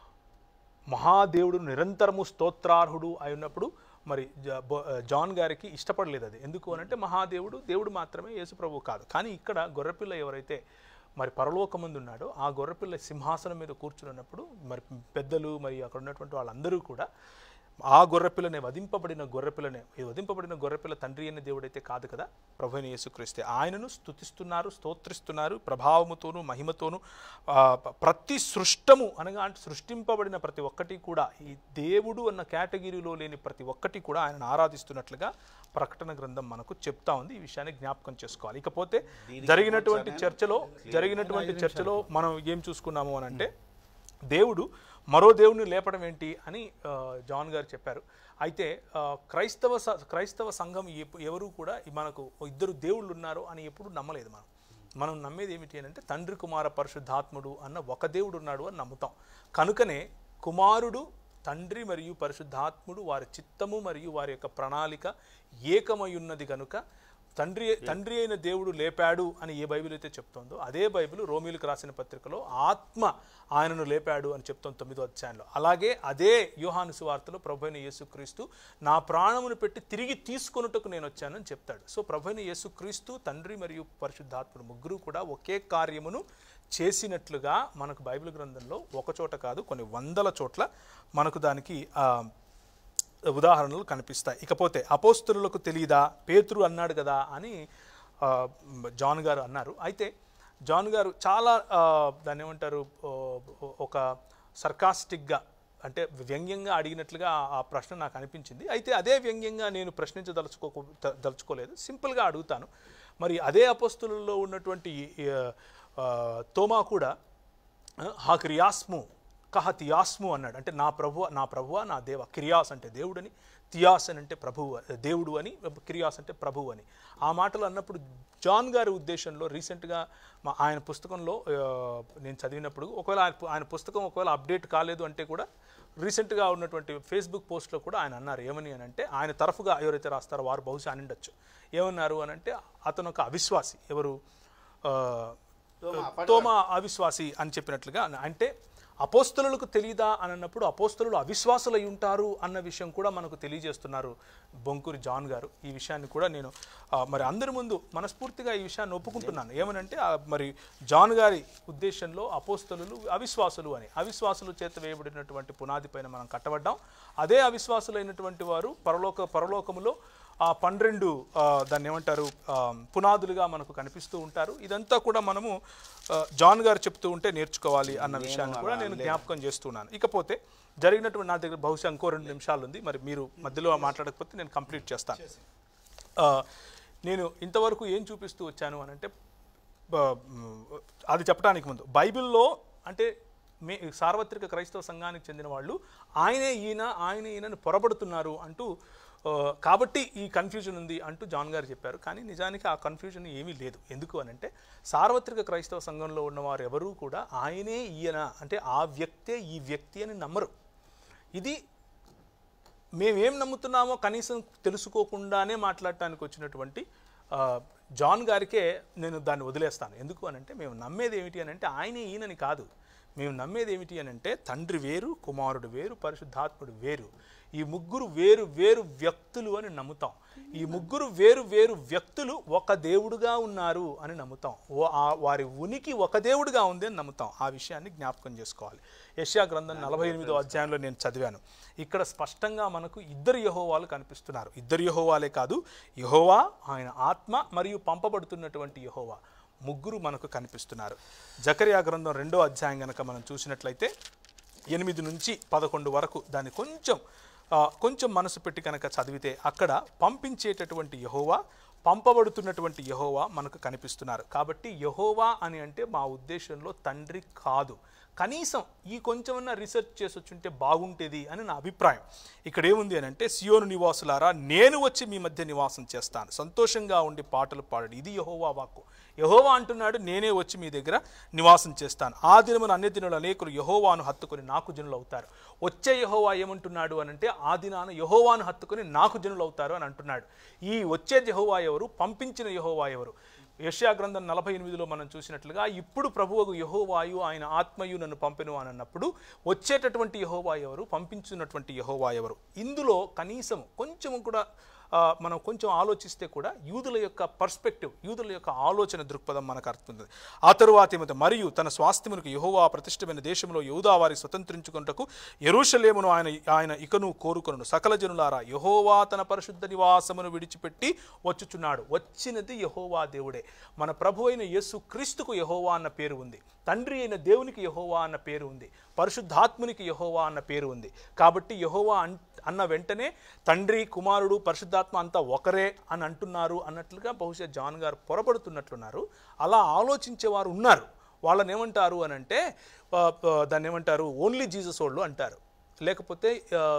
మహాదేవుడు నిరంతరము స్తోత్రార్హుడు అయి ఉన్నప్పుడు మరి జ- బొ- జాన్ గారికి ఇష్టపడలేదు అది ఎందుకు అనంటే మహాదేవుడు దేవుడు మాత్రమే యేసుప్రభు కాదు కానీ ఇక్కడ గొర్రెపిల్ల ఎవరైతే మరి పరలోకమందు ఉన్నాడో ఆ గొర్రెపిల్ల సింహాసనం మీద కూర్చున్నప్పుడు మరి పెద్దలు మరి అక్కడ ఉన్నటువంటి వాళ్ళందరూ కూడా ఆ గొర్రెపిల్లనే వధింపబడిన గొర్రెపిల్లనే ఈ వధింపబడిన గొర్రెపిల్ల తండ్రి అయిన దేవుడైతే కాదు కదా ప్రభు అయిన యేసుక్రీస్తే ఆయనను స్తుతిస్తున్నారు స్తోత్రిస్తున్నారు ప్రభావముతోనూ మహిమతోనూ ఆ, ప- ప్రతి సృష్టము అనగా అంటే సృష్టింపబడిన ప్రతి ఒక్కటి కూడా ఈ దేవుడు అన్న కేటగిరీలో లేని ప్రతి ఒక్కటి కూడా ఆయనను ఆరాధిస్తున్నట్లుగా ప్రకటన గ్రంథం మనకు చెప్తా ఉంది ఈ విషయాన్ని జ్ఞాపకం చేసుకోవాలి ఇకపోతే జరిగినటువంటి చర్చలో జరిగినటువంటి చర్చలో మనం ఏం చూసుకున్నాము అని అంటే దేవుడు మరో దేవుడిని లేపడం ఏంటి అని ఆ, జాన్ గారు చెప్పారు అయితే ఆ, క్రైస్తవ స- క్రైస్తవ సంఘం ఎప్పు- ఎవరు కూడా ఈ మనకు ఇద్దరు దేవుళ్ళు ఉన్నారు అని ఎప్పుడు నమ్మలేదు మనం మనం నమ్మేది ఏమిటి అని అంటే తండ్రి కుమార పరిశుద్ధాత్ముడు అన్న ఒక దేవుడు ఉన్నాడు అని నమ్ముతాం కనుకనే కుమారుడు తండ్రి మరియు పరిశుద్ధాత్ముడు వారి చిత్తము మరియు వారి యొక్క ప్రణాళిక ఏకమై ఉన్నది కనుక తండ్రి తండ్రి అయిన దేవుడు లేపాడు అని ఏ బైబిల్ అయితే చెప్తోందో అదే బైబిల్ రోమిలకు రాసిన పత్రికలో ఆత్మ ఆయనను లేపాడు అని చెప్తోంది తొమ్మిదో అధ్యాయంలో అలాగే అదే యోహాను సువార్తలో ప్రభైన యేసుక్రీస్తు నా ప్రాణమును పెట్టి తిరిగి తీసుకొనుటకు నేను వచ్చానని చెప్తాడు సో ప్రభైన యేసుక్రీస్తు తండ్రి మరియు పరిశుద్ధాత్ముడు ముగ్గురు కూడా ఒకే కార్యమును చేసినట్లుగా మనకు బైబిల్ గ్రంథంలో ఒక చోట కాదు కొన్ని వందల చోట్ల మనకు దానికి ఆ, ఉదాహరణలు కనిపిస్తాయి ఇకపోతే అపోస్తులకు తెలియదా పేతురు అన్నాడు కదా అని ఆ, జాన్ గారు అన్నారు అయితే జాన్ గారు చాలా ఆ, దాన్ని ఏమంటారు ఓ, ఒక సర్కాస్టిక్గా అంటే వ్యంగ్యంగా అడిగినట్లుగా ఆ- ఆ ప్రశ్న నాకు అనిపించింది అయితే అదే వ్యంగ్యంగా నేను ప్రశ్నించదలుచుకో ద- దలుచుకోలేదు సింపుల్గా అడుగుతాను మరి అదే అపోస్తులలో ఉన్నటువంటి ఈ, ఆ, తోమా కూడా హా క్రియాస్ము కహ తియాస్ము అన్నాడు అంటే నా ప్రభు నా ప్రభువ నా దేవ క్రియాస్ అంటే దేవుడని తియాస్ అని అంటే ప్రభువు దేవుడు అని క్రియాస్ అంటే ప్రభువు అని ఆ మాటలు అన్నప్పుడు జాన్ గారి ఉద్దేశంలో రీసెంట్గా మా ఆయన పుస్తకంలో ఆ, నేను చదివినప్పుడు ఒకవేళ ఆయన పు- ఆయన పుస్తకం ఒకవేళ అప్డేట్ కాలేదు అంటే కూడా రీసెంట్గా ఉన్నటువంటి ఫేస్బుక్ పోస్ట్లో కూడా ఆయన అన్నారు ఏమని అని అంటే ఆయన తరఫుగా ఎవరైతే రాస్తారో వారు బహుశా అని ఉండొచ్చు ఏమన్నారు అని అంటే అతను ఒక అవిశ్వాసి ఎవరు ఆ, తోమా అవిశ్వాసి అని చెప్పినట్లుగా అంటే అపోస్తలులకు తెలియదా అని అన్నప్పుడు అపోస్తలు అవిశ్వాసులై ఉంటారు అన్న విషయం కూడా మనకు తెలియజేస్తున్నారు బొంకూరి జాన్ గారు ఈ విషయాన్ని కూడా నేను ఆ, మరి అందరి ముందు మనస్ఫూర్తిగా ఈ విషయాన్ని ఒప్పుకుంటున్నాను ఏమనంటే ఆ, మరి జాన్ గారి ఉద్దేశంలో అపోస్తలు అవిశ్వాసులు అని అవిశ్వాసులు చేత వేయబడినటువంటి పునాది పైన మనం కట్టబడ్డాం అదే అవిశ్వాసులైనటువంటి వారు పరలోక పరలోకములో ఆ పన్నెండు ఆ, దాన్ని ఏమంటారు ఆ, పునాదులుగా మనకు కనిపిస్తూ ఉంటారు ఇదంతా కూడా మనము ఆ, జాన్ గారు చెప్తూ ఉంటే నేర్చుకోవాలి అన్న విషయాన్ని కూడా నేను జ్ఞాపకం చేస్తున్నాను ఇకపోతే జరిగినటువంటి నా దగ్గర బహుశా ఇంకో రెండు నిమిషాలు ఉంది మరి మీరు మధ్యలో మాట్లాడకపోతే నేను కంప్లీట్ చేస్తాను ఆ, నేను ఇంతవరకు ఏం చూపిస్తూ వచ్చాను అని అంటే బ- మ్, అది చెప్పడానికి ముందు బైబిల్లో అంటే మే సార్వత్రిక క్రైస్తవ సంఘానికి చెందిన వాళ్ళు ఆయనే ఈయన ఆయనే ఈయనని పొరబడుతున్నారు అంటూ ఆ, కాబట్టి ఈ కన్ఫ్యూజన్ ఉంది అంటూ జాన్ గారు చెప్పారు కానీ నిజానికి ఆ కన్ఫ్యూజన్ ఏమీ లేదు ఎందుకు అని అంటే సార్వత్రిక క్రైస్తవ సంఘంలో ఉన్నవారు ఎవరూ కూడా ఆయనే ఈయన అంటే ఆ వ్యక్తే ఈ వ్యక్తి అని నమ్మరు ఇది మేమేం నమ్ముతున్నామో కనీసం తెలుసుకోకుండానే మాట్లాడటానికి వచ్చినటువంటి ఆ, జాన్ గారికే నేను దాన్ని వదిలేస్తాను ఎందుకు అని అంటే మేము నమ్మేది ఏమిటి అని అంటే ఆయనే ఈయనని కాదు మేము నమ్మేది ఏమిటి అని అంటే తండ్రి వేరు కుమారుడు వేరు పరిశుద్ధాత్ముడు వేరు ఈ ముగ్గురు వేరు వేరు వ్యక్తులు అని నమ్ముతాం ఈ ముగ్గురు వేరు వేరు వ్యక్తులు ఒక దేవుడుగా ఉన్నారు అని నమ్ముతాం ఓ- ఆ వారి ఉనికి ఒక దేవుడుగా ఉంది అని నమ్ముతాం ఆ విషయాన్ని జ్ఞాపకం చేసుకోవాలి యెషయా గ్రంథం నలభై ఎనిమిదో అధ్యాయంలో నేను చదివాను ఇక్కడ స్పష్టంగా మనకు ఇద్దరు యహోవాలు కనిపిస్తున్నారు ఇద్దరు యహోవాలే కాదు యహోవా ఆయన ఆత్మ మరియు పంపబడుతున్నటువంటి యహోవా ముగ్గురు మనకు కనిపిస్తున్నారు జకరియా గ్రంథం రెండో అధ్యాయం గనక మనం చూసినట్లయితే ఎనిమిది నుంచి పదకొండు వరకు దాన్ని కొంచెం ఆ, కొంచెం మనసు పెట్టి కనుక చదివితే అక్కడ పంపించేటటువంటి యహోవా పంపబడుతున్నటువంటి యహోవా మనకు కనిపిస్తున్నారు కాబట్టి యహోవా అని అంటే మా ఉద్దేశంలో తండ్రి కాదు కనీసం ఈ కొంచెమన్నా రీసెర్చ్ చేసి వచ్చుంటే బాగుంటేది అని నా అభిప్రాయం ఇక్కడ ఏముంది అని అంటే సియోను నివాసులారా నేను వచ్చి మీ మధ్య నివాసం చేస్తాను సంతోషంగా ఉండి పాటలు పాడండి ఇది యహోవా వాక్కు యహోవా అంటున్నాడు నేనే వచ్చి మీ దగ్గర నివాసం చేస్తాను ఆ దినమున అన్ని దినులు అనేకులు యహోవాను హత్తుకొని నాకు జనులు అవుతారు వచ్చే యహోవా ఏమంటున్నాడు అని అంటే ఆ దినాన యహోవాను హత్తుకొని నాకు జనులు అవుతారు అని అంటున్నాడు ఈ వచ్చే యహోవా ఎవరు పంపించిన యహోవా ఎవరు యెషయా గ్రంథం నలభై ఎనిమిదిలో మనం చూసినట్లుగా ఇప్పుడు ప్రభువుకు యహోవాయు ఆయన ఆత్మయు నన్ను పంపెను అని అన్నప్పుడు వచ్చేటటువంటి యహోవా ఎవరు పంపించినటువంటి యహోవా ఎవరు ఇందులో కనీసం కొంచెం కూడా ఆ, మనం కొంచెం ఆలోచిస్తే కూడా యూదుల యొక్క పర్స్పెక్టివ్ యూదుల యొక్క ఆలోచన దృక్పథం మనకు అర్థమవుతుంది ఆ తరువాత ఏమిటి మరియు తన స్వాస్థ్యమునకు యహోవా ప్రతిష్టమైన దేశంలో యూదా వారి స్వతంత్రించుకుంటకు ఎరుషలేమును ఆయన ఆయన ఇకను కోరుకొను సకల జనులారా యహోవా తన పరిశుద్ధ నివాసమును విడిచిపెట్టి వచ్చుచున్నాడు వచ్చినది యహోవా దేవుడే మన ప్రభు అయిన యేసు క్రీస్తుకు యహోవా అన్న పేరు ఉంది తండ్రి అయిన దేవునికి యహోవా అన్న పేరు ఉంది పరిశుద్ధాత్మునికి యహోవా అన్న పేరు ఉంది కాబట్టి యహోవా అన్ అన్న వెంటనే తండ్రి కుమారుడు పరిశుద్ధాత్మ అంతా ఒకరే అని అంటున్నారు అన్నట్లుగా బహుశా జాన్ గారు పొరపడుతున్నట్లున్నారు అలా ఆలోచించేవారు ఉన్నారు వాళ్ళని ఏమంటారు అని అంటే ఆ, ఆ, దాన్ని ఏమంటారు ఓన్లీ జీసస్ వాళ్ళు అంటారు లేకపోతే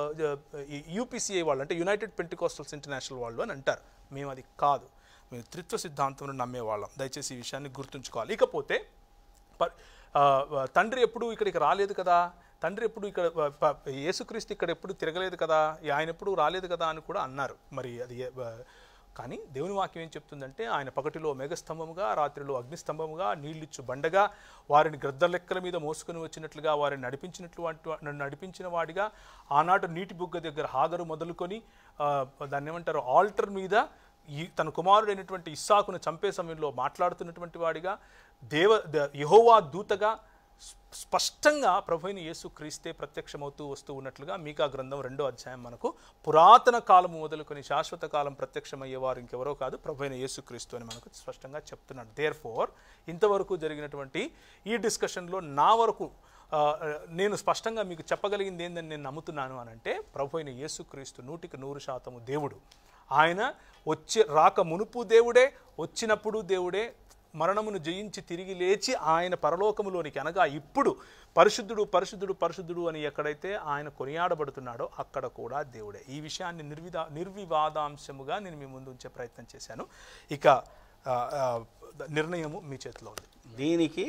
యూపీసీఐ వాళ్ళు అంటే యునైటెడ్ పెంటికోస్టల్స్ ఇంటర్నేషనల్ వాళ్ళు అని అంటారు మేము అది కాదు మేము త్రిత్వ సిద్ధాంతం నమ్మేవాళ్ళం దయచేసి ఈ విషయాన్ని గుర్తుంచుకోవాలి ఇకపోతే ప- ఆ, ఆ, తండ్రి ఎప్పుడు ఇక్కడికి రాలేదు కదా తండ్రి ఎప్పుడు ఇక్కడ ప- ప- యేసుక్రీస్తు ఇక్కడ ఎప్పుడు తిరగలేదు కదా ఆయన ఎప్పుడు రాలేదు కదా అని కూడా అన్నారు మరి అది ఏ- ఆ, కానీ దేవుని వాక్యం ఏం చెప్తుందంటే ఆయన పగటిలో మేఘస్తంభముగా రాత్రిలో అగ్నిస్తంభముగా నీళ్ళిచ్చు బండగా వారిని గ్రద్ద లెక్కల మీద మోసుకొని వచ్చినట్లుగా వారిని నడిపించినట్లు వంటి- నన్ను నడిపించిన వాడిగా ఆనాటి నీటి బుగ్గ దగ్గర హాగరు మొదలుకొని ఆ, దాన్ని ఏమంటారు ఆల్టర్ మీద ఈ తన కుమారుడైనటువంటి ఇస్సాకును చంపే సమయంలో మాట్లాడుతున్నటువంటి వాడిగా దేవ ద- యెహోవా దూతగా స్ప- స్పష్టంగా ప్రభుని యేసు క్రీస్తే ప్రత్యక్షమవుతూ వస్తూ ఉన్నట్లుగా మీకా గ్రంథం రెండో అధ్యాయం మనకు పురాతన కాలం మొదలుకొని శాశ్వత కాలం ప్రత్యక్షమయ్యేవారు ఇంకెవరో కాదు ప్రభుైన యేసు క్రీస్తు అని మనకు స్పష్టంగా చెప్తున్నాడు దేర్ ఫోర్ ఇంతవరకు జరిగినటువంటి ఈ డిస్కషన్లో నా వరకు ఆ, నేను స్పష్టంగా మీకు చెప్పగలిగింది ఏందని నేను నమ్ముతున్నాను అని అంటే ప్రభు అయిన యేసుక్రీస్తు నూటికి నూరు శాతము దేవుడు ఆయన వచ్చి రాక మునుపు దేవుడే వచ్చినప్పుడు దేవుడే మరణమును జయించి తిరిగి లేచి ఆయన పరలోకములోనికి అనగా ఇప్పుడు పరిశుద్ధుడు పరిశుద్ధుడు పరిశుద్ధుడు అని ఎక్కడైతే ఆయన కొనియాడబడుతున్నాడో అక్కడ కూడా దేవుడే ఈ విషయాన్ని నిర్విధా నిర్వివాదాంశముగా నేను మీ ముందు ఉంచే ప్రయత్నం చేశాను ఇక ఆ, ఆ, నిర్ణయము మీ చేతిలో ఉంది దీనికి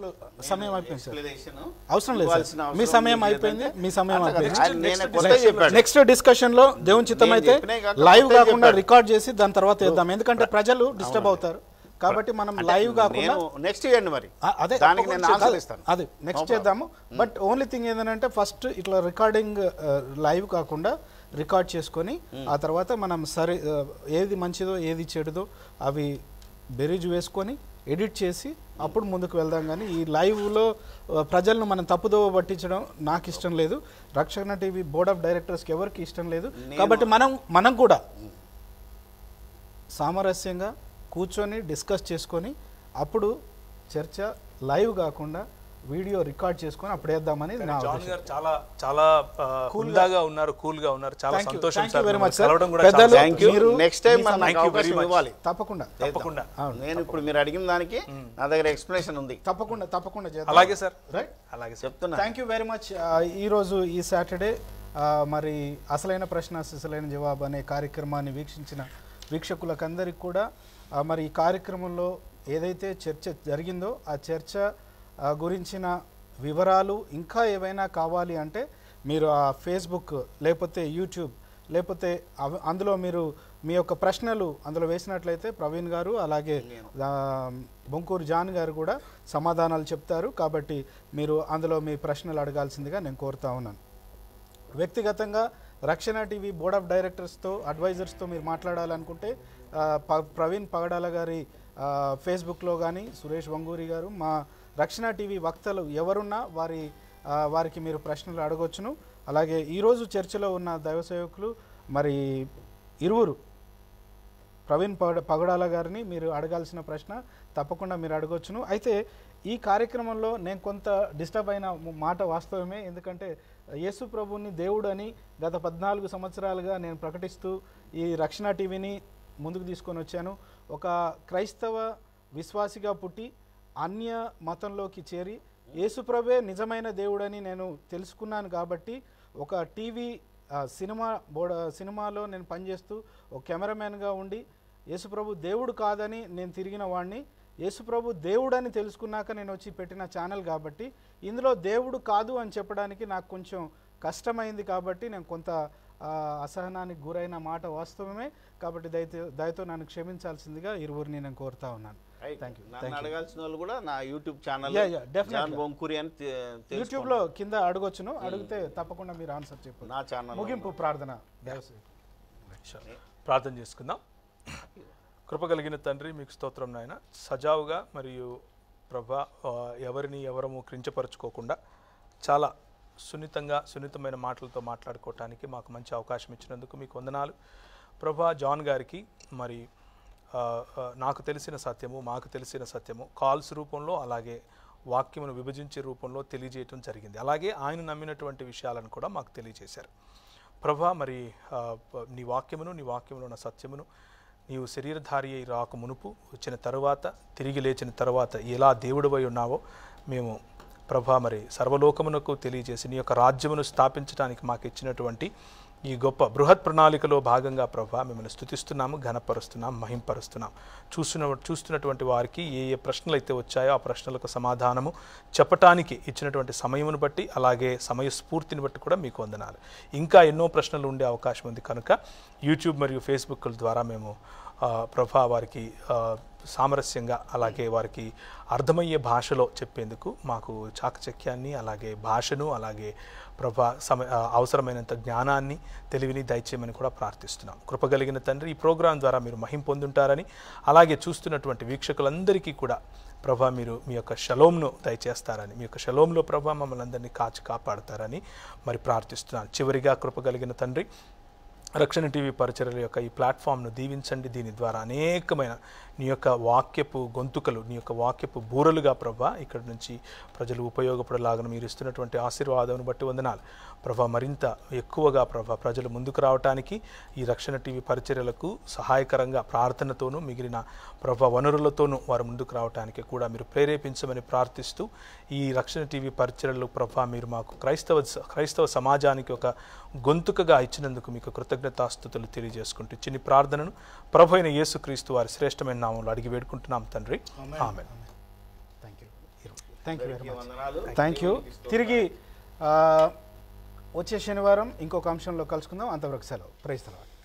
సమయం అయిపోయింది సార్ explanation అవసరం లేదు ఇవ్వాల్సిన సార్ మీ అవసరం సమయం లేదు అయిపోయింది అంటే మీ సమయం అట్లా కాదు. అయిపోయింది ఆయన నేను కొత్తగా చెప్పాడు నెక్స్ట్ డిస్కషన్ లో దేవుని చిత్తం నేను అయితే చెప్పినే కాక లైవ్ కొత్తగా కాకుండా చెప్పాడు. రికార్డ్ చేసి దాని తర్వాత వేద్దాం ఎందుకంటే ప్రజలు డిస్టర్బ్ అవుతారు కాబట్టి మనం లైవ్ కాకుండా నేను నెక్స్ట్ ఇవ్వండి మరి ఆ, అదే దానికి నేను తప్పకుండా ఆన్సర్ చేద్దాం. ఇస్తాను అదే నెక్స్ట్ చేద్దాము బట్ ఓన్లీ థింగ్ ఏంటంటే ఫస్ట్ ఇట్లా రికార్డింగ్ లైవ్ కాకుండా రికార్డ్ చేసుకొని ఆ తర్వాత మనం సరే ఆ, ఏది మంచిదో ఏది చెడుదో అవి బెరీజ్ వేసుకొని ఎడిట్ చేసి అప్పుడు ముందుకు వెళ్దాం కానీ ఈ లైవ్లో ఆ, ప్రజలను మనం తప్పుదోవ పట్టించడం నాకు ఇష్టం లేదు రక్షణ టీవీ బోర్డ్ ఆఫ్ డైరెక్టర్స్కి ఎవరికి ఇష్టం లేదు కాబట్టి మనం మనం కూడా సామరస్యంగా కూర్చొని డిస్కస్ చేసుకొని అప్పుడు చర్చ లైవ్ కాకుండా వీడియో రికార్డ్ చేసుకొని అప్పుడు వేద్దామని నా జాన్ ఉద్దేశం. గారు చాలా చాలా కూల్గా ఉన్నారు కూల్ గా ఉన్నారు చాలా Thank you. సంతోషం Thank you సార్ very much, మిమ్మల్ని sir. కలవడం కూడా పెద్దలు- చాలా థ్యాంక్ యూ మీరు- నెక్స్ట్ టైం మీ మనకు Thank you very అవకాశం much. ఇవ్వాలి తప్పకుండా తప్పకుండా నేను ఇప్పుడు మీరు అడిగిన దానికి నా దగ్గర ఎక్స్ప్లెనేషన్ ఉంది తప్పకుండా తప్పకుండా చేద్దాం అలాగే సార్ రైట్ అలాగే సార్ చెప్తున్నా థ్యాంక్ యూ వెరీ మచ్ ఈరోజు ఈ సాటర్డే మరి అసలైన ప్రశ్న అసలైన జవాబు అనే కార్యక్రమాన్ని వీక్షించిన వీక్షకులకందరికి కూడా ఆ, మరి ఈ కార్యక్రమంలో ఏదైతే చర్చ జరిగిందో ఆ చర్చ ఆ, గురించిన వివరాలు ఇంకా ఏవైనా కావాలి అంటే మీరు ఆ ఫేస్బుక్ లేకపోతే యూట్యూబ్ లేకపోతే అవ- అందులో మీరు మీ యొక్క ప్రశ్నలు అందులో వేసినట్లయితే ప్రవీణ్ గారు అలాగే ఆ, బొంకూరు జాన్ గారు కూడా సమాధానాలు చెప్తారు కాబట్టి మీరు అందులో మీ ప్రశ్నలు అడగాల్సిందిగా నేను కోరుతా ఉన్నాను వ్యక్తిగతంగా రక్షణ టీవీ బోర్డ్ ఆఫ్ డైరెక్టర్స్తో అడ్వైజర్స్తో మీరు మాట్లాడాలనుకుంటే ఆ, ప- ప్రవీణ్ పగడాల గారి ఆ, ఫేస్బుక్లో కానీ సురేష్ వంగూరి గారు మా రక్షణ టీవీ వక్తలు ఎవరున్నా వారి ఆ, వారికి మీరు ప్రశ్నలు అడగొచ్చును అలాగే ఈరోజు చర్చలో ఉన్న దైవ సేవకులు మరి ఇరువురు ప్రవీణ్ పగడ పగడాల గారిని మీరు అడగాల్సిన ప్రశ్న తప్పకుండా మీరు అడగొచ్చును అయితే ఈ కార్యక్రమంలో నేను కొంత డిస్టర్బ్ అయిన మాట వాస్తవమే ఎందుకంటే యేసు ప్రభుని దేవుడు అని గత పద్నాలుగు సంవత్సరాలుగా నేను ప్రకటిస్తూ ఈ రక్షణ టీవీని ముందుకు తీసుకొని వచ్చాను ఒక క్రైస్తవ విశ్వాసిగా పుట్టి అన్య మతంలోకి చేరి యేసుప్రభే నిజమైన దేవుడని నేను తెలుసుకున్నాను కాబట్టి ఒక టీవీ ఆ, సినిమా బోర్డ సినిమాలో నేను పనిచేస్తూ ఒక కెమెరామ్యాన్గా ఉండి యేసుప్రభు దేవుడు కాదని నేను తిరిగిన వాడిని యేసుప్రభు దేవుడని తెలుసుకున్నాక నేను వచ్చి పెట్టిన ఛానల్ కాబట్టి ఇందులో దేవుడు కాదు అని చెప్పడానికి నాకు కొంచెం కష్టమైంది కాబట్టి నేను కొంత ఆ, అసహనానికి గురైన మాట వాస్తవమే కాబట్టి దయతో దయతో నన్ను క్షమించాల్సిందిగా ఇరువురిని నేను కోరుతా ఉన్నాను థ్యాంక్ యూ నన్ను అడగాల్సిన వాళ్ళు కూడా నా YouTube channel Yeah, yeah, definitely. John Bonkuri అని తె- తెలుసుకోండి. యూట్యూబ్లో కింద అడగొచ్చును అడిగితే తప్పకుండా మీరు ఆన్సర్ చెప్పండి నా ఛానల్ ముగింపు ప్రార్థన దేవసేవ ప్రార్థన చేసుకుందాం కృప కలిగిన తండ్రి మీకు స్తోత్రం నాయన సజావుగా మరియు ప్రభా ఆ, ఎవరిని ఎవరము క్రించపరచుకోకుండా చాలా సున్నితంగా సున్నితమైన మాటలతో మాట్లాడుకోవటానికి మాకు మంచి అవకాశం ఇచ్చినందుకు మీకు వందనాలు ప్రభా జాన్ గారికి మరి ఆ, ఆ, నాకు తెలిసిన సత్యము మాకు తెలిసిన సత్యము కాల్స్ రూపంలో అలాగే వాక్యమును విభజించే రూపంలో తెలియజేయటం జరిగింది అలాగే ఆయన నమ్మినటువంటి విషయాలను కూడా మాకు తెలియజేశారు ప్రభా మరి ఆ, ప- నీ వాక్యమును నీ వాక్యములో ఉన్న సత్యమును నీవు శరీరధారి అయి రాక మునుపు వచ్చిన తరువాత తిరిగి లేచిన తరువాత ఎలా దేవుడివై ఉన్నావో మేము ప్రభా మరి సర్వలోకమునకు తెలియజేసి నీ యొక్క రాజ్యమును స్థాపించడానికి మాకు ఇచ్చినటువంటి ఈ గొప్ప బృహత్ ప్రణాళికలో భాగంగా ప్రభా మిమ్మల్ని స్థుతిస్తున్నాము ఘనపరుస్తున్నాం మహింపరుస్తున్నాం చూస్తున్న చూస్తున్నటువంటి వారికి ఏ ఏ ప్రశ్నలు అయితే వచ్చాయో ఆ ప్రశ్నలకు సమాధానము చెప్పటానికి ఇచ్చినటువంటి సమయమును బట్టి అలాగే సమయ స్ఫూర్తిని బట్టి కూడా మీకు వందనాలు ఇంకా ఎన్నో ప్రశ్నలు ఉండే అవకాశం ఉంది కనుక యూట్యూబ్ మరియు ఫేస్బుక్ ద్వారా మేము ఆ, ప్రభా వారికి ఆ, సామరస్యంగా అలాగే వారికి అర్థమయ్యే భాషలో చెప్పేందుకు మాకు చాకచక్యాన్ని అలాగే భాషను అలాగే ప్రభా సమ ఆ, అవసరమైనంత జ్ఞానాన్ని తెలివిని దయచేయమని కూడా ప్రార్థిస్తున్నాం కృపగలిగిన తండ్రి ఈ ప్రోగ్రాం ద్వారా మీరు మహిం పొందుంటారని అలాగే చూస్తున్నటువంటి వీక్షకులందరికీ కూడా ప్రభా మీరు మీ యొక్క షలోమ్ను దయచేస్తారని మీ యొక్క షలోమ్లో ప్రభా మమ్మల్ని అందరినీ కాచి కాపాడతారని మరి ప్రార్థిస్తున్నాను చివరిగా కృపగలిగిన తండ్రి రక్షణ టీవీ పరిచర్యల యొక్క ఈ ప్లాట్ఫామ్ను దీవించండి దీని ద్వారా అనేకమైన నీ యొక్క వాక్యపు గొంతుకలు నీ యొక్క వాక్యపు బూరలుగా ప్రభా ఇక్కడ నుంచి ప్రజలు ఉపయోగపడేలాగా మీరు ఇస్తున్నటువంటి ఆశీర్వాదం బట్టి వందనాలు ప్రభా మరింత ఎక్కువగా ప్రభా ప్రజలు ముందుకు రావటానికి ఈ రక్షణ టీవీ పరిచర్యలకు సహాయకరంగా ప్రార్థనతోనూ మిగిలిన ప్రభా వనరులతోనూ వారు ముందుకు రావటానికి కూడా మీరు ప్రేరేపించమని ప్రార్థిస్తూ ఈ రక్షణ టీవీ పరిచర్యలు ప్రభా మీరు మాకు క్రైస్తవ క్రైస్తవ సమాజానికి ఒక గొంతుకగా ఇచ్చినందుకు మీకు కృతజ్ఞతాస్థుతులు తెలియజేసుకుంటూ చిన్ని ప్రార్థనను ప్రభు అయిన యేసుక్రీస్తు వారి శ్రేష్టమైన నామంలో అడిగి వేడుకుంటున్నాం తండ్రి ఆమె thank you thank you very much వందనాలు థ్యాంక్ యూ తిరిగి ఆ, వచ్చే శనివారం ఇంకొక అంశంలో కలుసుకుందాం అంతవరకు సెలవు ప్రైస్తలవాడు